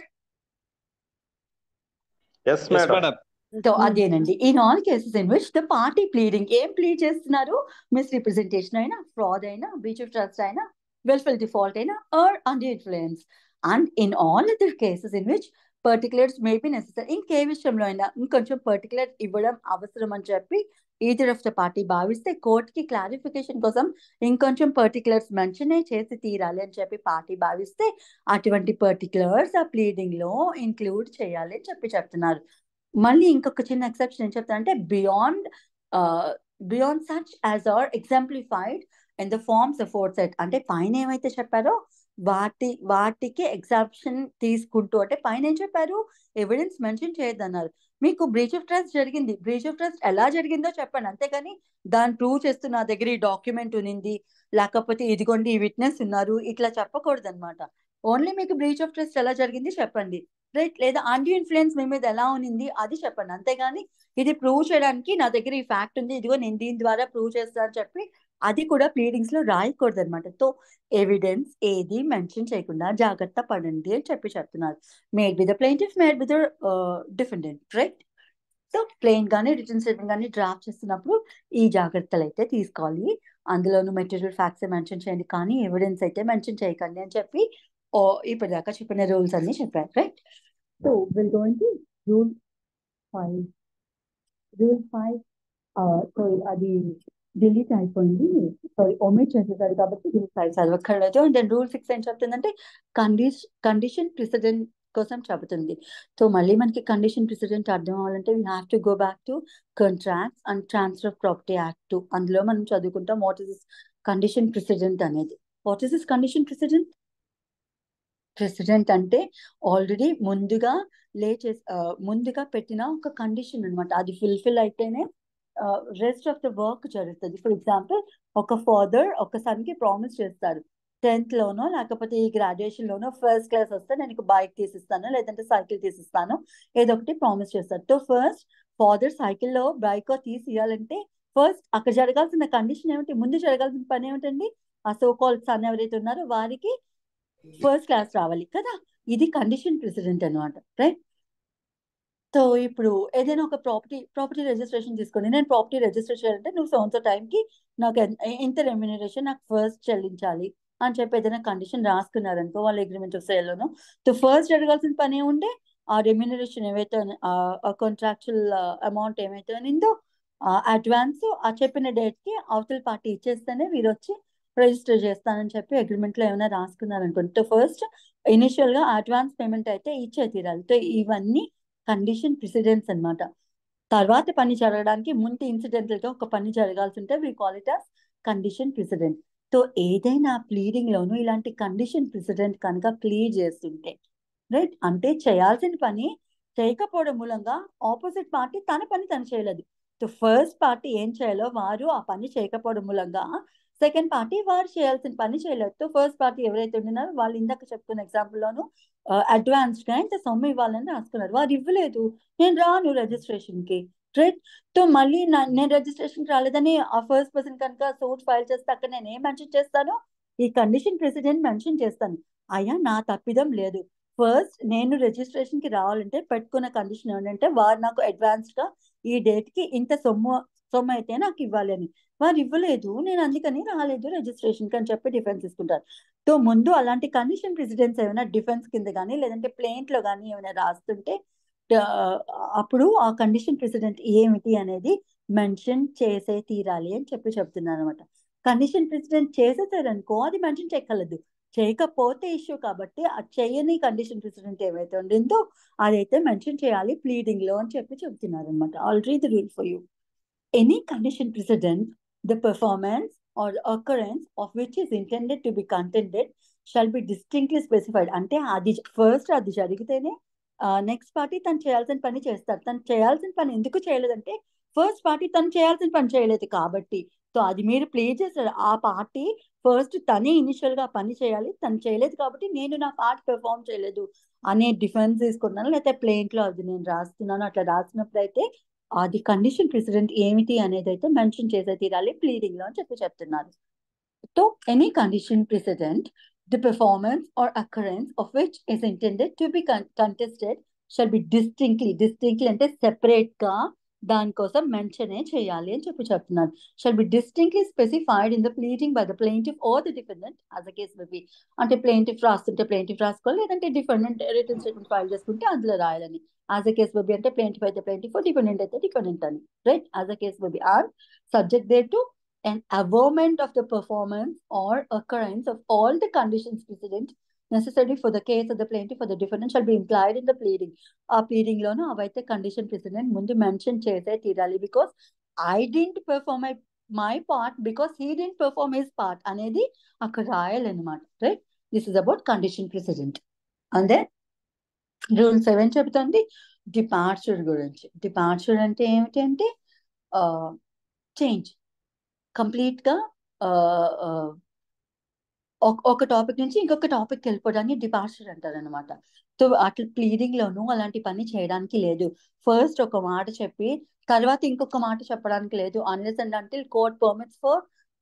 yes
yes
madam
madam
so అదేనండి in all cases in which the party pleading ఏం ప్లీడ్ చేస్తున్నారు మిస్రిప్రజెంటేషన్ అయినా ఫ్రాడ్ అయినా బ్రీచ్ ఆఫ్ ట్రస్ట్ అయినా వెల్ఫేర్ డిఫాల్ట్ అయినా or under influence and in all other cases in which particulars may be necessary ఇంకే విషయంలో అయినా ఇంకొంచెం పర్టికులర్ ఇవ్వడం అవసరం అని చెప్పి ఈదర్ ఆఫ్ ద పార్టీ భావిస్తే కోర్టుకి క్లారిఫికేషన్ కోసం ఇంకొంచెం పర్టికులర్స్ మెన్షన్ చేసి తీరాలి అని చెప్పి పార్టీ భావిస్తే అటువంటి పర్టికులర్స్ ఆ ప్లీడింగ్ లో ఇంక్లూడ్ చేయాలి అని చెప్పి చెప్తున్నారు మళ్ళీ ఇంకొక చిన్న ఎక్సెప్షన్ ఏం చెప్తా అంటే beyond beyond such as are exemplified in the forms aforesaid అంటే పైన ఏమైతే చెప్పారో వాటి వాటికి ఎగ్జాప్షన్ తీసుకుంటూ అంటే పైన ఏం చెప్పారు ఎవిడెన్స్ మెన్షన్ చేయొద్దన్నారు మీకు బ్రీచ్ ఆఫ్ ట్రస్ట్ జరిగింది బ్రీచ్ ఆఫ్ ట్రస్ట్ ఎలా జరిగిందో చెప్పండి అంతేగాని దాన్ని ప్రూవ్ చేస్తూ నా దగ్గర ఈ డాక్యుమెంట్ ఉన్నింది లేకపోతే ఇదిగోండి ఈ విట్నెస్ ఉన్నారు ఇట్లా చెప్పకూడదు అనమాట ఓన్లీ మీకు బ్రీచ్ ఆఫ్ ట్రస్ట్ ఎలా జరిగింది చెప్పండి రైట్ లేదా అండి ఇన్ఫ్లుయెన్స్ మీ మీద ఎలా ఉన్నింది అది చెప్పండి అంతేగాని ఇది ప్రూవ్ చేయడానికి నా దగ్గర ఈ ఫ్యాక్ట్ ఉంది ఇదిగో నేను దీని ద్వారా ప్రూవ్ చేస్తా అని చెప్పి అది కూడా ప్లీడింగ్స్ లో రాయకూడదు అనమాట సో ఎవిడెన్స్ ఏది మెన్షన్ చేయకుండా జాగ్రత్త పడండి అని చెప్పి చెప్తున్నారు made with the plaintiff made with defendant right so plaint గానీ రిటర్న్ స్టేట్మెంట్ కానీ డ్రాఫ్ట్ చేస్తున్నప్పుడు ఈ జాగ్రత్తలు అయితే తీసుకోవాలి అందులోనూ మెటీరియల్ ఫ్యాక్ట్స్ మెన్షన్ చేయండి కానీ ఎవిడెన్స్ అయితే మెన్షన్ చేయకండి అని చెప్పి ఓ ఇప్పటిదాకా చెప్పిన రూల్స్ అన్ని చెప్పారు right so will going to rule five rule five so అది డిలీట్ అయిపోయింది సారీ ఒమిట్ చేసేసారు కాబట్టి రూల్ ఫైవ్ చదవక్కర్లేదు అండ్ దెన్ రూల్ సిక్స్ ఏం చెప్తుందంటే కండిషన్ కండిషన్ ప్రిసిడెంట్ కోసం చెబుతుంది సో మళ్ళీ మనకి కండిషన్ ప్రిసిడెంట్ అర్థం అవ్వాలంటే we have to go back to contracts and transfer of property act too అందులో మనం చదువుకుంటాం what is this condition precedent అనేది what is this condition precedent precedent అంటే ఆల్రెడీ ముందుగా లే చేసి ముందుగా పెట్టిన ఒక కండిషన్ అనమాట అది ఫుల్ఫిల్ అయితేనే రెస్ట్ ఆఫ్ ద వర్క్ జరుగుతుంది ఫర్ ఎగ్జాంపుల్ ఒక ఫాదర్ ఒక సన్కి ప్రామిస్ చేస్తారు టెన్త్ లోనో లేకపోతే ఈ గ్రాడ్యుయేషన్ లోనో ఫస్ట్ క్లాస్ వస్తే నేను బైక్ తీసిస్తాను లేదంటే సైకిల్ తీసిస్తాను ఏదో ఒకటి ప్రామిస్ చేస్తారు సో ఫస్ట్ ఫాదర్ సైకిల్లో బైక్ తీసి ఇవ్వాలంటే ఫస్ట్ అక్కడ జరగాల్సిన కండిషన్ ఏమిటి ముందు జరగాల్సిన పని ఏమిటండి ఆ సో కాల్ సన్ ఎవరైతే ఉన్నారో వారికి ఫస్ట్ క్లాస్ రావాలి కదా ఇది కండిషన్ ప్రెసిడెంట్ అనమాట రైట్ సో ఇప్పుడు ఏదైనా ఒక ప్రాపర్టీ ప్రాపర్టీ రిజిస్ట్రేషన్ తీసుకొని నేను ప్రాపర్టీ రిజిస్టర్ చేయాలంటే నువ్వు సోన్సో టైంకి నాకు ఎంత రెమ్యునరేషన్ నాకు ఫస్ట్ చెల్లించాలి అని చెప్పి ఏదైనా కండిషన్ రాసుకున్నారనుకో వాళ్ళ అగ్రిమెంట్ ఆఫ్ సేల్లోను సో ఫస్ట్ జరగాల్సిన పని ఏముండే ఆ రెమ్యునరేషన్ ఏవైతే ఆ కాంట్రాక్చువల్ అమౌంట్ ఏమైతే ఉన్నిందో అడ్వాన్స్ ఆ చెప్పిన డేట్కి అవతల పార్టీ ఇచ్చేస్తేనే వీరు వచ్చి రిజిస్టర్ చేస్తానని చెప్పి అగ్రిమెంట్ లో ఏమైనా రాసుకున్నారనుకోండి ఫస్ట్ ఇనిషియల్ గా అడ్వాన్స్ పేమెంట్ అయితే ఇచ్చే తీరాలి సో ఇవన్నీ కండిషన్ ప్రిసిడెన్స్ అనమాట తర్వాత పని జరగడానికి ముందు ఇన్సిడెంటల్ గా ఒక పని జరగాల్సి ఉంటే we call it as condition precedent so ఏదైనా ప్లీడింగ్ లోను ఇలాంటి కండిషన్ ప్రిసిడెంట్ కనుక ప్లీడ్ చేస్తుంటే రైట్ అంటే చేయాల్సిన పని చేయకపోవడం మూలంగా ఆపోజిట్ పార్టీ తన పని తను చేయలేదు సో ఫస్ట్ పార్టీ ఏం చేయాలో వారు ఆ పని చేయకపోవడం మూలంగా సెకండ్ పార్టీ వారు చేయాల్సిన పని చేయలేదు ఫస్ట్ పార్టీ ఎవరైతే ఉండినారో వాళ్ళు ఇందాక చెప్పుకున్న ఎగ్జాంపుల్లోను అడ్వాన్స్ గా ఇంత సొమ్ము ఇవ్వాలని రాసుకున్నారు వారు ఇవ్వలేదు నేను రాను రిజిస్ట్రేషన్ కి రైట్ సో మళ్ళీ నేను రిజిస్ట్రేషన్ రాలేదని ఆ ఫస్ట్ పర్సన్ కనుక సూట్ ఫైల్ చేస్తే అక్కడ నేను ఏం మెన్షన్ చేస్తాను ఈ కండిషన్ ప్రెసిడెంట్ మెన్షన్ చేస్తాను అయ్యా నా తప్పిదం లేదు ఫస్ట్ నేను రిజిస్ట్రేషన్ కి రావాలంటే పెట్టుకున్న కండిషన్ ఏంటంటే వారు నాకు అడ్వాన్స్ గా ఈ డేట్ కి ఇంత సొమ్ము సొమ్ము అయితే నాకు ఇవ్వాలి అని వారు ఇవ్వలేదు నేను అందుకని రాలేదు రిజిస్ట్రేషన్ అని చెప్పి డిఫెన్స్ ఇస్తుంటారు సో ముందు అలాంటి కండిషన్ ప్రెసిడెన్స్ ఏమైనా డిఫెన్స్ కింద కానీ లేదంటే ప్లేంట్ లో కానీ ఏమైనా రాస్తుంటే అప్పుడు ఆ కండిషన్ ప్రెసిడెంట్ ఏమిటి అనేది మెన్షన్ చేసే తీరాలి అని చెప్పి చెప్తున్నాను అనమాట కండిషన్ ప్రెసిడెంట్ చేసేసారనుకో అది మెన్షన్ చేయగలదు చేయకపోతే ఇష్యూ కాబట్టి ఆ చేయని కండిషన్ ప్రెసిడెంట్ ఏమైతే ఉండిందో అదైతే మెన్షన్ చేయాలి ప్లీడింగ్ లో అని చెప్పి చెప్తున్నారు అనమాట already the rule for you any condition precedent, the performance or occurrence of which is intended to be contended shall be distinctly specified. అంటే అది ఫస్ట్ అది జరిగితేనే నెక్స్ట్ పార్టీ తను చేయాల్సిన పని చేస్తారు తను చేయాల్సిన పని ఎందుకు చేయలేదంటే ఫస్ట్ పార్టీ తను చేయాల్సిన పని చేయలేదు కాబట్టి సో అది మీరు ప్లే చేస్తారు ఆ పార్టీ ఫస్ట్ తనే ఇనిషియల్ గా పని చేయాలి తను చేయలేదు కాబట్టి నేను నా పార్ట్ పెర్ఫామ్ చేయలేదు అనే డిఫెన్స్ తీసుకున్నాను లేకపోతే ప్లేంట్ లో అది నేను రాస్తున్నాను అట్లా రాసినప్పుడు అయితే అది కండిషన్ ప్రెసిడెంట్ ఏమిటి అనేది అయితే మెన్షన్ చేసే తీరాలి ప్లీడింగ్ లో అని చెప్పి చెప్తున్నారు so any condition precedent the performance or occurrence of which is intended to be contested shall be distinctly distinctly అంటే సెపరేట్ గా దానికోసం మెన్షనే చేయాలి అని చెప్పి చెప్తున్నారు shall be distinctly specified in the pleading by the plaintiff or the defendant as a case be అంటే plaintiff రాస్తుంటే ప్లేంటిఫ్ రాసుకోవాలి లేదంటే డిఫెండెంట్ రిటర్న్ స్టేట్మెంట్ ఫైల్ చేసుకుంటే అందులో రాయాలని యాజ్ అ కేస్ బి అంటే ప్లేంటిఫ్ అయితే ప్లేంటిఫ్ డిపెండెంట్ అయితే డిపెండెంట్ అని right as a case be or subject thereto an avowment of the performance or occurrence of all the conditions precedent necessary for the case of the plaintiff or the defendant shall be implied in the pleading. ఆ pleading లోను అవైతే condition precedent ముందు mention చేసే తీరాలి because I didn't perform my my part because he didn't perform his part అనేది అక్కడ రాయాలన్నమాట right this is about condition precedent అందే రూల్ సెవెన్ చెబుతుంది డిపార్చర్ గురించి డిపార్చర్ అంటే ఏమిటి అంటే చేంజ్ కంప్లీట్ గా ఒక టాపిక్ నుంచి ఇంకొక టాపిక్ వెళ్ళిపోవడానికి డిపార్చర్ అంటారు అనమాట సో అట్లా ప్లీడింగ్ లోను అలాంటి పని చేయడానికి లేదు ఫస్ట్ ఒక మాట చెప్పి తర్వాత ఇంకొక మాట చెప్పడానికి లేదు అన్లెస్ అండ్ అంటే court permits for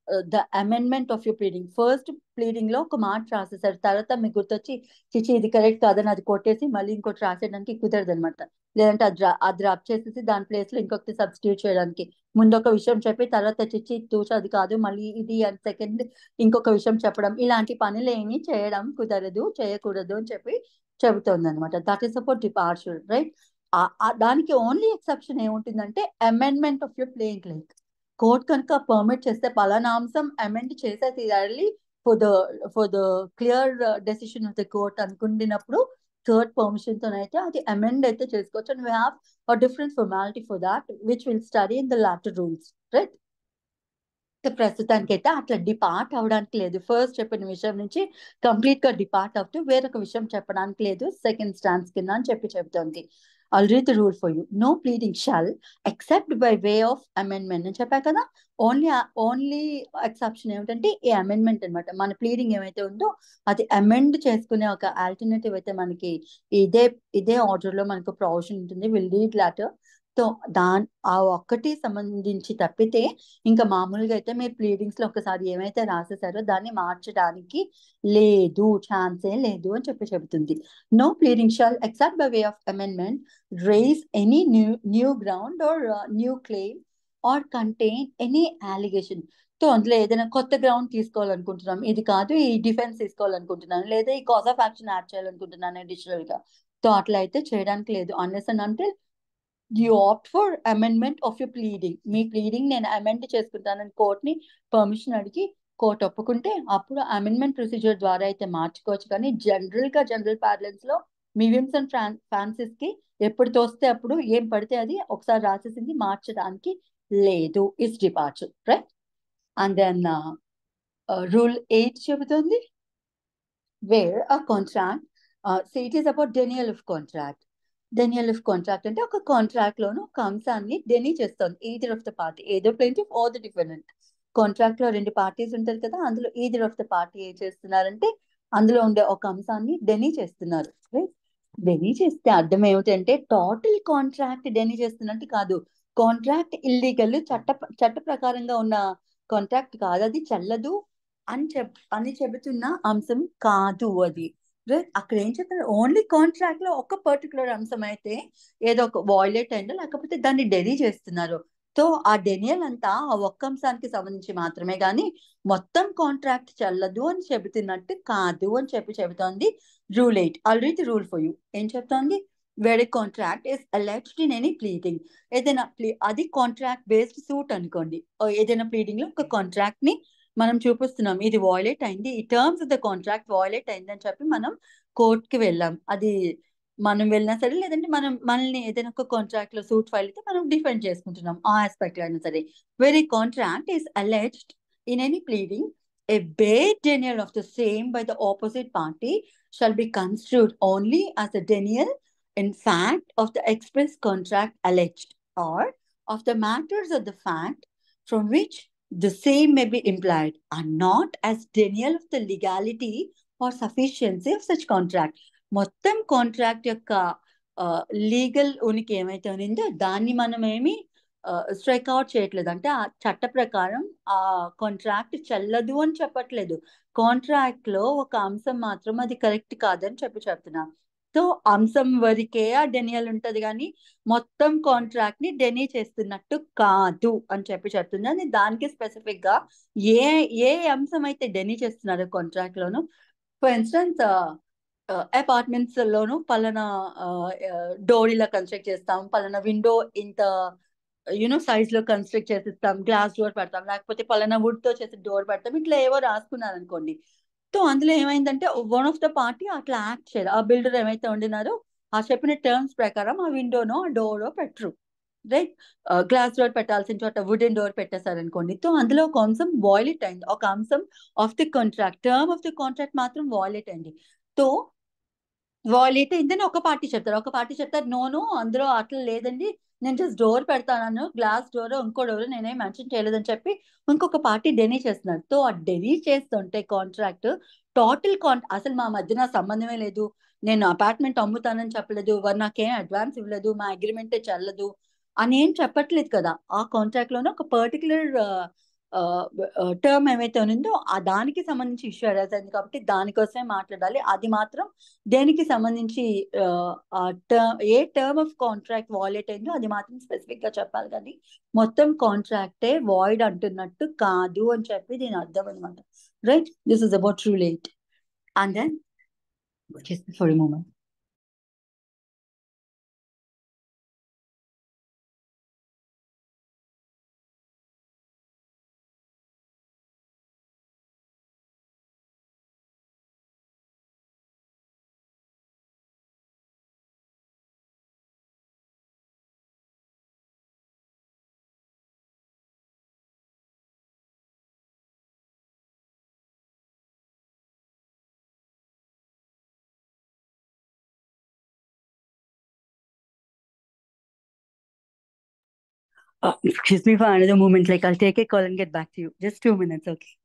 the amendment of your pleading first pleading లో ఒక మాట రాసేసారు తర్వాత మీకు గుర్తొచ్చి చిచి ఇది కరెక్ట్ కాదని అది కొట్టేసి మళ్ళీ ఇంకోటి రాసేయడానికి కుదరదు అనమాట లేదంటే అది రా- అది రబ్ చేసేసి దాని ప్లేస్ లో ఇంకొకటి సబ్స్టిట్యూట్ చేయడానికి ముందు ఒక విషయం చెప్పి తర్వాత చిచి తూచ అది కాదు మళ్ళీ ఇది అండ్ సెకండ్ ఇంకొక విషయం చెప్పడం ఇలాంటి పనులు ఏమీ చేయడం కుదరదు చేయకూడదు అని చెప్పి చెబుతోంది అనమాట that is about departure right దానికి ఓన్లీ ఎక్సెప్షన్ ఏముంటుందంటే amendment of your pleading like court కనుక పర్మిట్ చేస్తే పలానా అంశం అమెండ్ చేసే తీరాలి for the for the clear decision of the court అనుకుంటున్నప్పుడు థర్డ్ పర్మిషన్ తోనైతే అది అమెండ్ అయితే చేసుకోవచ్చు and we have a different formality for that which will study in the later rules right ప్రస్తుతానికి అయితే అట్లా డిపార్ట్ అవడానికి లేదు ఫస్ట్ చెప్పిన విషయం నుంచి కంప్లీట్ గా డిపార్ట్ అవుతూ వేరొక విషయం చెప్పడానికి లేదు సెకండ్ స్టాన్స్ కింద అని చెప్పి చెప్తోంది I'll read the rule for you. No pleading shall, except by way of amendment. అని చెప్పా కదా ఓన్లీ ఓన్లీ ఎక్సెప్షన్ ఏమిటంటే ఈ అమెండ్మెంట్ అన్నమాట మన ప్లీడింగ్ ఏమైతే ఉందో అది అమెండ్ చేసుకునే ఒక ఆల్టర్నేటివ్ అయితే మనకి ఇదే ఇదే ఆర్డర్ లో మనకు ప్రొవిజన్ ఉంటుంది విల్ లీడ్ లాటర్ సో దాని ఆ ఒక్కటి సంబంధించి తప్పితే ఇంకా మామూలుగా అయితే మీరు ప్లీడింగ్స్ లో ఒకసారి ఏమైతే రాసేసారో దాన్ని మార్చడానికి లేదు ఛాన్సే లేదు అని చెప్పి చెబుతుంది no pleading shall except by way of amendment raise any new new ground or uh, new claim or contain any allegation so అందులో ఏదైనా కొత్త గ్రౌండ్ తీసుకోవాలనుకుంటున్నాం ఇది కాదు ఈ డిఫెన్స్ తీసుకోవాలనుకుంటున్నాను లేదా ఈ కాజ్ ఆఫ్ యాక్షన్ యాడ్ చేయాలనుకుంటున్నాను అడిషనల్ గా సో అట్లా అయితే చేయడానికి లేదు అన్లెస్ అండ్ అంటే you opt for amendment of you pleading మీ ప్లీడింగ్ నేను అమెండ్ చేసుకుంటానని కోర్ట్ని పర్మిషన్ అడిగి కోర్ట్ ఒప్పుకుంటే అప్పుడు అమెండ్మెంట్ ప్రొసీజర్ ద్వారా అయితే మార్చుకోవచ్చు కానీ జనరల్ గా జనరల్ ప్యారలెన్స్ లో మీవిమ్స్ అండ్ ఫ్రాన్ ఫ్రాన్సిస్ కి ఎప్పుడు తోస్తే అప్పుడు ఏం పడితే అది ఒకసారి రాసేసింది మార్చడానికి లేదు is departure right and then rule eight చెబుతుంది where a contract so it is about denial of contract denial of contract అంటే ఒక కాంట్రాక్ట్ లోను ఒక అంశాన్ని డెనీ చేస్తుంది ఈదర్ ఆఫ్ ద పార్టీ ఏదో plaintiff or the defendant contract లో రెండు పార్టీస్ ఉంటారు కదా అందులో ఈదర్ ఆఫ్ ద పార్టీ ఏం చేస్తున్నారంటే అందులో ఉండే ఒక అంశాన్ని డెనీ చేస్తున్నారు రైట్ డెనీ చేస్తే అర్థం ఏమిటంటే టోటల్ కాంట్రాక్ట్ డెనీ చేస్తున్నట్టు కాదు కాంట్రాక్ట్ ఇల్లీగల్ చట్ట చట్ట ప్రకారంగా ఉన్న కాంట్రాక్ట్ కాదు అది చెల్లదు అని చెప్ అని చెబుతున్న అంశం కాదు అది రైట్ అక్కడ ఏం చెప్తారు ఓన్లీ కాంట్రాక్ట్ లో ఒక పర్టికులర్ అంశం అయితే ఏదో ఒక వాయిలేట్ అయిందో లేకపోతే దాన్ని డెనీ చేస్తున్నారు సో ఆ డెనియల్ అంతా ఆ ఒక్క అంశానికి సంబంధించి మాత్రమే కానీ మొత్తం కాంట్రాక్ట్ చెల్లదు అని చెబుతున్నట్టు కాదు అని చెప్పి చెబుతోంది rule eight already rule for you ఏం చెప్తోంది where a contract is alleged in any pleading ఏదైనా ప్లీ అది కాంట్రాక్ట్ బేస్డ్ సూట్ అనుకోండి ఓ ఏదైనా ప్లీడింగ్ లో ఒక కాంట్రాక్ట్ ని మనం చూపిస్తున్నాం ఇది వాయిలేట్ అయింది ఈ terms of the contract violate అయింది అని చెప్పి మనం కోర్ట్ కి వెళ్ళాం అది మనం వెళ్ళినా సరే లేదంటే మనం మనల్ని ఏదైనా ఒక కాంట్రాక్ట్ లో సూట్ ఫైల్ అయితే మనం డిఫెండ్ చేసుకుంటున్నాం ఆ ఆస్పెక్ట్ లో అయినా సరే where a contract is alleged in any pleading a bare denial of the same by the opposite party shall be construed only as a denial in fact of the express contract alleged or of the matters of the fact from which the same may be implied and not as denial of the legality or sufficiency of such contract మొత్తం contract యొక్క legal ఉనికి ఏమైతే ఉందో దాన్ని మనం ఏమి strike out చేయట్లేదు అంటే ఆ చట్ట ప్రకారం ఆ కాంట్రాక్ట్ చెల్లదు అని చెప్పట్లేదు కాంట్రాక్ట్ లో ఒక అంశం మాత్రం అది కరెక్ట్ కాదని చెప్పి చెప్తున్నా సో అంశం వరకే ఆ డెనియల్ ఉంటది కానీ మొత్తం కాంట్రాక్ట్ ని డెనీ చేస్తున్నట్టు కాదు అని చెప్పి చెప్తుంది అని దానికి స్పెసిఫిక్ గా ఏ ఏ అంశం అయితే డెనీ చేస్తున్నారో కాంట్రాక్ట్ లోను ఫర్ ఇన్స్టెన్స్ అపార్ట్మెంట్స్ లోను పలానా డోర్ ఇలా కన్స్ట్రక్ట్ చేస్తాం పలానా విండో ఇంత యూనో సైజ్ లో కన్స్ట్రక్ట్ చేసిస్తాం గ్లాస్ డోర్ పెడతాం లేకపోతే పలానా వుడ్ తో చేసి డోర్ పెడతాం ఇట్లా ఏవో రాసుకున్నారు అనుకోండి సో అందులో ఏమైందంటే వన్ ఆఫ్ ద పార్టీ అట్లా యాక్ట్ చేయాలి ఆ బిల్డర్ ఏమైతే ఉండినారో ఆ చెప్పిన టర్మ్స్ ప్రకారం ఆ విండోనో ఆ డోరో పెట్టరు రైట్ గ్లాస్ డోర్ పెట్టాల్సిన చోట వుడెన్ డోర్ పెట్టేశారు అనుకోండి సో అందులో ఒక అంశం వాయిలెట్ అయింది ఒక అంశం of the contract term of the contract మాత్రం వాయిలెట్ అయింది సో వాయిలేట్ అయిందని ఒక పార్టీ చెప్తారు ఒక పార్టీ చెప్తారు నోను అందులో అట్లా లేదండి నేను జస్ట్ డోర్ పెడతాను గ్లాస్ డోర్ ఇంకో డోర్ నేనేం మెన్షన్ చేయలేదని చెప్పి ఇంకొక పార్టీ డెనీ చేస్తున్నారు సో ఆ డెనీ చేస్తుంటే కాంట్రాక్ట్ టోటల్ కాంట్ అసలు మా మధ్యన సంబంధమే లేదు నేను అపార్ట్మెంట్ అమ్ముతానని చెప్పలేదు వారు నాకేం అడ్వాన్స్ ఇవ్వలేదు మా అగ్రిమెంటే చెల్లదు అని ఏం చెప్పట్లేదు కదా ఆ కాంట్రాక్ట్ లోనే ఒక పర్టికులర్ టర్మ్ ఏమైతే ఉందో ఆ దానికి సంబంధించి ఇష్యూ అరైజ్ అయింది కాబట్టి దానికోసమే మాట్లాడాలి అది మాత్రం దేనికి సంబంధించి ఆ టర్మ్ ఏ టర్మ్ ఆఫ్ కాంట్రాక్ట్ వాయిలేట్ అయిందో అది మాత్రం స్పెసిఫిక్ గా చెప్పాలి కానీ మొత్తం కాంట్రాక్టే వాయిడ్ అంటున్నట్టు కాదు అని చెప్పి దీని అర్థం అనమాట right this is about true late and then for moment Uh, excuse me for another moment. Like I'll take a call and get back to you. Just two minutes, okay?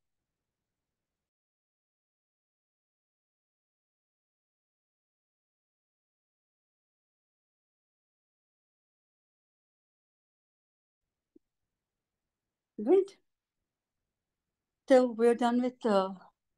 Right. So we're done with uh,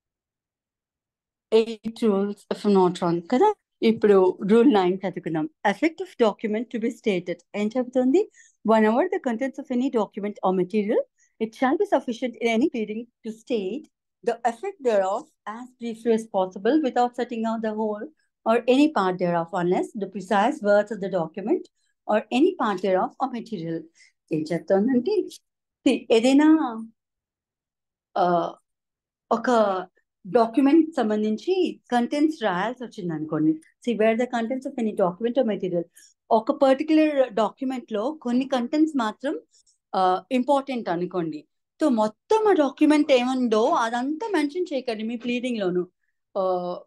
eight rules, if I'm not wrong. కదా ఇప్పుడు rule nine చదువుకుందాం effect of document to be stated ఏం చెబుతుంది wherever the contents of any document or material it shall be sufficient in any pleading to state the effect thereof as briefly as possible without setting out the whole or any part thereof unless the precise words of the document or any part thereof or material ఏం చెప్తోందంటే see, ఏదైనా ఆ, ఒక document సంబంధించి contents రాయాల్సి వచ్చింది అనుకోండి see where the contents of any document or material ఒక particular document లో కొన్ని కంటెంట్స్ మాత్రం ఇంపార్టెంట్ అనుకోండి సో మొత్తం ఆ డాక్యుమెంట్ ఏముందో అదంతా మెన్షన్ చేయకండి మీ ప్లీడింగ్ లోను ఆ,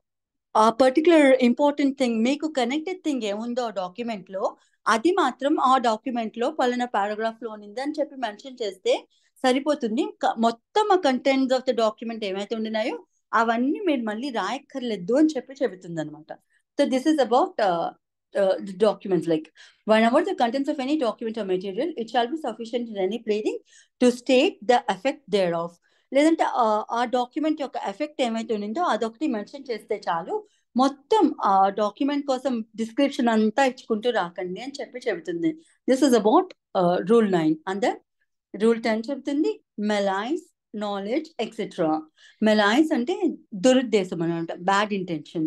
ఆ పర్టికులర్ ఇంపార్టెంట్ థింగ్ మీకు కనెక్టెడ్ థింగ్ ఏముందో ఆ డాక్యుమెంట్ లో అది మాత్రం ఆ డాక్యుమెంట్ లో పలానా పారాగ్రాఫ్ లో ఉంది అని చెప్పి మెన్షన్ చేస్తే సరిపోతుంది క- మొత్తం ఆ కంటెంట్స్ ఆఫ్ ద డాక్యుమెంట్ ఏమైతే ఉండినాయో అవన్నీ మీరు మళ్ళీ రాయక్కర్లేదు అని చెప్పి చెబుతుంది అనమాట so this is about documents like wherever the contents of any document or material it shall be sufficient in any pleading to state the effect thereof లేదంటే ఆ- ఆ డాక్యుమెంట్ యొక్క ఎఫెక్ట్ ఏమైతే ఉండిందో అదొకటి మెన్షన్ చేస్తే చాలు మొత్తం ఆ డాక్యుమెంట్ కోసం డిస్క్రిప్షన్ అంతా ఇచ్చుకుంటూ రాకండి అని చెప్పి చెబుతుంది this is about rule nine and rule ten చెబుతుంది మెలైస్ నాలెడ్జ్ ఎక్సెట్రా మెలైస్ అంటే దురుద్దేశం అనమాట బ్యాడ్ ఇంటెన్షన్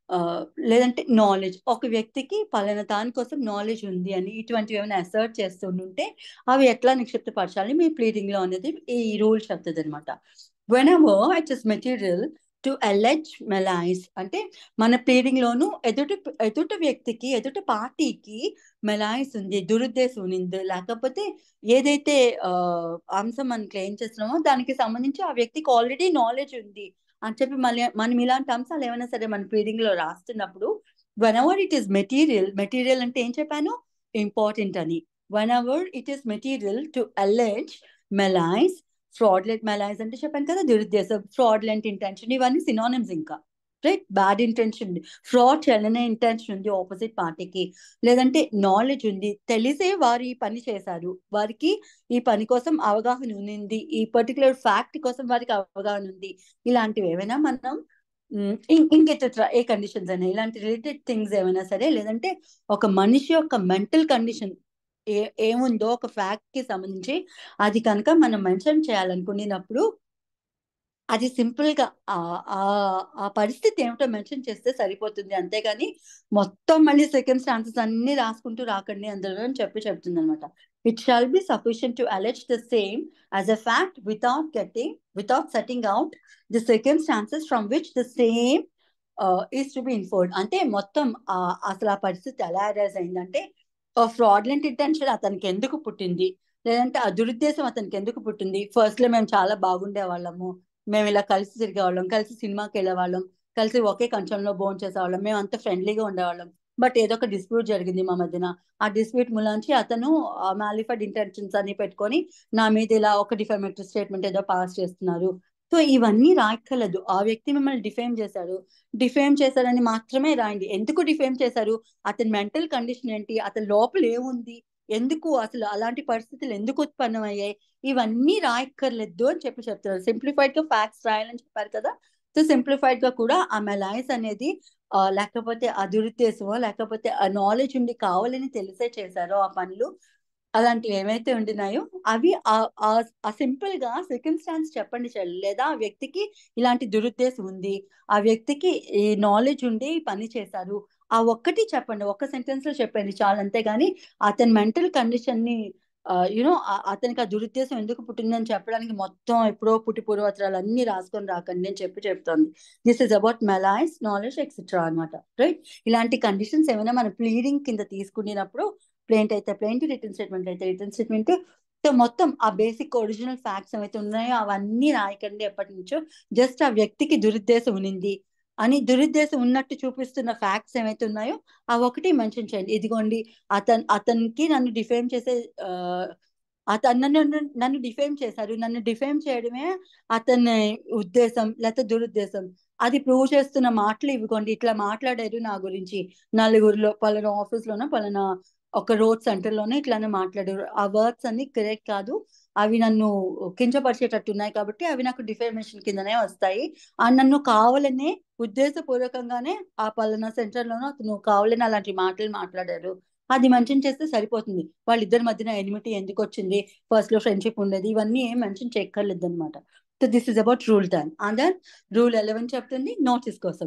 లేదంటే నాలెడ్జ్ ఒక వ్యక్తికి పలానా దాని కోసం నాలెడ్జ్ ఉంది అని ఇటువంటివి ఏమైనా అసర్ట్ చేస్తుంటే అవి ఎట్లా నిక్షిప్తపరచాలి మీ ప్లీడింగ్ లో అనేది ఈ రూల్ చెప్తుంది అనమాట whenever it is material to allege malice అంటే మన ప్లీడింగ్ లోను ఎదుటి ఎదుటి వ్యక్తికి ఎదుటి పార్టీకి మెలాయిస్ ఉంది దురుద్దేశం ఉంది లేకపోతే ఏదైతే ఆ, అంశం మనం క్లెయిమ్ చేస్తున్నామో దానికి సంబంధించి ఆ వ్యక్తికి ఆల్రెడీ నాలెడ్జ్ ఉంది అని చెప్పి మళ్ళీ మనం ఇలాంటి అంశాలు ఏమైనా సరే మన ప్లీడింగ్ లో రాస్తున్నప్పుడు one hour it is material material అంటే ఏం చెప్పాను ఇంపార్టెంట్ అని one hour it is material to allege malice fraudulent malice అంటే చెప్పాను కదా దురుద్దేశం ఫ్రాడ్లెంట్ ఇంటెన్షన్ ఇవన్నీ సినానిమ్స్ ఇంకా రైట్ బ్యాడ్ ఇంటెన్షన్ ఫ్రాడ్ చేయాలనే ఇంటెన్షన్ ఉంది ఆపోజిట్ పార్టీకి లేదంటే నాలెడ్జ్ ఉంది తెలిసే వారు ఈ పని చేశారు వారికి ఈ పని కోసం అవగాహన ఉంది ఈ పర్టికులర్ ఫ్యాక్ట్ కోసం వారికి అవగాహన ఉంది ఇలాంటివి ఏమైనా మనం ఉమ్, ఇం- ఇంకెట్లా ఏ కండిషన్స్ అయినా ఇలాంటి రిలేటెడ్ థింగ్స్ ఏమైనా సరే లేదంటే ఒక మనిషి యొక్క మెంటల్ కండిషన్ ఏ ఏముందో ఒక ఫ్యాక్ట్ కి సంబంధించి అది కనుక మనం మెన్షన్ చేయాలనుకున్నప్పుడు అది సింపుల్ గా ఆ ఆ ఆ పరిస్థితి ఏమిటో మెన్షన్ చేస్తే సరిపోతుంది అంతేగాని మొత్తం మళ్ళీ సెకండ్ స్టాన్సెస్ అన్ని రాసుకుంటూ రాకండి అందులో అని చెప్పి చెప్తుంది అనమాట it shall be sufficient to allege the same as a fact without getting without setting out the circumstances from which the same is to be inferred అంటే మొత్తం ఆ అసలు ఆ పరిస్థితి ఎలా అరైజ్ అయిందంటే ఫ్రాడ్లెంట్ ఇంటెన్షన్ అతనికి ఎందుకు పుట్టింది లేదంటే ఆ దురుద్దేశం అతనికి ఎందుకు పుట్టింది ఫస్ట్ లో మేము చాలా బాగుండే వాళ్ళము మేము ఇలా కలిసి తిరిగేవాళ్ళం కలిసి సినిమాకి వెళ్ళేవాళ్ళం కలిసి ఒకే కంచంలో భోజనం చేసేవాళ్ళం మేము అంత ఫ్రెండ్లీగా ఉండేవాళ్ళం బట్ ఏదో ఒక డిస్ప్యూట్ జరిగింది మా మధ్యన ఆ డిస్ప్యూట్ ములాంచి అతను మాలిఫైడ్ ఇంటెన్షన్స్ అన్ని పెట్టుకొని నా మీద ఇలా ఒక డిఫర్మేటరీ స్టేట్మెంట్ ఏదో పాస్ చేస్తున్నారు సో ఇవన్నీ రాయక్కర్లేదు ఆ వ్యక్తి మిమ్మల్ని డిఫేమ్ చేశాడు డిఫేమ్ చేశారని మాత్రమే రాయండి ఎందుకు డిఫేమ్ చేశారు అతని మెంటల్ కండిషన్ ఏంటి అతని లోపల ఏముంది ఎందుకు అసలు అలాంటి పరిస్థితులు ఎందుకు ఉత్పన్నమయ్యాయి ఇవన్నీ రాయక్కర్లేదు అని చెప్పి చెప్తున్నారు సింప్లిఫైడ్ గా ఫ్యాక్ట్స్ రాయాలని చెప్పారు కదా సో సింప్లిఫైడ్ గా కూడా ఆ మెలైన్స్ అనేది ఆ, లేకపోతే ఆ దురుద్దేశమో లేకపోతే ఆ నాలెడ్జ్ ఉండి కావాలని తెలిసే చేశారో ఆ పనులు అలాంటివి ఏమైతే ఉండినాయో అవి ఆ- ఆ- ఆ సింపుల్ గా సిర్కమ్స్టాన్స్ చెప్పండి చాలు లేదా ఆ వ్యక్తికి ఇలాంటి దురుద్దేశం ఉంది ఆ వ్యక్తికి ఈ నాలెడ్జ్ ఉండి ఈ పని చేశారు ఆ ఒక్కటి చెప్పండి ఒక్క సెంటెన్స్ లో చెప్పండి చాలు అంతేగాని అతని మెంటల్ కండిషన్ ని యూనో అతనికి ఆ దురుద్దేశం ఎందుకు పుట్టిందని చెప్పడానికి మొత్తం ఎప్పుడో పుట్టి పూర్వత్రాలు అన్ని రాసుకొని రాకండి అని చెప్పి చెప్తోంది this is about malice knowledge etcetera అనమాట రైట్ ఇలాంటి కండిషన్స్ ఏమైనా మనం ప్లీడింగ్ కింద తీసుకునేటప్పుడు ప్లేంట్ అయితే ప్లేంట్ రిటర్న్ స్టేట్మెంట్ అయితే రిటర్న్ స్టేట్మెంట్ సో మొత్తం ఆ బేసిక్ ఒరిజినల్ ఫ్యాక్ట్స్ ఏవైతే ఉన్నాయో అవన్నీ రాయకండి ఎప్పటి నుంచో జస్ట్ ఆ వ్యక్తికి దురుద్దేశం ఉన్నింది అని దురుద్దేశం ఉన్నట్టు చూపిస్తున్న ఫ్యాక్ట్స్ ఏవైతే ఉన్నాయో ఆ ఒకటి మెన్షన్ చేయండి ఇదిగోండి అతను అతనికి నన్ను డిఫేమ్ చేసే ఆ, అతను నన్ను నన్ను డిఫేమ్ చేశారు నన్ను డిఫేమ్ చేయడమే అతని ఉద్దేశం లేకపోతే దురుద్దేశం అది ప్రూవ్ చేస్తున్న మాటలు ఇవ్వకోండి ఇట్లా మాట్లాడారు నా గురించి నలుగురిలో పలానా ఆఫీస్ లోనో పలానా ఒక రోడ్ సెంటర్ లోనే ఇట్లానే మాట్లాడారు ఆ వర్డ్స్ అన్ని కరెక్ట్ కాదు అవి నన్ను కించపరిచేటట్టు ఉన్నాయి కాబట్టి అవి నాకు డిఫర్మేషన్ కిందనే వస్తాయి ఆ నన్ను కావాలనే ఉద్దేశపూర్వకంగానే ఆ పలానా సెంటర్ లోనో అతను కావాలని అలాంటి మాటలు మాట్లాడారు అది మెన్షన్ చేస్తే సరిపోతుంది వాళ్ళిద్దరి మధ్యన ఎనిమిటీ ఎందుకు వచ్చింది ఫస్ట్ లో ఫ్రెండ్షిప్ ఉండేది ఇవన్నీ ఏం మెన్షన్ చేయక్కర్లేదు అనమాట so this is about rule ten and rule eleven చెప్తుంది నోటీస్ కోసం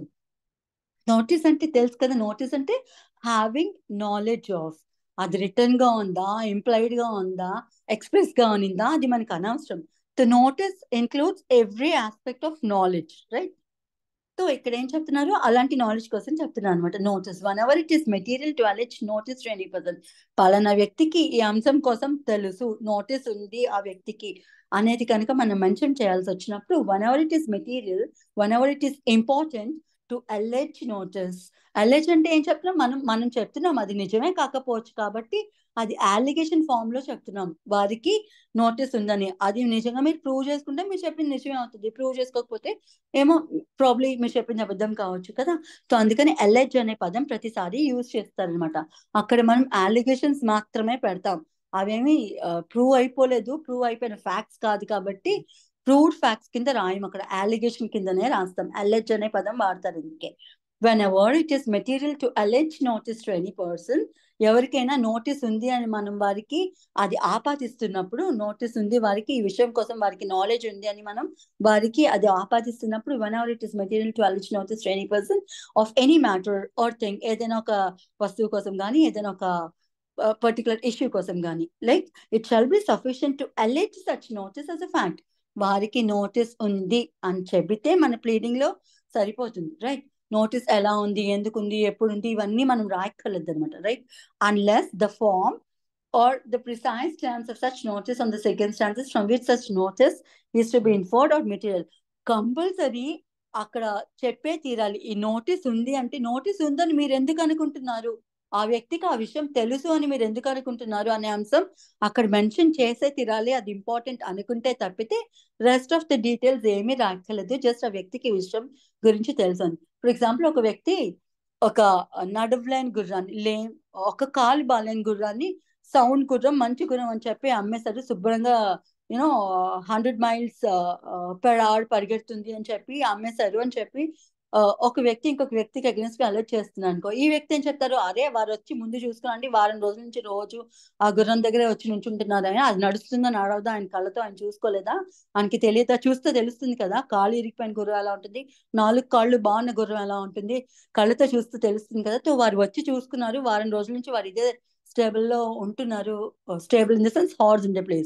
నోటీస్ అంటే తెలుసు కదా నోటీస్ అంటే హ్యావింగ్ నాలెడ్జ్ ఆఫ్ అది రిటర్న్ గా ఉందా ఇంప్లాయిడ్ గా ఉందా ఎక్స్ప్రెస్ గా ఉన్నిందా అది మనకు అనవసరం the notice includes every aspect of knowledge right so ఇక్కడ ఏం చెప్తున్నారు అలాంటి నాలెడ్జ్ కోసం చెప్తున్నారు అనమాట notice one hour it is material to allege notice to any person పలానా వ్యక్తికి ఈ అంశం కోసం తెలుసు నోటీస్ ఉంది ఆ వ్యక్తికి అనేది కనుక మనం మెన్షన్ చేయాల్సి వచ్చినప్పుడు one hour it is material one hour it is important to allege notice allege అంటే ఏం చెప్తున్నాం మనం మనం చెప్తున్నాం అది నిజమే కాకపోవచ్చు కాబట్టి అది అలిగేషన్ ఫామ్ లో చెప్తున్నాం వారికి నోటీస్ ఉందని అది నిజంగా మీరు ప్రూవ్ చేసుకుంటే మీరు చెప్పింది నిజమే అవుతుంది ప్రూవ్ చేసుకోకపోతే ఏమో ప్రాబ్లీ మీరు చెప్పింది అబద్ధం కావచ్చు కదా సో అందుకని ఎలెజ్ అనే పదం ప్రతిసారి యూజ్ చేస్తారనమాట అక్కడ మనం అలిగేషన్స్ మాత్రమే పెడతాం అవేమి ప్రూవ్ అయిపోలేదు ప్రూవ్ అయిపోయిన ఫ్యాక్ట్స్ కాదు కాబట్టి ప్రూవ్డ్ ఫ్యాక్ట్స్ కింద రాయం అక్కడ అలిగేషన్ కిందనే రాస్తాం అలెజ్ అనే పదం వాడతారు ఇందుకే whenever it is material to allege notice to any person ఎవరికైనా నోటీస్ ఉంది అని మనం వారికి అది ఆపాదిస్తున్నప్పుడు నోటీస్ ఉంది వారికి ఈ విషయం కోసం వారికి నాలెడ్జ్ ఉంది అని మనం వారికి అది ఆపాదిస్తున్నప్పుడు one hour it is material to allege notice to any person of any matter or thing ఏదైనా ఒక వస్తువు కోసం కానీ ఏదైనా ఒక పర్టికులర్ ఇష్యూ కోసం కానీ like it shall be sufficient to allege such notice as a fact వారికి నోటీస్ ఉంది అని చెబితే మన ప్లీడింగ్ లో సరిపోతుంది రైట్ నోటీస్ ఎలా ఉంది ఎందుకు ఉంది ఎప్పుడు ఉంది ఇవన్నీ మనం రాయక్కర్లేదు అనమాట right unless the form or the precise terms of such notice on the circumstances from which such notice is to be inferred or material compulsory అక్కడ చెప్పే తీరాలి ఈ నోటీస్ ఉంది అంటే నోటీస్ ఉందని మీరు ఎందుకు అనుకుంటున్నారు ఆ వ్యక్తికి ఆ విషయం తెలుసు అని మీరు ఎందుకు అనుకుంటున్నారు అనే అంశం అక్కడ మెన్షన్ చేసే తీరాలి అది ఇంపార్టెంట్ అనుకుంటే తప్పితే రెస్ట్ ఆఫ్ ద డీటెయిల్స్ ఏమీ రాక్కర్లేదు జస్ట్ ఆ వ్యక్తికి ఈ విషయం గురించి తెలుసు అని ఫర్ ఎగ్జాంపుల్ ఒక వ్యక్తి ఒక నడవలేని గుర్రాన్ని లే ఒక కాలు బాలేని గుర్రాన్ని సౌండ్ గుర్రం మంచి గుర్రం అని చెప్పి అమ్మేశారు శుభ్రంగా you know hundred miles per hour పరిగెడుతుంది అని చెప్పి అమ్మేశారు అని చెప్పి ఒక వ్యక్తి ఇంకొక వ్యక్తికి అగెన్స్ట్ గా అలర్ట్ చేస్తున్నాను అనుకో ఈ వ్యక్తి ఏం చెప్తారు అరే వారు వచ్చి ముందు చూసుకునండి వారం రోజుల నుంచి రోజు ఆ గుర్రం దగ్గరే వచ్చి నుంచుంటున్నారు ఆయన అది నడుస్తుందో నడవదా ఆయన కళ్ళతో ఆయన చూసుకోలేదా ఆయనకి తెలియదా చూస్తే తెలుస్తుంది కదా కాళ్ళు ఇరిగిపోయిన గుర్రం ఎలా ఉంటుంది నాలుగు కాళ్ళు బాగున్న గుర్రం ఎలా ఉంటుంది కళ్ళతో చూస్తే తెలుస్తుంది కదా సో వారు వచ్చి చూసుకున్నారు వారం రోజుల నుంచి వారు ఇదే స్టేబుల్ లో ఉంటున్నారు stable in the sense horse in the place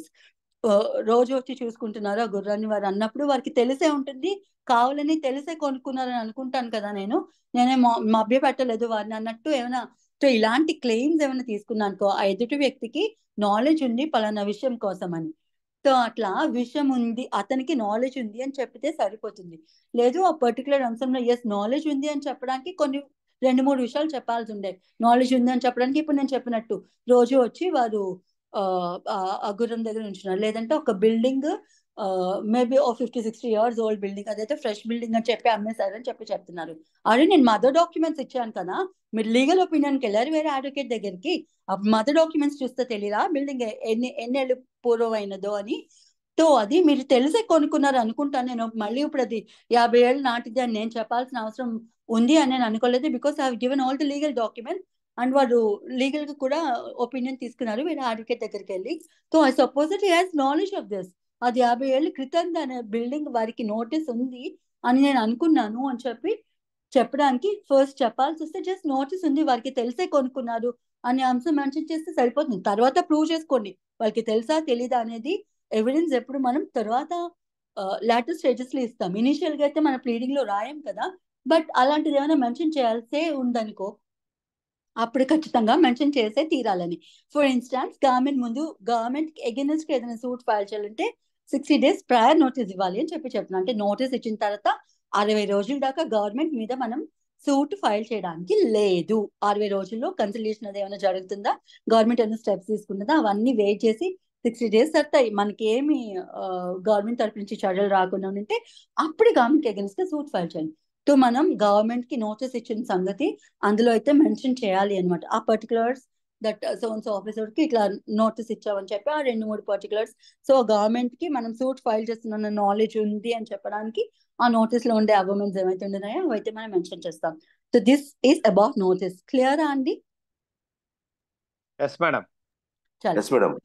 రోజు వచ్చి చూసుకుంటున్నారు ఆ గుర్రాన్ని వారు అన్నప్పుడు వారికి తెలిసే ఉంటుంది కావాలని తెలిసే కొనుక్కున్నారని అనుకుంటాను కదా నేను నేనే మభ్య పెట్టలేదు వారిని అన్నట్టు ఏమైనా సో ఇలాంటి క్లెయిమ్స్ ఏమైనా తీసుకున్నాను అనుకో ఆ ఎదుటి వ్యక్తికి నాలెడ్జ్ ఉంది పలానా విషయం కోసం అని సో అట్లా విషయం ఉంది అతనికి నాలెడ్జ్ ఉంది అని చెప్పితే సరిపోతుంది లేదు ఆ పర్టికులర్ అంశంలో ఎస్ నాలెడ్జ్ ఉంది అని చెప్పడానికి కొన్ని రెండు మూడు విషయాలు చెప్పాల్సి ఉండే నాలెడ్జ్ ఉంది అని చెప్పడానికి ఇప్పుడు నేను చెప్పినట్టు రోజు వచ్చి వారు ఆ గుర్రం దగ్గర ఉంచున్నారు లేదంటే ఒక బిల్డింగ్ మేబీ ఓ fifty sixty years old building అదైతే ఫ్రెష్ బిల్డింగ్ అని చెప్పి అమ్మేశారని చెప్పి చెప్తున్నారు అరే నేను మదర్ డాక్యుమెంట్స్ ఇచ్చాను కదా మీరు లీగల్ ఒపీనియన్కి వెళ్ళారు వేరే అడ్వకేట్ దగ్గరికి మదర్ డాక్యుమెంట్స్ చూస్తే తెలియదా బిల్డింగ్ ఎన్ని ఎన్నేళ్ళు పూర్వమైనదో అని తో అది మీరు తెలిసే కొనుక్కున్నారు అనుకుంటాను నేను మళ్ళీ ఇప్పుడు అది యాభై ఏళ్ళు నాటిది అని నేను చెప్పాల్సిన అవసరం ఉంది అని నేను అనుకోలేదు because I given all the legal document and వాడు లీగల్ గా కూడా ఒపీనియన్ తీసుకున్నారు వేరే అడ్వకేట్ దగ్గరికి వెళ్ళి so I suppose it has knowledge of this అది యాభై ఏళ్ళ క్రితం దాని బిల్డింగ్ వారికి నోటీస్ ఉంది అని నేను అనుకున్నాను అని చెప్పి చెప్పడానికి ఫస్ట్ చెప్పాల్సి వస్తే జస్ట్ నోటీస్ ఉంది వారికి తెలిసే కొనుక్కున్నారు అనే అంశం మెన్షన్ చేస్తే సరిపోతుంది తర్వాత ప్రూవ్ చేసుకోండి వాళ్ళకి తెలుసా తెలీదా అనేది ఎవిడెన్స్ ఎప్పుడు మనం తర్వాత లాటర్ స్టేజెస్ లో ఇస్తాం ఇనిషియల్ గా అయితే మన ప్లీడింగ్ లో రాయం కదా బట్ అలాంటిది ఏమైనా మెన్షన్ చేయాల్సే ఉందనుకో అప్పుడు ఖచ్చితంగా మెన్షన్ చేసే తీరాలని ఫర్ ఇన్స్టాన్స్ గవర్నమెంట్ ముందు గవర్నమెంట్ ఎగెన్స్ట్ ఏదైనా సూట్ ఫైల్ చేయాలంటే సిక్స్టీ డేస్ ప్రయర్ నోటీస్ ఇవ్వాలి అని చెప్పి చెప్తున్నా అంటే నోటీస్ ఇచ్చిన తర్వాత అరవై రోజుల దాకా గవర్నమెంట్ మీద మనం సూట్ ఫైల్ చేయడానికి లేదు అరవై రోజుల్లో కన్సల్టేషన్ అది ఏమైనా జరుగుతుందా గవర్నమెంట్ ఏమైనా స్టెప్స్ తీసుకుంటుందా అవన్నీ వెయిట్ చేసి సిక్స్టీ డేస్ తర్వాత మనకి ఏమి గవర్నమెంట్ తరపు నుంచి చర్యలు రాకుండా ఉంటే అప్పుడు గవర్నమెంట్ అగెన్స్ట్ గా సూట్ ఫైల్ చేయాలి సో మనం గవర్నమెంట్ కి నోటీస్ ఇచ్చిన సంగతి అందులో అయితే మెన్షన్ చేయాలి అనమాట ఆ పర్టికులర్స్ దట్ సోన్స్ ఆఫీసర్ కి ఇట్లా నోటీస్ ఇచ్చామని చెప్పి ఆ రెండు మూడు పర్టికులర్స్ సో గవర్నమెంట్ కి మనం సూట్ ఫైల్ చేస్తున్న నాలెడ్జ్ ఉంది అని చెప్పడానికి ఆ నోటీస్ లో ఉండే అవర్మెంట్స్ ఏమైతే ఉంటున్నాయో అవైతే మనం మెన్షన్ చేస్తాం so this is about notice clear అండి
ఎస్ మేడం
చాలా
ఎస్ మేడం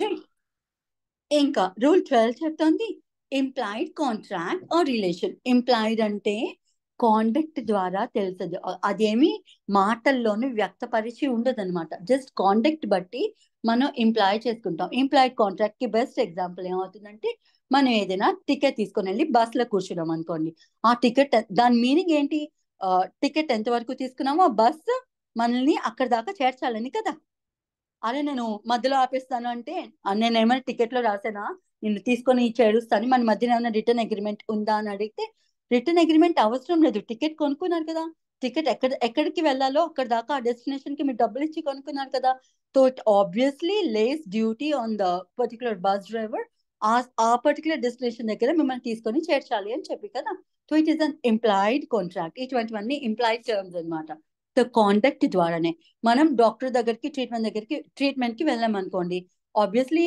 ఇంకా రూల్ ట్వెల్వ్ చెప్తోంది implied contract or relation implied అంటే కాండక్ట్ ద్వారా తెలుస్తుంది అదేమి మాటల్లోనే వ్యక్తపరిచి ఉండదు అనమాట జస్ట్ కాండక్ట్ బట్టి మనం ఎంప్లాయ్ చేసుకుంటాం ఎంప్లాయిడ్ కాంట్రాక్ట్ కి బెస్ట్ ఎగ్జాంపుల్ ఏమవుతుందంటే మనం ఏదైనా టికెట్ తీసుకొని వెళ్ళి బస్ లో కూర్చున్నాం అనుకోండి ఆ టికెట్ దాని మీనింగ్ ఏంటి టికెట్ ఎంత వరకు తీసుకున్నామో బస్ మనల్ని అక్కడ దాకా చేర్చాలని కదా అరే నేను మధ్యలో ఆపేస్తాను అంటే నేను ఏమైనా టికెట్ లో రాసానా నిన్ను తీసుకొని చేరుస్తాను మన మధ్యన ఏమైనా రిటర్న్ అగ్రిమెంట్ ఉందా అని అడిగితే రిటర్న్ అగ్రిమెంట్ అవసరం లేదు టికెట్ కొనుక్కున్నారు కదా టికెట్ ఎక్కడ ఎక్కడికి వెళ్ళాలో అక్కడ దాకా ఆ డెస్టినేషన్ కి మీరు డబ్బులు ఇచ్చి కొనుక్కున్నారు కదా so it obviously lays duty on the particular bus driver ఆ ఆ పర్టికులర్ డెస్టినేషన్ దగ్గర మిమ్మల్ని తీసుకొని చేర్చాలి అని చెప్పి కదా so it is an implied contract ఇటువంటివన్నీ ఎంప్లాయిడ్ టర్మ్స్ అనమాట సో కాండక్ట్ ద్వారానే మనం డాక్టర్ దగ్గరికి ట్రీట్మెంట్ దగ్గరికి ట్రీట్మెంట్ కి వెళ్ళాం అనుకోండి ఆబ్వియస్లీ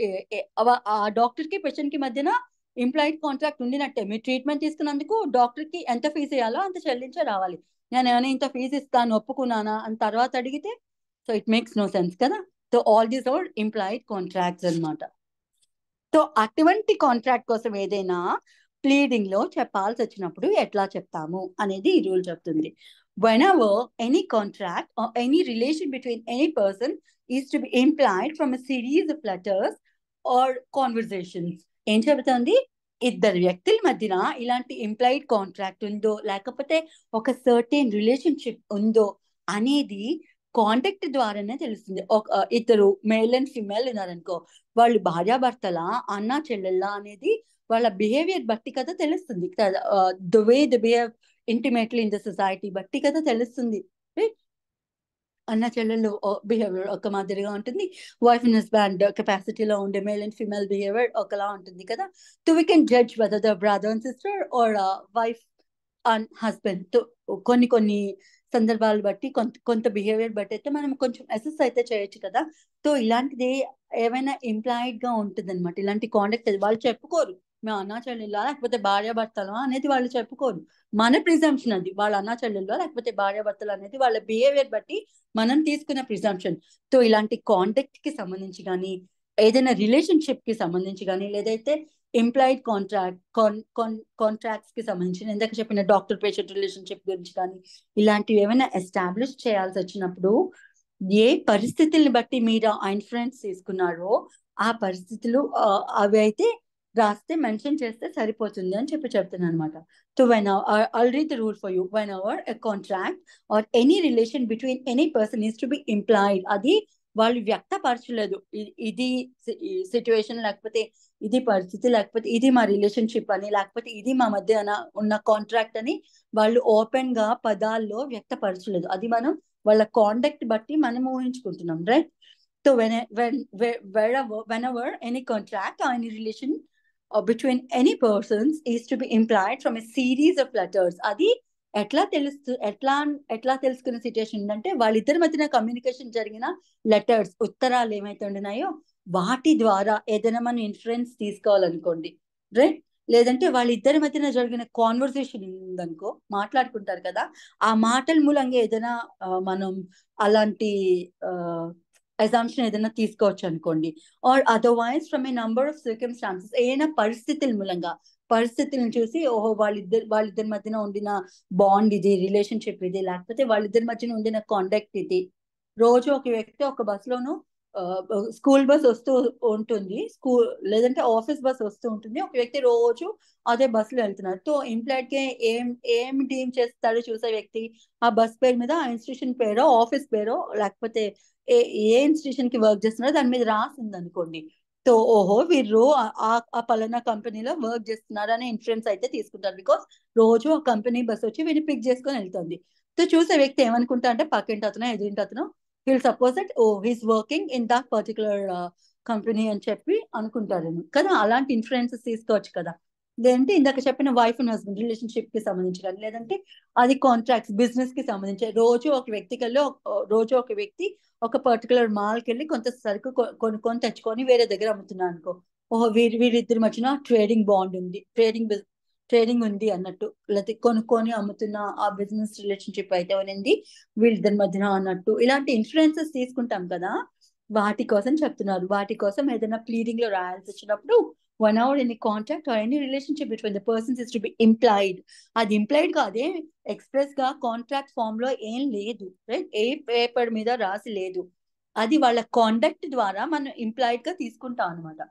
ఆ డాక్టర్ కి పేషెంట్ కి మధ్యన ఎంప్లాయిడ్ కాంట్రాక్ట్ ఉండినట్టే మీరు ట్రీట్మెంట్ తీసుకున్నందుకు డాక్టర్ కి ఎంత ఫీజు ఇవ్వాలో అంత చెల్లించే రావాలి నేను ఏమైనా ఇంత ఫీజు ఇస్తాను ఒప్పుకున్నానా అని తర్వాత అడిగితే so it makes no sense కదా so all these are implied contracts అనమాట సో అటువంటి కాంట్రాక్ట్ కోసం ఏదైనా ప్లీడింగ్ లో చెప్పాల్సి వచ్చినప్పుడు ఎట్లా చెప్తాము అనేది ఈ రూల్ చెప్తుంది whenever any contract or any relation between any person is to be implied from a series of letters or conversations ఏం చెబుతుంది ఇద్దరు వ్యక్తుల మధ్యన ఇలాంటి ఎంప్లాయిడ్ కాంట్రాక్ట్ ఉందో లేకపోతే ఒక సర్టెన్ రిలేషన్షిప్ ఉందో అనేది కాంటాక్ట్ ద్వారానే తెలుస్తుంది ఒక ఇద్దరు మేల్ అండ్ ఫిమేల్ ఉన్నారనుకో వాళ్ళు భార్యాభర్తల అన్న చెల్లెళ్ళ అనేది వాళ్ళ బిహేవియర్ బట్టి కదా తెలుస్తుంది the way the behave intimately in the society బట్టి కదా తెలుస్తుంది అన్న చెల్లెళ్ళు బిహేవియర్ ఒక మాదిరిగా ఉంటుంది వైఫ్ అండ్ హస్బాండ్ కెపాసిటీలో ఉండే మేల్ అండ్ ఫిమేల్ బిహేవియర్ ఒకలా ఉంటుంది కదా తో we can judge whether the brother and sister or wife and husband కొన్ని కొన్ని సందర్భాలు బట్టి కొంత కొంత బిహేవియర్ బట్టి అయితే మనం కొంచెం అసెస్ అయితే చేయొచ్చు కదా సో ఇలాంటిది ఏమైనా ఎంప్లాయిడ్ గా ఉంటుంది అనమాట ఇలాంటి కాండక్ట్ వాళ్ళు చెప్పుకోరు మేము అన్నా చెల్లెళ్ళా లేకపోతే భార్యాభర్తలు అనేది వాళ్ళు చెప్పుకోరు మన ప్రిజంప్షన్ అది వాళ్ళ అన్నా చెల్లెల్లో లేకపోతే భార్యాభర్తలు అనేది వాళ్ళ బిహేవియర్ బట్టి మనం తీసుకున్న ప్రిజంప్షన్ సో ఇలాంటి కాంటాక్ట్ కి సంబంధించి కానీ ఏదైనా రిలేషన్షిప్ కి సంబంధించి కానీ లేదైతే ఎంప్లాయిడ్ కాంట్రాక్ట్ కాంట్రాక్ట్స్ కి సంబంధించి ఇందాక చెప్పిన డాక్టర్ పేషెంట్ రిలేషన్షిప్ గురించి కానీ ఇలాంటివి ఏమైనా ఎస్టాబ్లిష్ చేయాల్సి వచ్చినప్పుడు ఏ పరిస్థితుల్ని బట్టి మీరు ఇన్ఫ్లుయెన్స్ తీసుకున్నారో ఆ పరిస్థితులు అవి అయితే రాస్తే మెన్షన్ చేస్తే సరిపోతుంది అని చెప్పి చెప్తున్నాను అనమాట so when I'll read the rule for you whenever a contract or any relation between any person is to be implied అది వాళ్ళు వ్యక్తపరచలేదు ఇది సిచ్యువేషన్ లేకపోతే ఇది పరిస్థితి లేకపోతే ఇది మా రిలేషన్షిప్ అని లేకపోతే ఇది మా మధ్య ఉన్న కాంట్రాక్ట్ అని వాళ్ళు ఓపెన్ గా పదాల్లో వ్యక్తపరచలేదు అది మనం వాళ్ళ కాండక్ట్ బట్టి మనం ఊహించుకుంటున్నాం right so when when whenever any contract or any relation between any persons is to be implied from a series of letters అది ఎట్లా తెలుస్తు ఎట్లా ఎట్లా తెలుసుకునే సిచ్యుయేషన్ ఉందంటే వాళ్ళిద్దరి మధ్యన కమ్యూనికేషన్ జరిగిన లెటర్స్ ఉత్తరాలు ఏమైతే ఉండినాయో వాటి ద్వారా ఏదైనా మనం ఇన్ఫ్లుయెన్స్ తీసుకోవాలనుకోండి రైట్ లేదంటే వాళ్ళిద్దరి మధ్యన జరిగిన కాన్వర్సేషన్ ఉందనుకో మాట్లాడుకుంటారు కదా ఆ మాటల మూలంగా ఏదైనా ఆ, మనం అలాంటి అజంప్షన్ ఏదైనా తీసుకోవచ్చు అనుకోండి or otherwise from a number of circumstances ఏదైనా పరిస్థితుల మూలంగా పరిస్థితులను చూసి ఓహో వాళ్ళిద్దరు వాళ్ళిద్దరి మధ్యన ఉండిన బాండ్ ఇది రిలేషన్షిప్ ఇది లేకపోతే వాళ్ళిద్దరి మధ్యన ఉండిన కాంటాక్ట్ ఇది రోజు ఒక వ్యక్తి ఒక బస్సులోను స్కూల్ బస్ వస్తూ ఉంటుంది స్కూల్ లేదంటే ఆఫీస్ బస్ వస్తూ ఉంటుంది ఒక వ్యక్తి రోజు అదే బస్సులో వెళ్తున్నారు సో ఇంప్లాయిడ్ కి ఏం ఏం డీమ్ చేస్తాడో చూసే వ్యక్తి ఆ బస్ పేరు మీద ఆ ఇన్స్టిట్యూషన్ పేరో ఆఫీస్ పేరో లేకపోతే ఏ ఏ ఇన్స్టిట్యూషన్ కి వర్క్ చేస్తున్నారో దాని మీద రాసింది అనుకోండి సో ఓహో వీరు ఆ- ఆ- ఆ పలానా కంపెనీలో వర్క్ చేస్తున్నారు అనే ఇన్ఫ్లుయెన్స్ అయితే తీసుకుంటారు బికాస్ రోజు ఆ కంపెనీ బస్ వచ్చి వీరిని పిక్ చేసుకొని వెళ్తుంది సో చూసే వ్యక్తి ఏమనుకుంటా అంటే పక్కింటి అతను ఎదురింటి అతను will suppose that oh he's working in that particular company అని చెప్పి అనుకుంటారేమో కదా అలాంటి ఇన్ఫ్లుయెన్సెస్ తీసుకోవచ్చు కదా లేదంటే ఇందాక చెప్పిన వైఫ్ అండ్ హస్బెండ్ రిలేషన్షిప్ కి సంబంధించి కానీ లేదంటే అది కాంట్రాక్ట్స్ బిజినెస్ కి సంబంధించి రోజు ఒక వ్యక్తికి వెళ్ళి ఒక- రోజు ఒక వ్యక్తి ఒక పర్టికులర్ మాల్కి వెళ్ళి కొంత సరుకు కొ- కొనుక్కొని తెచ్చుకొని వేరే దగ్గర అమ్ముతున్నాను అనుకో ఓహో వీరి వీరిద్దరి మధ్యన ట్రేడింగ్ బాండ్ ఉంది ట్రేడింగ్ ట్రేడింగ్ ఉంది అన్నట్టు లేకపోతే కొనుక్కొని అమ్ముతున్న ఆ బిజినెస్ రిలేషన్షిప్ అయితే ఉంది వీళ్ళిద్దరి మధ్యన అన్నట్టు ఇలాంటి ఇన్ఫ్లుయెన్సెస్ తీసుకుంటాం కదా వాటి కోసం చెప్తున్నారు వాటి కోసం ఏదైనా ప్లీడింగ్ లో రాయాల్సి వచ్చినప్పుడు whenever any contract or any relationship between the persons is to be implied అది ఇంప్లాయిడ్ కాదే ఎక్స్ప్రెస్ గా కాంట్రాక్ట్ ఫామ్ లో ఏం లేదు రైట్ ఏ పేపర్ మీద రాసి లేదు అది వాళ్ళ కాండక్ట్ ద్వారా మనం ఇంప్లాయిడ్ గా తీసుకుంటాం అనమాట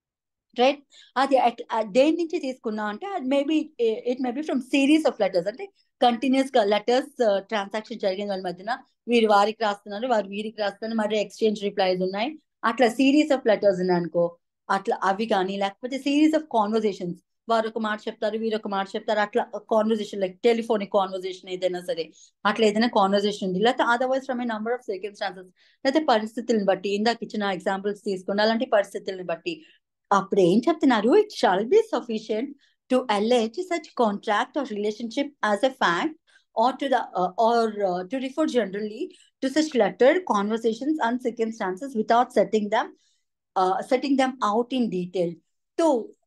రైట్ అది అట్- ఆ దేని నుంచి తీసుకున్నా అంటే అది maybe it maybe from series of letters అంటే కంటిన్యూస్ గా లెటర్స్ ట్రాన్సాక్షన్ జరిగిన వాళ్ళ మధ్యన వీరు వారికి రాస్తున్నారు వారు వీరికి రాస్తున్నారు మరి ఎక్స్చేంజ్ రిప్లైస్ ఉన్నాయి అట్లా సిరీస్ ఆఫ్ లెటర్స్ ఉన్నాయి అనుకో అట్లా అవి కానీ లేకపోతే సిరీస్ ఆఫ్ కాన్వర్సేషన్స్ వారు ఒక మాట చెప్తారు వీరు ఒక మాట చెప్తారు అట్లా కాన్వర్సేషన్ లైక్ టెలిఫోనిక్ కాన్వర్సేషన్ ఏదైనా సరే అట్లా ఏదైనా కాన్వర్సేషన్ ఉంది లేకపోతే otherwise from a number of circumstances లేకపోతే పరిస్థితులను బట్టి ఇందాక ఇచ్చిన ఎగ్జాంపుల్స్ తీసుకోండి అలాంటి పరిస్థితులను బట్టి అప్పుడు ఏం చెప్తున్నారు it shall be sufficient to allege such contract or relationship as a fact or to the uh, or uh, to refer generally to such letter conversations and circumstances without setting them uh, setting them out in detail so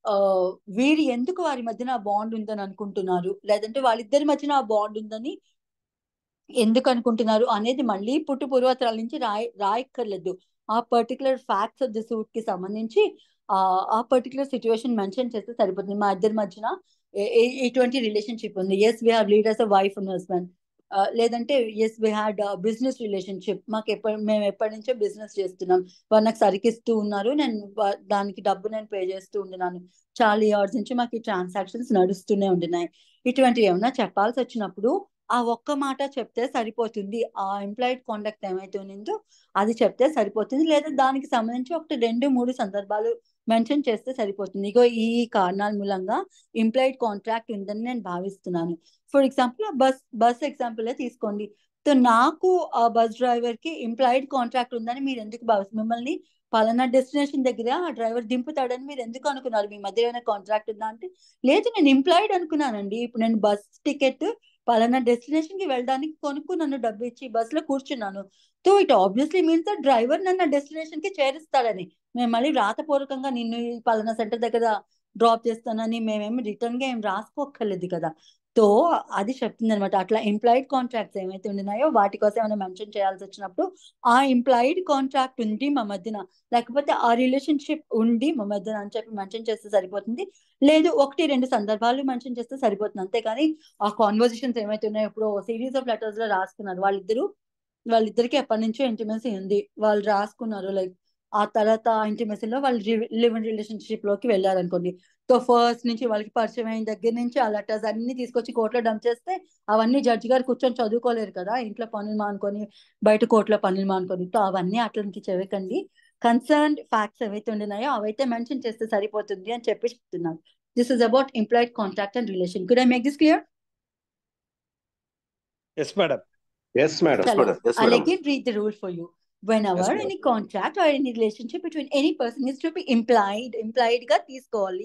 వీరు ఎందుకు వారి మధ్యన ఆ bond ఉందని అనుకుంటున్నారు లేదంటే వాళ్ళిద్దరి మధ్యన ఆ బాండ్ ఉందని ఎందుకు అనుకుంటున్నారు అనేది మళ్ళీ పుట్టు పూర్వతరాల నుంచి రాయ రాయక్కర్లేదు ఆ particular facts of the suit కి సంబంధించి ఆ ఆ పర్టికులర్ సిచ్యువేషన్ మెన్షన్ చేస్తే సరిపోతుంది మా ఇద్దరి మధ్యన ఏ- ఏ- ఎటువంటి రిలేషన్షిప్ ఉంది yes we have lead as a wife and husband లేదంటే yes we had business relationship మాకు ఎప్పటి మేము ఎప్పటి నుంచో బిజినెస్ చేస్తున్నాం వాళ్ళు నాకు సరికిస్తూ ఉన్నారు నేను వా- దానికి డబ్బు నేను పే చేస్తూ ఉంటున్నాను చాలా ఇయర్స్ నుంచి మాకు ఈ ట్రాన్సాక్షన్స్ నడుస్తూనే ఉంటున్నాయి ఇటువంటివి ఏమైనా చెప్పాల్సి వచ్చినప్పుడు ఆ ఒక్క మాట చెప్తే సరిపోతుంది ఆ ఎంప్లాయిడ్ కాండక్ట్ ఏమైతే ఉందో అది చెప్తే సరిపోతుంది లేదా దానికి సంబంధించి ఒకటి రెండు మూడు సందర్భాలు మెన్షన్ చేస్తే సరిపోతుంది ఇగో ఈ కారణాల మూలంగా ఎంప్లాయిడ్ కాంట్రాక్ట్ ఉందని నేను భావిస్తున్నాను for example bus bus example తీసుకోండి సో నాకు ఆ బస్ డ్రైవర్ కి ఎంప్లాయిడ్ కాంట్రాక్ట్ ఉందని మీరు ఎందుకు భావిస్తారు మిమ్మల్ని పలానా డెస్టినేషన్ దగ్గర ఆ డ్రైవర్ దింపుతాడని మీరు ఎందుకు అనుకున్నారు మీ మధ్య ఏమైనా కాంట్రాక్ట్ ఉందా అంటే లేదు నేను ఎంప్లాయిడ్ అనుకున్నానండి ఇప్పుడు నేను బస్ టికెట్ పలానా డెస్టినేషన్ కి వెళ్ళడానికి కొనుక్కు నన్ను డబ్బు ఇచ్చి బస్ లో కూర్చున్నాను so it obviously means that driver నన్ను డెస్టినేషన్ కి చేరుస్తాడని మేము మళ్ళీ రాతపూర్వకంగా నిన్ను ఈ పలానా సెంటర్ దగ్గర డ్రాప్ చేస్తానని మేమేమి రిటర్న్ గా ఏం రాసుకోక్కర్లేదు కదా సో అది చెప్తుంది అనమాట అట్లా ఎంప్లాయిడ్ కాంట్రాక్ట్స్ ఏమైతే ఉన్నాయో వాటి కోసం ఏమైనా మెన్షన్ చేయాల్సి వచ్చినప్పుడు ఆ ఎంప్లాయిడ్ కాంట్రాక్ట్ ఉంది మా మధ్యన లేకపోతే ఆ రిలేషన్షిప్ ఉంది మా మధ్యన అని చెప్పి మెన్షన్ చేస్తే సరిపోతుంది లేదు ఒకటి రెండు సందర్భాలు మెన్షన్ చేస్తే సరిపోతుంది అంతేకాని ఆ కాన్వర్సేషన్స్ ఏమైతే ఉన్నాయో ఇప్పుడు సిరీస్ ఆఫ్ లెటర్స్ లో రాసుకున్నారు వాళ్ళిద్దరు వాళ్ళిద్దరికి ఎప్పటి నుంచో ఇంటిమెసీ ఉంది వాళ్ళు రాసుకున్నారు లైక్ ఆ తర్వాత ఇంటిమెసీలో వాళ్ళు లివ్ ఇన్ రిలేషన్షిప్ లోకి వెళ్ళారు అనుకోండి సో ఫస్ట్ నుంచి వాళ్ళకి పరిచయం అయిన దగ్గర నుంచి ఆ లెటర్స్ అన్ని తీసుకొచ్చి కోర్టులో డంప్ చేస్తే అవన్నీ జడ్జి గారు కూర్చొని చదువుకోలేరు కదా ఇంట్లో పనులు మానుకొని బయట కోర్టులో పనులు మానుకొని సో అవన్నీ అట్లకి చెవకండి కన్సర్న్ ఫ్యాక్ట్స్ ఏవైతే ఉండినాయో అవైతే మెన్షన్ చేస్తే సరిపోతుంది అని చెప్పి చెప్తున్నాను this is about implied contract and relation could I make this clear
yes madam
yes madam
Hello.
madam. Yes,
I'll
madam.
again read the rule for you. Whenever
Yes, madam.
any contract or any relationship between any person is to be implied, implied గా తీసుకోవాలి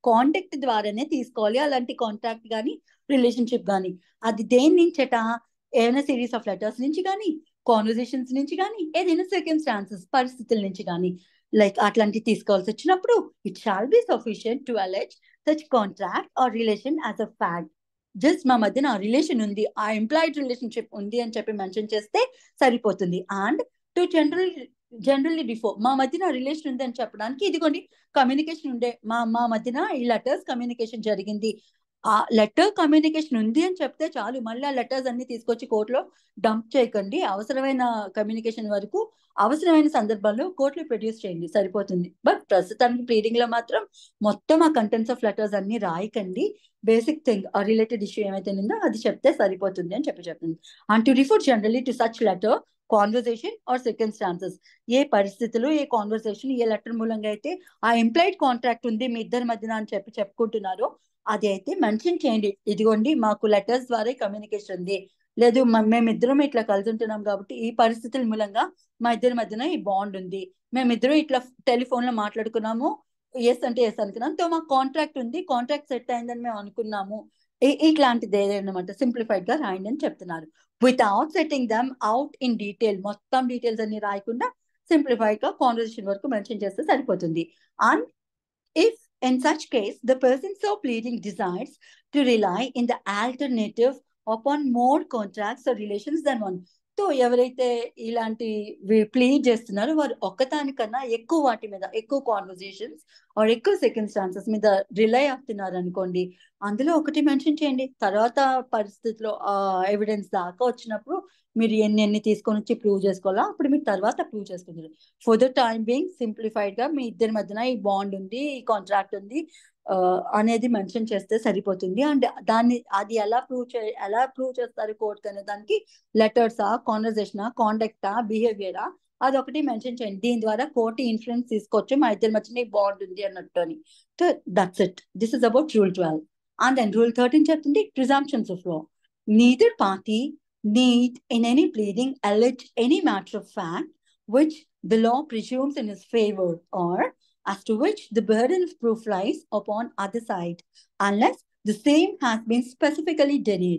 contact ద్వారానే తీసుకోవాలి అలాంటి contact కానీ relationship కానీ అది దేని నుంచట ఏదైనా సిరీస్ ఆఫ్ లెటర్స్ నుంచి కానీ కాన్వర్జేషన్స్ నుంచి కానీ ఏదైనా సర్కమ్స్టాన్సెస్ పరిస్థితుల నుంచి కానీ లైక్ అట్లాంటివి తీసుకోవాల్సి వచ్చినప్పుడు it shall be sufficient to allege such contract or relation as a fact just మా మధ్యన ఆ రిలేషన్ ఉంది ఆ ఎంప్లాయిడ్ రిలేషన్షిప్ ఉంది అని చెప్పి మెన్షన్ చేస్తే సరిపోతుంది and to general generally before మా మధ్యన రిలేషన్ ఉంది అని చెప్పడానికి ఇదిగోండి కమ్యూనికేషన్ ఉండే మా మా మధ్యన ఈ లెటర్స్ కమ్యూనికేషన్ జరిగింది ఆ లెటర్ కమ్యూనికేషన్ ఉంది అని చెప్తే చాలు మళ్ళీ ఆ లెటర్స్ అన్ని తీసుకొచ్చి కోర్టులో డంప్ చేయకండి అవసరమైన కమ్యూనికేషన్ వరకు అవసరమైన సందర్భాల్లో కోర్టులో ప్రొడ్యూస్ చేయండి సరిపోతుంది బట్ ప్రస్తుతానికి ప్రీడింగ్ లో మాత్రం మొత్తం ఆ కంటెంట్స్ ఆఫ్ లెటర్స్ అన్ని రాయకండి బేసిక్ థింగ్ ఆ రిలేటెడ్ ఇష్యూ ఏమైతే ఉందో అది చెప్తే సరిపోతుంది అని చెప్పి చెప్పింది and to refer generally to such letter conversation or circumstances ఏ పరిస్థితులు ఏ కాన్వర్సేషన్ ఏ లెటర్ మూలంగా అయితే ఆ ఎంప్లాయిడ్ కాంట్రాక్ట్ ఉంది మీ ఇద్దరి మధ్యన అని చెప్పి చెప్పుకుంటున్నారో అది అయితే మెన్షన్ చేయండి ఇదిగోండి మాకు లెటర్స్ ద్వారా కమ్యూనికేషన్ ఉంది లేదు మేమిద్దరం ఇట్లా కలిసి ఉంటున్నాం కాబట్టి ఈ పరిస్థితుల మూలంగా మా ఇద్దరి మధ్యన ఈ బాండ్ ఉంది మేమిద్దరం ఇట్లా టెలిఫోన్ లో మాట్లాడుకున్నాము ఎస్ అంటే ఎస్ అనుకున్నాం తో మాకు కాంట్రాక్ట్ ఉంది కాంట్రాక్ట్ సెట్ అయిందని మేము అనుకున్నాము ఇట్లాంటిది ఏదైనా సింప్లిఫైడ్ గా రాయండి అని చెప్తున్నారు without setting them out in detail మొత్తం డీటెయిల్స్ అన్ని రాయకుండా సింప్లిఫైడ్ గా కాన్వర్సేషన్ వరకు మెన్షన్ చేస్తే సరిపోతుంది and if in such case the person so pleading desires to rely in the alternative upon more contracts or relations than one so ఎవరైతే ఇలాంటి plead చేస్తున్నారో వారు ఒక్కదానికన్నా ఎక్కువ వాటి మీద ఎక్కువ కాన్వర్జేషన్స్ ఆర్ ఎక్కువ సెకండ్ ఛాన్సెస్ మీద రిలై అవుతున్నారు అనుకోండి అందులో ఒకటి మెన్షన్ చేయండి తర్వాత పరిస్థితిలో ఎవిడెన్స్ దాకా వచ్చినప్పుడు మీరు ఎన్ని ఎన్ని తీసుకొని వచ్చి ప్రూవ్ చేసుకోవాలా అప్పుడు మీరు తర్వాత ప్రూవ్ చేసుకుంటారు for the time being simplified గా మీ ఇద్దరి మధ్యన ఈ బాండ్ ఉంది ఈ కాంట్రాక్ట్ ఉంది అనేది మెన్షన్ చేస్తే సరిపోతుంది అండ్ దాన్ని అది ఎలా ప్రూవ్ చే ఎలా ప్రూవ్ చేస్తారు కోర్ట్ అనే దానికి లెటర్సా కాన్వర్జేషనా కాండక్టా బిహేవియరా అది ఒకటి మెన్షన్ చేయండి దీని ద్వారా కోర్టు ఇన్ఫ్లుయెన్స్ తీసుకోవచ్చు మా ఇద్దరి మధ్యన బాండ్ ఉంది అన్నట్టు అని so that's it this is about rule twelve and then rule thirteen చెప్తుంది presumptions of law neither party need in any pleading allege any matter of fact which the law presumes in his favor or as to which the burden of proof lies upon other side unless the same has been specifically denied.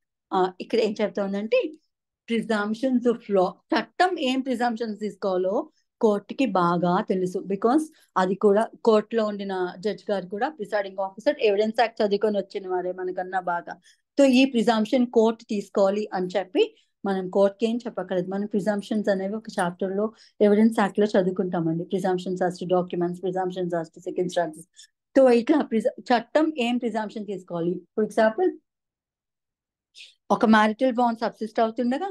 ఇక్కడ ఏం చెప్తోందంటే presumptions of లా చట్టం ఏం presumptions తీసుకోవాలో కోర్టుకి బాగా తెలుసు because అది కూడా కోర్టులో ఉండిన జడ్జ్ గారు కూడా ప్రిసైడింగ్ ఆఫీసర్ ఎవిడెన్స్ యాక్ట్ చదువుకొని వచ్చిన వారే మనకన్నా బాగా సో ఈ ప్రిజంప్షన్ కోర్టు తీసుకోవాలి అని చెప్పి మనం కోర్టుకి ఏం చెప్పక్కర్లేదు మనం ప్రిజంప్షన్స్ అనేవి ఒక చాప్టర్ లో ఎవిడెన్స్ యాక్ట్ లో చదువుకుంటామండి presumptions as to documents presumptions as to circumstances so ఇట్లా చట్టం ఏం ప్రిజంప్షన్ తీసుకోవాలి ఫర్ ఎగ్జాంపుల్ ఒక మ్యారిటల్ బాండ్ సబ్సిస్ట్ అవుతుండగా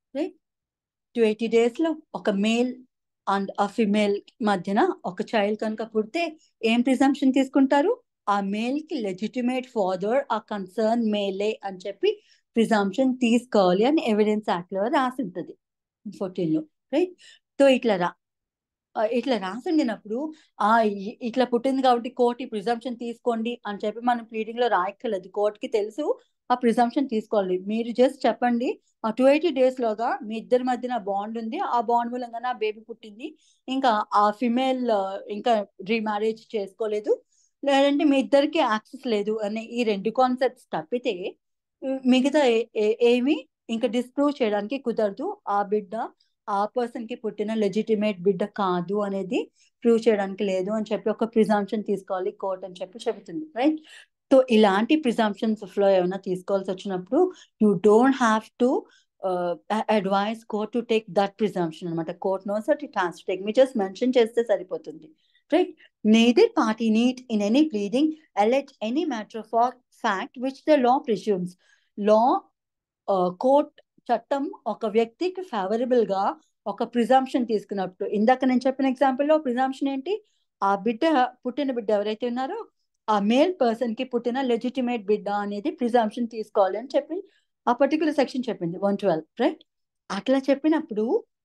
టూ ఎయిటీ డేస్ లో ఒక మేల్ అండ్ ఆ ఫిమేల్ మధ్యన ఒక చైల్డ్ కనుక పుడితే ఏం ప్రిజంప్షన్ తీసుకుంటారు ఆ మేల్ కి లెజిటిమేట్ ఫాదర్ ఆ కన్సర్న్ మేలే అని చెప్పి ప్రిజంప్షన్ తీసుకోవాలి అని ఎవిడెన్స్ యాక్ట్ లో రాసి ఉంటుంది ఫోర్టీన్ లో రైట్ సో ఇట్లా రా ఇట్లా రాసిండినప్పుడు ఆ ఇట్లా పుట్టింది కాబట్టి కోర్టు ఈ ప్రిజంప్షన్ తీసుకోండి అని చెప్పి మనం ప్లీడింగ్ లో రాయక్కర్లేదు కోర్టుకి తెలుసు ఆ ప్రిజంప్షన్ తీసుకోవాలి మీరు జస్ట్ చెప్పండి ఆ టూ ఎయిటీ డేస్ లోగా మీ ఇద్దరి మధ్యన బాండ్ ఉంది ఆ బాండ్ మూలంగా నా బేబీ పుట్టింది ఇంకా ఆ ఫిమేల్ ఇంకా రీమ్యారేజ్ చేసుకోలేదు లేదంటే మీ ఇద్దరికి యాక్సెస్ లేదు అనే ఈ రెండు కాన్సెప్ట్స్ తప్పితే మిగతా ఏమి ఇంకా డిస్ప్రూవ్ చేయడానికి కుదరదు ఆ బిడ్డ ఆ పర్సన్ కి పుట్టిన లెజిటిమేట్ బిడ్డ కాదు అనేది ప్రూవ్ చేయడానికి లేదు అని చెప్పి ఒక ప్రిజంప్షన్ తీసుకోవాలి కోర్ట్ అని చెప్పి చెబుతుంది రైట్ సో ఇలాంటి ప్రిజంప్షన్స్ లో ఏమైనా తీసుకోవాల్సి వచ్చినప్పుడు you don't have to advise court to take that presumption అనమాట court knows that it has to take మీ జస్ట్ మెన్షన్ చేస్తే సరిపోతుంది right? Neither party need in any pleading allege any matter of fact which the law presumes. Law, uh, court, చట్టం ఒక వ్యక్తికి favourable గా ఒక presumption తీసుకున్నప్పుడు ఇందాక నేను చెప్పిన ఎగ్జాంపుల్ లో ప్రిజంప్షన్ ఏంటి ఆ బిడ్డ పుట్టిన బిడ్డ ఎవరైతే ఉన్నారో ఆ మేల్ పర్సన్ కి పుట్టిన లెజిటిమేట్ బిడ్డ అనేది ప్రిజంప్షన్ తీసుకోవాలి అని చెప్పి ఆ పర్టికులర్ సెక్షన్ చెప్పింది వన్ ట్వెల్వ్ రైట్ అట్లా చెప్పినప్పుడు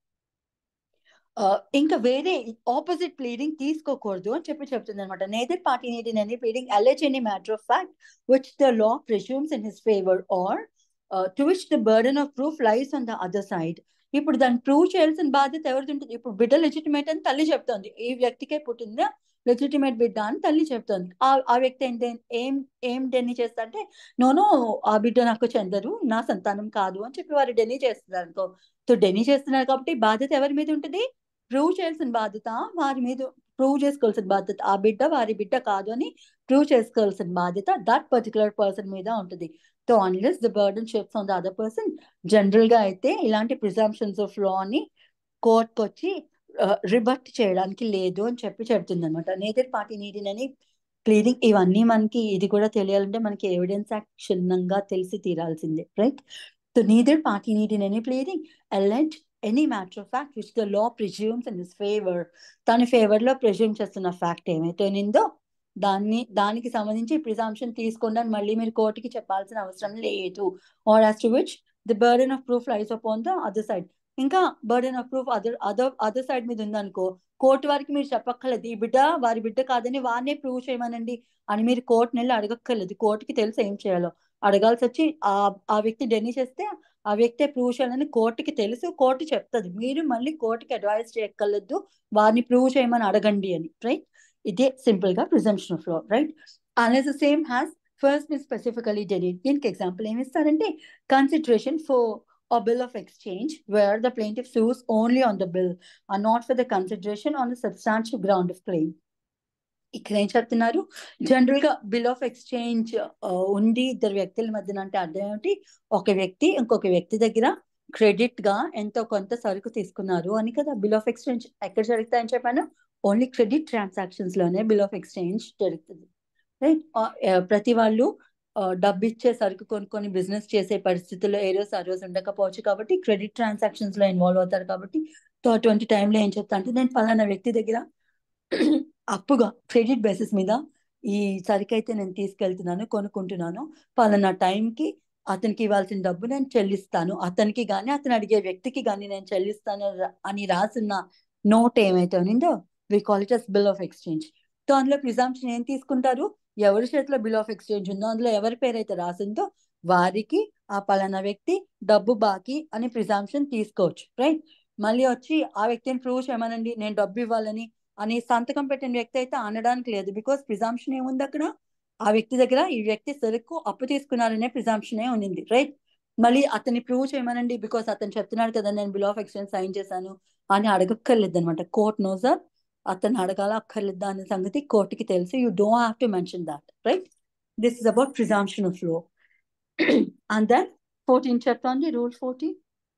ఇంకా వేరే ఆపోజిట్ ప్లీడింగ్ తీసుకోకూడదు అని చెప్పి చెప్తుంది అనమాట neither party need in any pleading allege any matter of fact which the law presumes in his favour or to which the burden of proof lies on the other side ఇప్పుడు దాన్ని prove చేయాల్సిన బాధ్యత ఎవరిది ఉంటుంది ఇప్పుడు బిడ్డ legitimate అని తల్లి చెప్తోంది ఈ వ్యక్తికే పుట్టిందా లెజిటిమేట్ బిడ్డ అని తల్లి చెప్తుంది ఆ ఆ వ్యక్తి ఏంటి ఏం ఏం డెన్ని చేస్తా అంటే నోనో ఆ బిడ్డ నాకు చెందరు నా సంతానం కాదు అని చెప్పి వారు డెన్ని చేస్తున్నారు అనుకో సో డెన్ని చేస్తున్నారు కాబట్టి బాధ్యత ఎవరి మీద ఉంటుంది ప్రూవ్ చేయాల్సిన బాధ్యత వారి మీద ప్రూవ్ చేసుకోవాల్సిన బాధ్యత ఆ బిడ్డ వారి బిడ్డ కాదు అని ప్రూవ్ చేసుకోవాల్సిన బాధ్యత దట్ పర్టికులర్ పర్సన్ మీద ఉంటుంది so unless the burden shifts on the other person general గా అయితే ఇలాంటి ప్రిజంప్షన్స్ ఆఫ్ లా ని కోర్టుకు వచ్చి రిబట్ చేయడానికి లేదు అని చెప్పి చెప్తుంది అనమాట నేదర్ పార్టీ నీడినని ప్లీడింగ్ ఇవన్నీ మనకి ఇది కూడా తెలియాలంటే మనకి ఎవిడెన్స్ యాక్ట్ క్షుణ్ణంగా తెలిసి తీరాల్సిందే right so neither party need in any pleading ఎలెంట్ any matter of fact which the law presumes in his favour తన ఫేవర్ లో ప్రిజ్యూమ్ చేస్తున్న ఫ్యాక్ట్ ఏమైతే నిందో దాన్ని దానికి సంబంధించి ప్రిజాంప్షన్ తీసుకోండి అని మళ్ళీ మీరు కోర్టుకి చెప్పాల్సిన అవసరం లేదు or as to which the burden of proof lies upon the other side ఇంకా burden of proof other other other side మీద ఉందనుకో కోర్టు వారికి మీరు చెప్పక్కర్లేదు ఈ బిడ్డ వారి బిడ్డ కాదని వారినే ప్రూవ్ చేయమనండి అని మీరు కోర్టుని వెళ్ళి అడగక్కర్లేదు కోర్టుకి తెలిసి ఏం చేయాలో అడగాల్సి వచ్చి ఆ ఆ వ్యక్తి డెన్ని చేస్తే ఆ వ్యక్తే ప్రూవ్ చేయాలని కోర్టుకి తెలుసు కోర్టు చెప్తుంది మీరు మళ్ళీ కోర్టుకి అడ్వైస్ చేయక్కర్లేదు వారిని ప్రూవ్ చేయమని అడగండి అని రైట్ ఇదే సింపుల్ గా presumption of law right unless the same has first been specifically denied దీనికి ఎగ్జాంపుల్ ఏమి ఇస్తారంటే consideration for a bill of exchange where the plaintiff sues only on the bill and not for the consideration on a substantial ground of claim. ఇక్కడ ఏం చెప్తున్నారు general గా bill of exchange ఉంది ఇద్దరు వ్యక్తుల మధ్యన అంటే అర్థం ఏమిటి ఒక వ్యక్తి ఇంకొక వ్యక్తి దగ్గర క్రెడిట్ గా ఎంతో కొంత సరుకు తీసుకున్నారు అని కదా బిల్ ఆఫ్ ఎక్స్చేంజ్ ఎక్కడ జరుగుతాయని చెప్పాను ఓన్లీ క్రెడిట్ ట్రాన్సాక్షన్స్ లోనే బిల్ ఆఫ్ ఎక్స్చేంజ్ జరుగుతుంది రైట్ ప్రతి వాళ్ళు డబ్బు ఇచ్చే సరుకు కొనుక్కొని బిజినెస్ చేసే పరిస్థితుల్లో ఏ రోజు ఆ రోజు ఉండకపోవచ్చు కాబట్టి క్రెడిట్ ట్రాన్సాక్షన్స్ లో ఇన్వాల్వ్ అవుతారు కాబట్టి సో అటువంటి టైంలో ఏం చెప్తా అంటే నేను పలానా వ్యక్తి దగ్గర అప్పుగా క్రెడిట్ బేసిస్ మీద ఈ సరుకు అయితే నేను తీసుకెళ్తున్నాను కొనుక్కుంటున్నాను పలానా టైంకి అతనికి ఇవ్వాల్సిన డబ్బు నేను చెల్లిస్తాను అతనికి కానీ అతను అడిగే వ్యక్తికి కానీ నేను చెల్లిస్తాను అని రాసిన నోట్ ఏమైతే ఉందో we call it as bill of exchange so అందులో ప్రిజాంప్షన్ ఏం తీసుకుంటారు ఎవరి చేతిలో బిల్ ఆఫ్ ఎక్స్చేంజ్ ఉందో అందులో ఎవరి పేరైతే రాసిందో వారికి ఆ పలానా వ్యక్తి డబ్బు బాకీ అని ప్రిజాంప్షన్ తీసుకోవచ్చు రైట్ మళ్ళీ వచ్చి ఆ వ్యక్తిని ప్రూవ్ చేయమనండి నేను డబ్బు ఇవ్వాలని అని సంతకం పెట్టిన వ్యక్తి అయితే అనడానికి లేదు బికాస్ ప్రిజాంప్షన్ ఏముంది అక్కడ ఆ వ్యక్తి దగ్గర ఈ వ్యక్తి సరుకు అప్పు తీసుకున్నారనే ప్రిజాంప్షనే ఉంది రైట్ మళ్ళీ అతన్ని ప్రూవ్ చేయమనండి బికాస్ అతను చెప్తున్నాడు కదా నేను బిల్ ఆఫ్ ఎక్స్చేంజ్ సైన్ చేశాను అని అడగక్కర్లేదు అనమాట కోర్ట్ నోజర్ అతను అడగాల అక్కర్లేదా అనే సంగతి కోర్టుకి తెలుసు you don't have to mention that right this is about presumption of law and then fourteen చెప్తాంది rule fourteen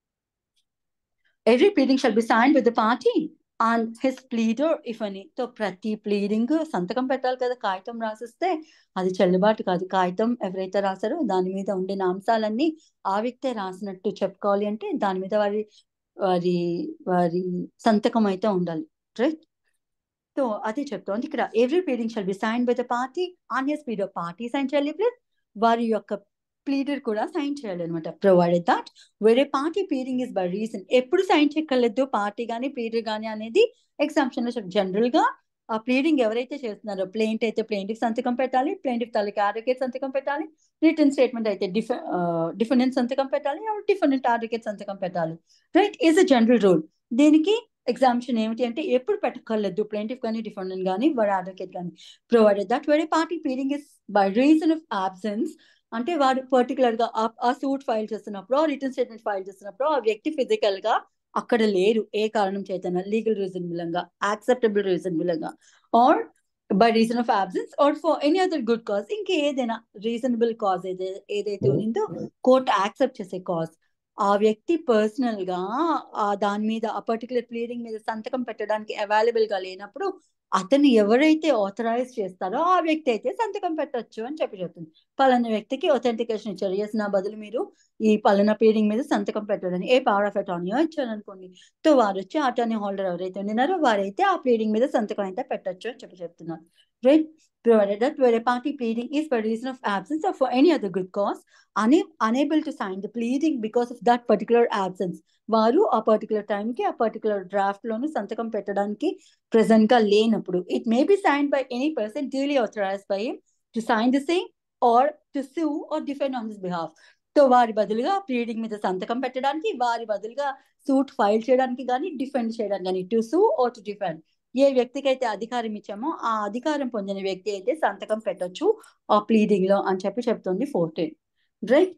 every pleading shall be sign with the party and his pleader if అని so ప్రతి pleading సంతకం పెట్టాలి కదా కాగితం రాసిస్తే అది చెల్లుబాటు కాదు కాగితం ఎవరైతే రాశారో దాని మీద ఉండిన అంశాలన్నీ ఆ వ్యక్తే రాసినట్టు చెప్పుకోవాలి అంటే దాని మీద వారి వారి వారి సంతకం అయితే ఉండాలి రైట్ సో అదే చెప్తోంది ఇక్కడ every pleading shall be sign by the party on his pleader party sign చేయాలి ప్లస్ వారి యొక్క ప్లీడర్ కూడా సైన్ చేయాలి అనమాట ప్రొవైడెడ్ దాట్ వేరే party pleading is by reason ఎప్పుడు సైన్ చేయగలదు పార్టీ కానీ ప్లీడర్ కానీ అనేది ఎగ్జామ్షన్ లో జనరల్ గా ఆ ప్లీడింగ్ ఎవరైతే చేస్తున్నారో ప్లేంట్ అయితే ప్లేంటికి సంతకం పెట్టాలి ప్లేంటిఫ్ తాలూకా అడ్వకేట్ సంతకం పెట్టాలి రిటర్న్ స్టేట్మెంట్ అయితే డిఫ డిఫెండెంట్ సంతకం పెట్టాలి డిఫెండెంట్ అడ్వకేట్ సంతకం పెట్టాలి right is a general rule దీనికి ఎగ్జామ్షన్ ఏమిటి అంటే ఎప్పుడు పెట్టక్కర్లేదు ప్లేంటిఫ్ కానీ డిఫెండెంట్ కానీ వారి అడ్వకేట్ కానీ provided that very party pleading is by reason of absence అంటే వాడు పర్టికులర్ గా ఆ సూట్ ఫైల్ చేస్తున్నప్పుడు రిటర్న్ స్టేట్మెంట్ ఫైల్ చేస్తున్నప్పుడు ఆ వ్యక్తి ఫిజికల్ గా అక్కడ లేరు ఏ కారణం చేతన లీగల్ రీజన్ మూలంగా యాక్సెప్టబుల్ రీజన్ మూలంగా or by reason of absence or for any other good cause ఇంకా ఏదైనా రీజనబుల్ కాజ్ ఏదైతే ఏదైతే ఉందో కోర్ట్ యాక్సెప్ట్ చేసే కాజ్ ఆ వ్యక్తి పర్సనల్ గా ఆ దాని మీద ఆ పర్టికులర్ ప్లీడింగ్ మీద సంతకం పెట్టడానికి అవైలబుల్ గా లేనప్పుడు అతను ఎవరైతే ఆథరైజ్ చేస్తారో ఆ వ్యక్తి అయితే సంతకం పెట్టొచ్చు అని చెప్పి చెప్తుంది పలానా వ్యక్తికి ఒథెంటికేషన్ ఇచ్చారు ఎస్ నా బదులు మీరు ఈ పలానా ప్లీడింగ్ మీద సంతకం పెట్టాలని ఏ పవర్ ఆఫ్ అటార్నీ ఇచ్చారు అనుకోండి సో వారు వచ్చి అటార్నీ హోల్డర్ ఎవరైతే ఉన్నారో వారైతే ఆ ప్లీడింగ్ మీద సంతకం అయితే పెట్టొచ్చు అని చెప్పి చెప్తున్నారు right provided that where a party pleading is for reason of absence or for any other good cause, una- unable to sign the pleading because of that particular absence. వారు ఆ పర్టికులర్ టైంకి ఆ పర్టికులర్ డ్రాఫ్ట్ లోను సంతకం పెట్టడానికి present గా లేనప్పుడు it may be sign by any person duly authorize by to sign the same or to sue or defend on this behalf so వారి బదులుగా ప్లీడింగ్ మీద సంతకం పెట్టడానికి వారి బదులుగా సూట్ ఫైల్ చేయడానికి కానీ డిఫెండ్ చేయడానికి కానీ to sue are to defend ఏ వ్యక్తికి అయితే అధికారం ఇచ్చామో ఆ అధికారం పొందిన వ్యక్తి అయితే సంతకం పెట్టొచ్చు ఆ ప్లీడింగ్ లో అని చెప్పి చెప్తుంది fourteen right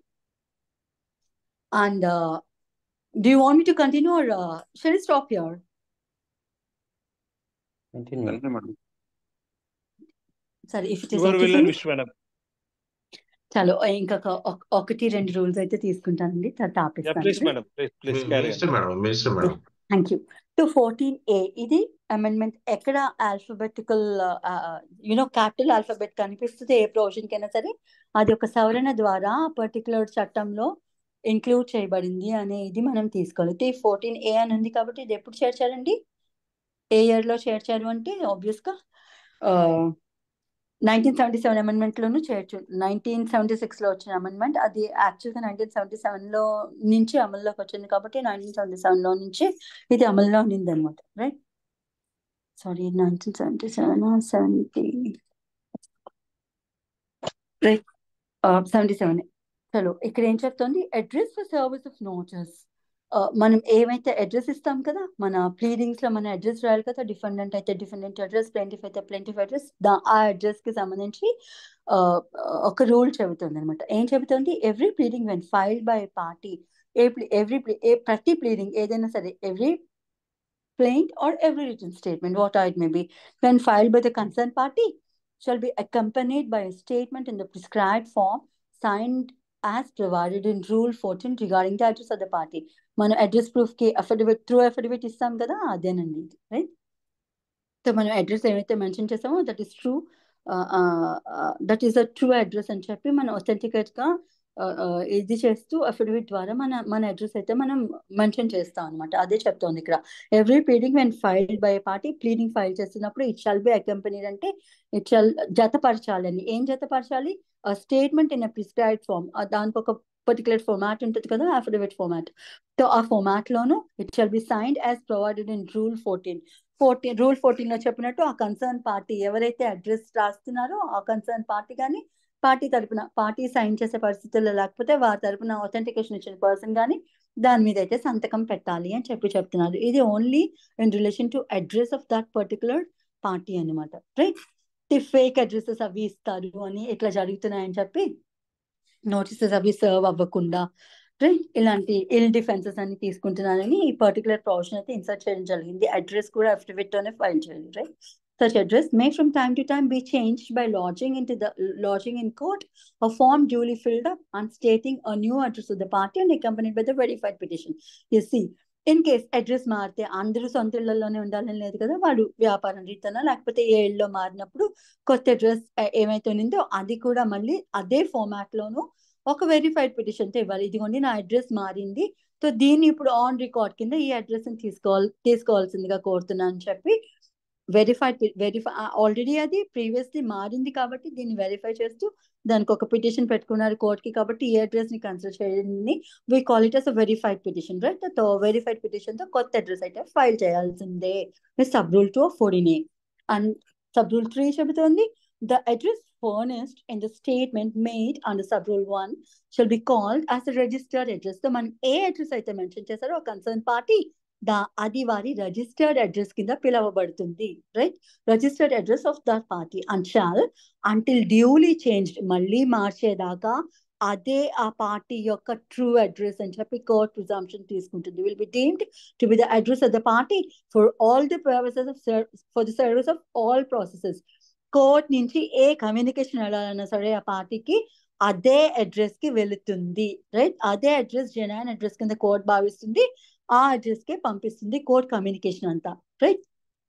and do you want me to continue or shall stop here
continue
అంతే మేడం
సరే if it
your will and wish madam
చలో ఇంకొక ఒక- ఒకటి రెండు రూల్స్ అయితే తీసుకుంటానండి తర్వాత
యా ప్లీజ్
ఆపేస్తాను
మేడం ప్లీజ్ ప్లీజ్
మీ
carry
minister madam minister madam
thank you to fourteen A ఇది అమెండ్మెంట్ ఎక్కడ ఆల్ఫబెటికల్ యూనో క్యాపిటల్ ఆల్ఫబెట్ కనిపిస్తుంది ఏ ప్రొవిజన్ కైనా సరే అది ఒక సవరణ ద్వారా పర్టికులర్ చట్టంలో ఇంక్లూడ్ చేయబడింది అనేది మనం తీసుకోవాలి ఫోర్టీన్ ఏ అని ఉంది కాబట్టి ఇది ఎప్పుడు చేర్చారండి ఏ ఇయర్ లో చేర్చారు అంటే ఆబ్వియస్ గా నైన్టీన్ సెవెంటీ సెవెన్ అమెండ్మెంట్ లోను చేర్చు నైన్టీన్ సెవెంటీ సిక్స్ లో వచ్చిన అమెండ్మెంట్ అది యాక్చువల్ గా నైన్టీన్ సెవెంటీ సెవెన్ లో నుంచి అమల్లోకి వచ్చింది కాబట్టి నైన్టీన్ సెవెంటీ సెవెన్ లో నుంచి ఇది అమల్లో ఉంది అనమాట right sorry nineteen seventy seven seventy right seventy seven చలో ఇక్కడ ఏం చెప్తుంది address for service of notice మనం ఏమైతే అడ్రస్ ఇస్తాం కదా మన ప్లీడింగ్స్ లో మన అడ్రస్ రాయాలి కదా డిఫెండెంట్ అయితే డిఫెండెంట్ అడ్రస్ ప్లెంటిఫ్ అయితే ప్లెంటిఫ్ అడ్రస్ ఆ అడ్రస్ కి సంబంధించి ఆ, ఒక రూల్ చెబుతుంది అనమాట ఏం చెబుతుంది every pleading when filed by party ఏ ఎవ్రీ ఏ ప్రతి ప్లీడింగ్ ఏదైనా సరే every plaint or every written statement, what it may be, when filed by the concerned party, shall be accompanied by a statement in the prescribed form signed as provided in Rule 14 regarding the address of the party. మనం address proof కి affidavit through affidavit ఇస్తాం కదా అదేనండి ఇది right so మనం address ఏమైతే mention చేసామో that is true that is a true address అని చెప్పి మనం ఒథెంటికేట్ గా uh, uh, ఇది చేస్తూ అఫిడవిట్ ద్వారా మన మన అడ్రస్ అయితే మనం మెన్షన్ చేస్తాం అనమాట అదే చెప్తోంది ఇక్కడ every pleading when filed by party pleading file చేస్తున్నప్పుడు ఇట్ షాల్ బి అకంపెనీడ్ అంటే ఇట్ షాల్ జతపరచాలి అని ఏం జతపరచాలి స్టేట్మెంట్ ఇన్ ప్రిస్క్రైబ్ ఫామ్ దానికి ఒక పర్టికులర్ ఫార్మాట్ ఉంటుంది కదా అఫిడవిట్ ఫార్మాట్ సో ఆ ఫార్మాట్ లోను it shall be signed as provided in rule fourteen fourteen rule fourteen లో చెప్పినట్టు ఆ కన్సర్న్ పార్టీ ఎవరైతే అడ్రస్ రాస్తున్నారో ఆ కన్సర్న్ పార్టీ కానీ పార్టీ తరపున పార్టీ సైన్ చేసే పరిస్థితుల్లో లేకపోతే వారి తరపున అథెంటికేషన్ ఇచ్చిన పర్సన్ కానీ దాని మీద అయితే సంతకం పెట్టాలి అని చెప్పి చెప్తున్నారు ఇది only in relation to address of that particular party అనమాట రైట్ ది ఫేక్ అడ్రసెస్ అవి ఇస్తారు అని ఇట్లా జరుగుతున్నాయని చెప్పి నోటీసెస్ అవి సర్వ్ అవ్వకుండా రైట్ ఇలాంటి ఇల్ డిఫెన్సెస్ అన్ని తీసుకుంటున్నారని ఈ పర్టికులర్ ప్రొవిజన్ అయితే ఇన్సర్ట్ చేయడం జరిగింది అడ్రస్ కూడా అఫిడవిట్ తోనే ఫైల్ చేయాలి right Such address may from time to time be changed by lodging into the lodging in court a form duly filled up and stating a new address of the party and accompanied by the verified petition. You see, in case address మారితే అందరూ సొంత ఇళ్లలోనే ఉండాలని లేదు కదా వాడు వ్యాపారం రీతనా లేకపోతే ఏ ఇళ్ళలో మారినప్పుడు కొత్త అడ్రస్ ఏమైతే ఉందో అది కూడా మళ్ళీ అదే ఫార్మాట్ లోను ఒక వెరిఫైడ్ పిటిషన్ తో ఇవ్వాలి ఇదిగోండి నా అడ్రస్ మారింది సో దీన్ని ఇప్పుడు ఆన్ రికార్డ్ కింద ఈ అడ్రస్ ని తీసుకోవాలి తీసుకోవాల్సిందిగా కోరుతున్నా అని చెప్పి వెరిఫైడ్ వెరిఫై ఆల్రెడీ అది ప్రీవియస్లీ మారింది కాబట్టి దీన్ని వెరిఫై చేస్తూ దానికి ఒక పిటిషన్ పెట్టుకున్నారు కోర్టుకి కాబట్టి ఈ అడ్రస్ ని కన్సిడర్ చేయండి we call it as verified petition right తో వెరిఫైడ్ పిటిషన్ తో కొత్త అడ్రస్ అయితే ఫైల్ చేయాల్సిందే sub rule two fourteen A and sub rule three చెబుతోంది the address furnished in the statement made under sub rule 1 shall be called as a registered address. So మనం ఏ address అయితే mention చేశారో concern party దా అది వారి registered address కింద పిలవబడుతుంది right registered address of that party and shall until duly changed మళ్ళీ మార్చేదాకా అదే ఆ పార్టీ యొక్క ట్రూ అడ్రస్ అని చెప్పి కోర్ట్ ప్రిజంప్షన్ తీసుకుంటుంది will be deemed to be the address of the party for all the purposes of for the service of all processes court నుంచి ఏ కమ్యూనికేషన్ వెళ్ళాలన్నా సరే ఆ పార్టీకి అదే అడ్రస్ కి వెళుతుంది రైట్ అదే అడ్రస్ జెన్యున్ అడ్రస్ కింద కోర్ట్ భావిస్తుంది ఆ అడ్రస్ కే పంపిస్తుంది కోర్ట్ కమ్యూనికేషన్ అంతా right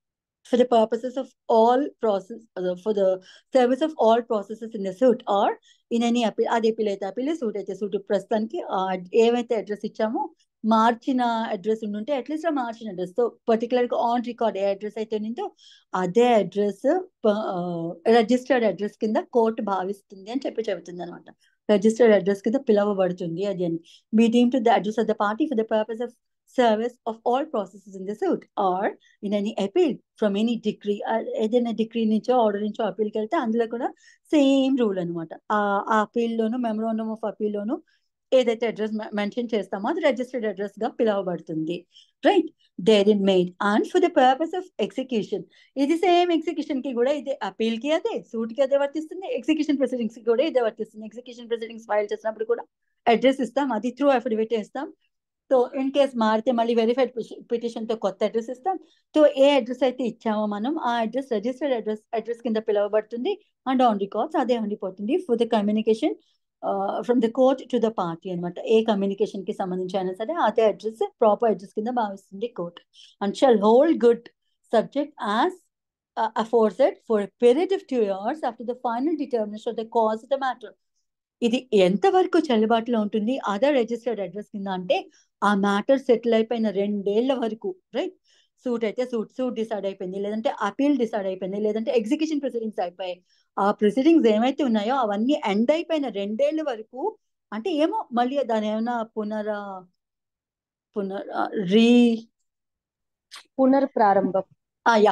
for the purposes of all process uh, for the service of all processes in the suit or in any appeal అది appeal అయితే appeal సూట్ అయితే suit ప్రస్తుతానికి ఏవైతే అడ్రస్ ఇచ్చామో మార్చిన అడ్రస్ ఉంటే అట్లీస్ట్ మార్చిన అడ్రస్ తో పర్టికులర్ గా ఆన్ రికార్డ్ ఏ అడ్రస్ అయితే ఉందో అదే అడ్రస్ రిజిస్టర్డ్ అడ్రస్ కింద కోర్టు భావిస్తుంది అని చెప్పి చెబుతుంది అనమాట రిజిస్టర్డ్ అడ్రస్ కింద పిలవబడుతుంది అది అని be deemed to the address of the party for the purpose of service of all processes in the suit or in any appeal from any decree ఏదైనా డిగ్రీ నుంచో ఆర్డర్ నుంచో అప్పీల్కి వెళ్తే అందులో కూడా సేమ్ రూల్ అనమాట ఆ అప్పీల్ లోను మెమోరాండమ్ ఆఫ్ అప్పీల్ లోను ఏదైతే అడ్రస్ మెన్షన్ చేస్తామో అది రిజిస్టర్డ్ అడ్రస్ గా పిలువబడుతుంది right there in made and for the purpose of execution ఇది సేమ్ ఎగ్జిక్యూషన్ కి కూడా ఇదే అపీల్ కి అదే సూట్ కి అదే వర్తిస్తుంది ఎగ్జిక్యూషన్ ప్రొసీడింగ్స్ కి కూడా ఇదే వర్తిస్తుంది ఎగ్జిక్యూషన్ ప్రొసీడింగ్స్ ఫైల్ చేసినప్పుడు కూడా అడ్రస్ ఇస్తాం అది త్రూ అఫిడవిట్ ఇస్తాం సో ఇన్ కేస్ మారితే మళ్ళీ వెరిఫైడ్ పిటిషన్ తో కొత్త అడ్రస్ ఇస్తాం సో ఏ అడ్రస్ అయితే ఇచ్చామో మనం ఆ అడ్రస్ రిజిస్టర్డ్ అడ్రస్ అడ్రస్ కింద పిలువబడుతుంది అండ్ ఆన్ రికార్డ్స్ అదే ఉండిపోతుంది for the communication from the court to the party అనమాట ఏ కమ్యూనికేషన్ కి సంబంధించి అయినా సరే అదే అడ్రస్ ప్రాపర్ అడ్రస్ కింద భావిస్తుంది court and shall hold good subject as aforesaid for period of two years after the final determination of the cause the matter ఇది ఎంతవరకు చెల్లుబాటులో ఉంటుంది అదర్ రిజిస్టర్డ్ అడ్రస్ కింద అంటే ఆ మ్యాటర్ సెటిల్ అయిపోయిన రెండేళ్ల వరకు రైట్ సూట్ అయితే సూట్ సూట్ డిసైడ్ అయిపోయింది లేదంటే అపీల్ డిసైడ్ అయిపోయింది లేదంటే ఎగ్జిక్యూషన్ ప్రొసీడింగ్స్ అయిపోయాయి ఆ ప్రొసీడింగ్స్ ఏమైతే ఉన్నాయో అవన్నీ ఎండ్ అయిపోయిన రెండేళ్ల వరకు అంటే ఏమో మళ్ళీ దాని ఏమైనా పునర పునర్ రీ
పునర్ప్రారంభం
యా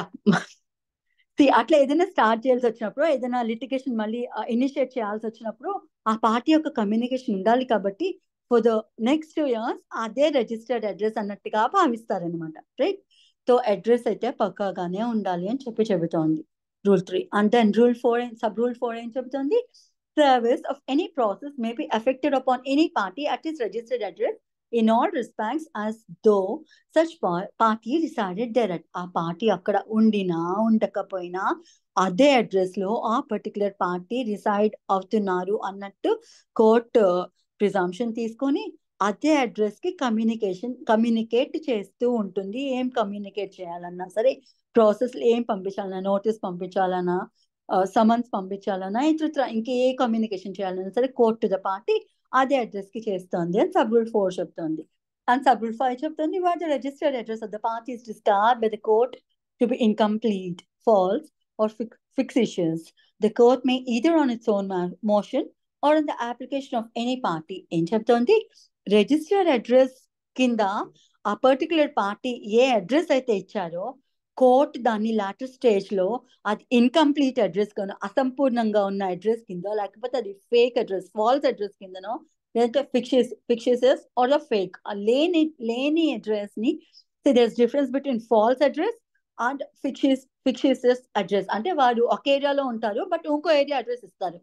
అట్లా ఏదైనా స్టార్ట్ చేయాల్సి వచ్చినప్పుడు ఏదైనా లిటిగేషన్ మళ్ళీ ఇనిషియేట్ చేయాల్సి వచ్చినప్పుడు ఆ పార్టీ యొక్క కమ్యూనికేషన్ ఉండాలి కాబట్టి for the next two years అదే రిజిస్టర్డ్ అడ్రస్ అన్నట్టుగా భావిస్తారనమాట రైట్ సో అడ్రస్ అయితే పక్కాగానే ఉండాలి అని చెప్పి చెబుతోంది rule three and then rule four sub rule four ఏం చెబుతోంది service of any process may be effected upon any party at is registered address in all respects as though such party decided direct ఆ party అక్కడ ఉండినా ఉండకపోయినా అదే address లో ఆ particular party reside అవుతున్నారు అన్నట్టు కోర్టు ప్రిజంప్షన్ తీసుకొని అదే అడ్రస్ కి కమ్యూనికేషన్ కమ్యూనికేట్ చేస్తూ ఉంటుంది ఏం కమ్యూనికేట్ చేయాలన్నా సరే ప్రాసెస్ ఏం పంపించాలన్నా నోటీస్ పంపించాలన్నా సమన్స్ పంపించాలన్నా ఇతర ఇంకే ఏ కమ్యూనికేషన్ చేయాలన్నా సరే కోర్ట్ టు ద పార్టీ అదే అడ్రస్ కి చేస్తుంది అని సబ్ రూల్ ఫోర్ చెప్తుంది అండ్ సబ్ రూల్ ఫైవ్ చెప్తుంది what the registered address of the party is discard by the court to be incomplete false or fictitious the court may either on its own motion or on the application of any party ఏం చెప్తోంది registered address కింద ఆ particular party ఏ address అయితే ఇచ్చారో court దాన్ని later stage లో అది incomplete address కింద అసంపూర్ణంగా ఉన్న అడ్రస్ కింద లేకపోతే అది ఫేక్ అడ్రస్ ఫాల్స్ అడ్రస్ కిందనో లేదంటే fictitious fictitious or the fake ఆ లేని లేని అడ్రస్ ని so there's difference between false address and fictitious fictitious address అంటే వాడు ఒక ఏరియాలో ఉంటారు బట్ ఇంకో ఏరియా అడ్రస్ ఇస్తారు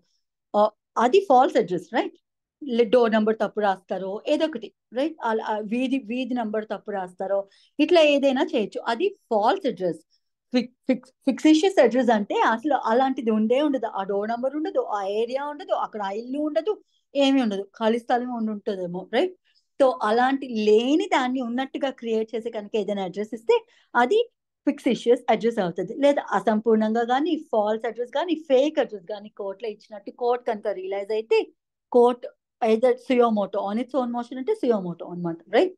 అది false address right door number తప్పు రాస్తారో ఏదో ఒకటి రైట్ వీధి వీధి నెంబర్ తప్పు రాస్తారో ఇట్లా ఏదైనా చేయొచ్చు అది ఫాల్స్ అడ్రస్ ఫిక్సిషియస్ అడ్రస్ అంటే అసలు అలాంటిది ఉండే ఉండదు ఆ డోర్ నెంబర్ ఉండదు ఆ ఏరియా ఉండదు అక్కడ ఆ ఇల్లు ఉండదు ఏమీ ఉండదు ఖాళీ స్థలం ఉండి ఉంటుందేమో రైట్ సో అలాంటి లేని దాన్ని ఉన్నట్టుగా క్రియేట్ చేసి కనుక ఏదైనా అడ్రస్ ఇస్తే అది ఫిక్సిషియస్ అడ్రస్ అవుతుంది లేదా అసంపూర్ణంగా కానీ ఫాల్స్ అడ్రస్ కానీ ఫేక్ అడ్రస్ కానీ కోర్టులో ఇచ్చినట్టు కోర్ట్ కనుక రియలైజ్ అయితే court either suo motu on its own motion అంటే సియోమోటో అనమాట రైట్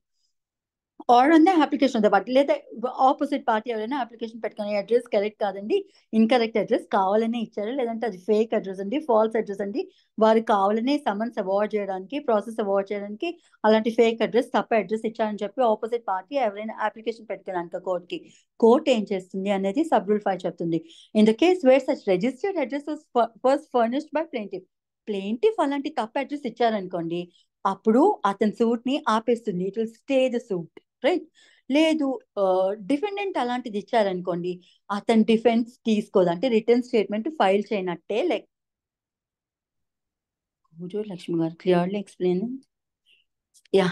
ఆర్ అన్న అప్లికేషన్ ఉంది బట్ లేదా ఆపోజిట్ పార్టీ ఎవరైనా అప్లికేషన్ పెట్టుకుని అడ్రస్ కరెక్ట్ కాదండి ఇన్కరెక్ట్ అడ్రస్ కావాలనే ఇచ్చారు లేదంటే అది ఫేక్ అడ్రస్ అండి ఫాల్స్ అడ్రస్ అండి వారు కావాలనే సమన్స్ అవాయిడ్ చేయడానికి ప్రాసెస్ అవాయిడ్ చేయడానికి అలాంటి ఫేక్ అడ్రస్ తప్ప అడ్రస్ ఇచ్చారని చెప్పి ఆపోజిట్ పార్టీ ఎవరైనా అప్లికేషన్ పెట్టుకున్నాక కోర్టుకి కోర్ట్ ఏం చేస్తుంది అనేది సబ్ రూల్ ఫైవ్ చెప్తుంది in the case where such registered address first furnished by plaintiff plaintiff అలాంటి తప్పు అడ్రస్ ఇచ్చారనుకోండి అప్పుడు అతని సూట్ ని ఆపేస్తుంది it will stay the suit right లేదు డిఫెండెంట్ అలాంటిది ఇచ్చారనుకోండి అతని డిఫెన్స్ తీసుకోదు అంటే రిటర్న్ స్టేట్మెంట్ ఫైల్ చేయనట్టే లైక్ లక్ష్మి గారు clearly explain yeah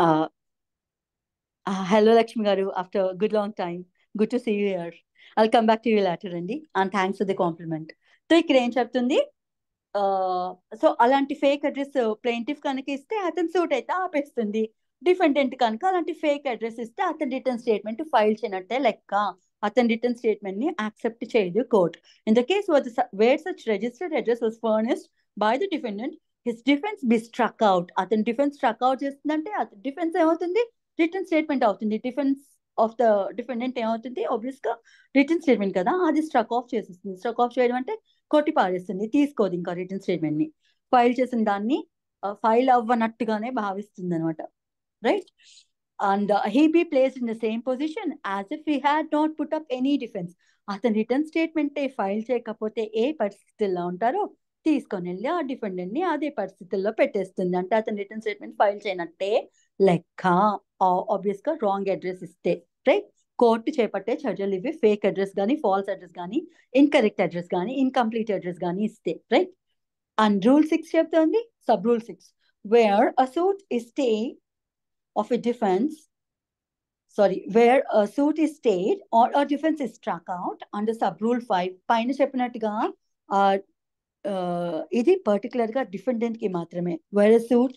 hello Lakshmi గారు after good long time good to see you here I'll come back to you later అండి and thanks for the compliment so ఇక్కడ ఏం చెప్తుంది సో అలాంటి ఫేక్ అడ్రస్ ప్లెయింటిఫ్ కనుక ఇస్తే అతని సూట్ అయితే ఆపేస్తుంది డిఫెండెంట్ కనుక అలాంటి ఫేక్ అడ్రస్ ఇస్తే అతని రిటర్న్ స్టేట్మెంట్ ఫైల్ చేయనట్టే లెక్క అతని రిటర్న్ స్టేట్మెంట్ ని యాక్సెప్ట్ చేయదు court in the case where such registered address was furnished by the defendant his defence be struck out అతని డిఫెన్స్ స్ట్రక్ అవుట్ చేస్తుందంటే అతని డిఫెన్స్ ఏమవుతుంది రిటర్న్ స్టేట్మెంట్ అవుతుంది డిఫెన్స్ ఆఫ్ ద డిఫెండెంట్ ఏమవుతుంది obvious గా return statement కదా అది struck off చేసేస్తుంది స్ట్రక్ ఆఫ్ చేయడం అంటే కొట్టి పారేస్తుంది తీసుకోదు ఇంకా రిటర్న్ స్టేట్మెంట్ ని ఫైల్ చేసిన దాన్ని ఫైల్ అవ్వనట్టుగానే భావిస్తుంది అనమాట right and he be place in the same position as if he had not put up any defence అతని రిటర్న్ స్టేట్మెంట్ ఫైల్ చేయకపోతే ఏ పరిస్థితుల్లో ఉంటారో తీసుకొని వెళ్ళి ఆ డిఫెండెంట్ ని అదే పరిస్థితుల్లో పెట్టేస్తుంది అంటే అతను రిటర్న్ స్టేట్మెంట్ ఫైల్ చేయనట్టే లెక్క ఆబ్వియస్ గా రాంగ్ అడ్రస్ ఇస్తే రైట్ కోర్టు చేపట్టే చర్యలు ఇవి ఫేక్ అడ్రస్ కానీ ఫాల్స్ అడ్రస్ కానీ ఇన్కరెక్ట్ అడ్రస్ కానీ ఇన్కంప్లీట్ అడ్రస్ కానీ ఇస్తే రైట్ అండ్ రూల్ సిక్స్ చెప్తోంది sub rule six where a suit is stay of a defence sorry where a suit is stayed or a defense is struck out under sub rule 5 పైన చెప్పినట్టుగా ఆ, ఆ, ఇది particular గా defendant కి మాత్రమే వేరే సూట్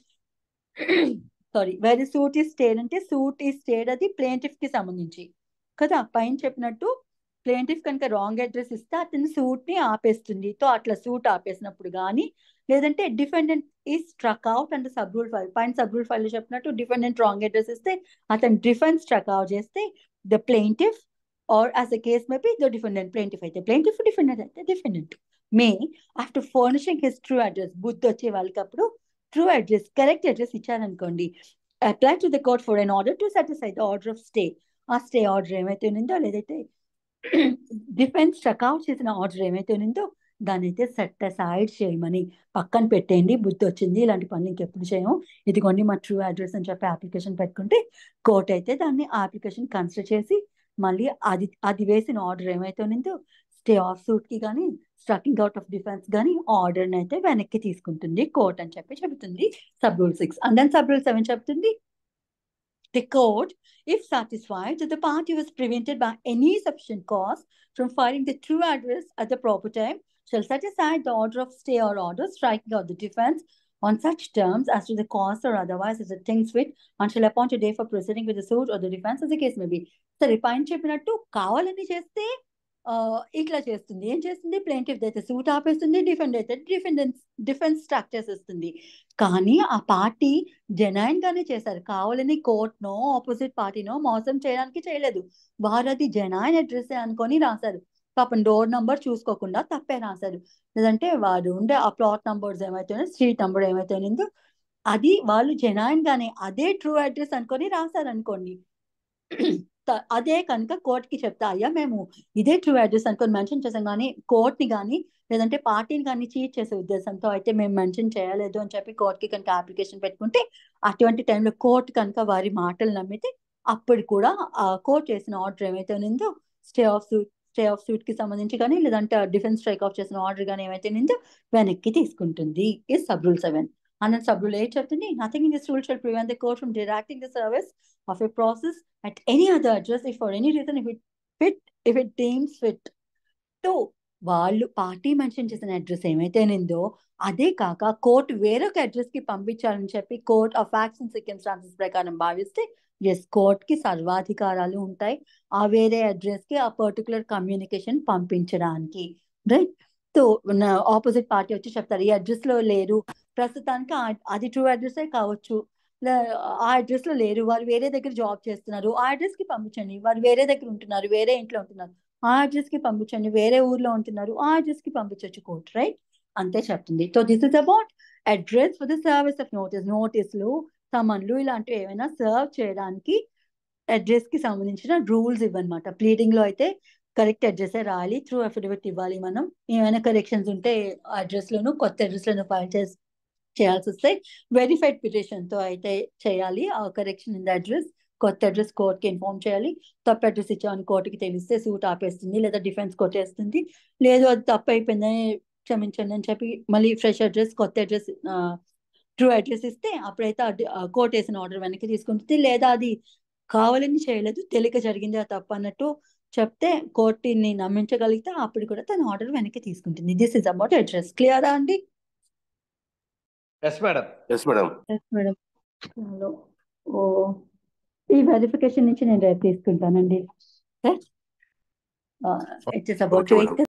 సారీ వేరే సూట్ ఈ స్టేడ్ అంటే సూట్ ఈ స్టేడ్ అది ప్లేంటిఫ్ కి సంబంధించి కదా పైన చెప్పినట్టు ప్లేంటిఫ్ కనుక రాంగ్ అడ్రస్ ఇస్తే అతని సూట్ ని ఆపేస్తుంది తో అట్లా సూట్ ఆపేసినప్పుడు కానీ లేదంటే డిఫెండెంట్ ఈ స్ట్రక్ అవుట్ అంటే సబ్ రూల్ ఫైవ్ పైన సబ్ రూల్ ఫైవ్ లో చెప్పినట్టు డిఫెండెంట్ రాంగ్ అడ్రస్ ఇస్తే అతను డిఫెన్స్ స్ట్రక్ అవుట్ చేస్తే the plaintiff or as a case may be the defendant plaintiff అయితే ప్లేంటిఫ్ డిఫెండెంట్ అయితే defendant may after furnishing his true address బుద్ధి వచ్చే వాళ్ళకి అప్పుడు ట్రూ అడ్రస్ కరెక్ట్ అడ్రస్ ఇచ్చారనుకోండి apply to the court for an order to satisfy the order of stay ఆ stay order ఏమైతే ఉన్నిందో లేదైతే డిఫెన్స్ అవుట్ చేసిన ఆర్డర్ ఏమైతే ఉన్నిందో దాన్ని అయితే సెట్ అసైడ్ చేయమని పక్కన పెట్టేయండి బుద్ధి వచ్చింది ఇలాంటి పనులు ఇంకెప్పుడు చేయము ఇదిగోండి మా ట్రూ అడ్రస్ అని చెప్పి అప్లికేషన్ పెట్టుకుంటే కోర్ట్ అయితే దాన్ని అప్లికేషన్ కన్సిడర్ చేసి మళ్ళీ అది అది వేసిన ఆర్డర్ ఏమైతే ఉన్నిందో స్టే ఆఫ్ సూట్ కి కానీ స్ట్రకింగ్ అవుట్ ఆఫ్ డిఫెన్స్ కానీ ఆర్డర్ అయితే వెనక్కి తీసుకుంటుంది కోర్ట్ అని చెప్పి చెబుతుంది sub rule six and then sub rule seven చెప్తుంది The court, if satisfied that the party was prevented by any sufficient cause from filing the true address at the proper time, shall set aside the order of stay or order striking out the defense on such terms as to the cause or otherwise as it thinks fit and shall appoint a day for proceeding with the suit or the defense as the case may be. సరే పైన చెప్పినట్టు కావాలని చేస్తే ఆ, ఇట్లా చేస్తుంది ఏం చేస్తుంది ప్లేంటిఫ్ అయితే సూట్ ఆపేస్తుంది డిఫెండ్ అయితే డిఫెండెన్స్ డిఫెన్స్ స్టాక్ చేసేస్తుంది కానీ ఆ పార్టీ జెనైన్ గానే చేశారు కావాలని కోర్ట్నో ఆపోజిట్ పార్టీనో మోసం చేయడానికి చేయలేదు వారు అది జెనైన్ అడ్రస్ అనుకొని రాశారు పాపం డోర్ నంబర్ చూసుకోకుండా తప్పే రాశారు లేదంటే వాడు ఉండే ఆ ప్లాట్ నంబర్స్ ఏమైతే స్ట్రీట్ నంబర్ ఏమైతే ఉన్నిందో అది వాళ్ళు జెనైన్ గానే అదే ట్రూ అడ్రస్ అనుకొని రాశారు అనుకోండి త- అదే కనుక కోర్ట్ కి చెప్తా అయ్యా మేము ఇదే ట్రూ అడ్రస్ అనుకొని మెన్షన్ చేసాం కానీ కోర్ట్ ని కానీ లేదంటే పార్టీని కానీ చీట్ చేసే ఉద్దేశంతో అయితే మేము మెన్షన్ చేయలేదు అని చెప్పి కోర్ట్ కి కనుక అప్లికేషన్ పెట్టుకుంటే అటువంటి టైంలో కోర్ట్ కనుక వారి మాటలు నమ్మితే అప్పుడు కూడా ఆ కోర్ట్ చేసిన ఆర్డర్ ఏమైతే ఉన్నిందో stay of suit stay of suit కి సంబంధించి కానీ లేదంటే డిఫెన్స్ స్ట్రైక్ ఆఫ్ చేసిన ఆర్డర్ కానీ ఏమైతే ఉన్నిందో వెనక్కి తీసుకుంటుంది ఈ sub rule seven and sub rule eight చెప్తుంది nothing in this rule shall prevent the court from directing the service of a process at any other address if for any reason if it fit if it deems fit to వాళ్ళు party mention చేసిన address ఏమైతే నిందో అదే కాక court వేరొక address కి పంపించాలని చెప్పి కోర్ట్ ఆ ఫ్యాక్ట్స్ అండ్ సిక్వెన్స్టాన్సెస్ ప్రకారం భావిస్తే ఎస్ కోర్ట్ కి సర్వాధికారాలు ఉంటాయి ఆ వేరే అడ్రస్ కి ఆ పర్టికులర్ కమ్యూనికేషన్ పంపించడానికి రైట్ సో ఆపోజిట్ పార్టీ వచ్చి చెప్తారు ఈ అడ్రస్ లో లేరు ప్రస్తుతానికి ఆ- అది ట్రూ అడ్రస్ కావచ్చు లే- ఆ అడ్రస్ లో లేరు వారు వేరే దగ్గర జాబ్ చేస్తున్నారు ఆ అడ్రస్ కి పంపించండి వారు వేరే దగ్గర ఉంటున్నారు వేరే ఇంట్లో ఉంటున్నారు ఆ అడ్రస్ కి పంపించండి వేరే ఊర్లో ఉంటున్నారు ఆ అడ్రస్ కి పంపించవచ్చు కోర్ట్ రైట్ అంతే చెప్తుంది so this is about address for the service of notice నోటీసులు సమన్లు ఇలాంటివి ఏమైనా సర్వ్ చేయడానికి అడ్రస్ కి సంబంధించిన రూల్స్ ఇవ్వనమాట ప్లీడింగ్ లో అయితే కరెక్ట్ అడ్రస్ రాయాలి త్రూ అఫిడవిట్ ఇవ్వాలి మనం ఏమైనా కరెక్షన్స్ ఉంటే అడ్రస్ లోను కొత్త అడ్రస్ లోను ఫైల్ చేసి చేయాల్సి వస్తాయి వెరిఫైడ్ పిటిషన్ తో అయితే చేయాలి ఆ కరెక్షన్ ఇన్ ద అడ్రస్ కొత్త అడ్రస్ కోర్ట్ కి ఇన్ఫార్మ్ చేయాలి తప్పు అడ్రస్ ఇచ్చామని కోర్టుకి తెలిస్తే సూట్ ఆపేస్తుంది లేదా డిఫెన్స్ కొట్టేస్తుంది లేదు అది తప్పు అయిపోయిందని క్షమించండి అని చెప్పి మళ్ళీ ఫ్రెష్ అడ్రస్ కొత్త అడ్రస్ ట్రూ అడ్రస్ ఇస్తే అప్పుడైతే కోర్ట్ వేసిన ఆర్డర్ వెనక్కి తీసుకుంటుంది లేదా అది కావాలని చేయలేదు తెలియక జరిగింది ఆ తప్పు అన్నట్టు చెప్తే కోర్టుని నమ్మించగలిగితే అప్పుడు కూడా తన ఆర్డర్ వెనక్కి తీసుకుంటుంది దిస్ ఇస్ అబౌట్ అడ్రస్ క్లియరా అండి
yes madam
yes madam
yes madam hello oh ఈ వెరిఫికేషన్ నుంచి నేను రేపు తీసుకుంటానండి it is about
Okay, madam.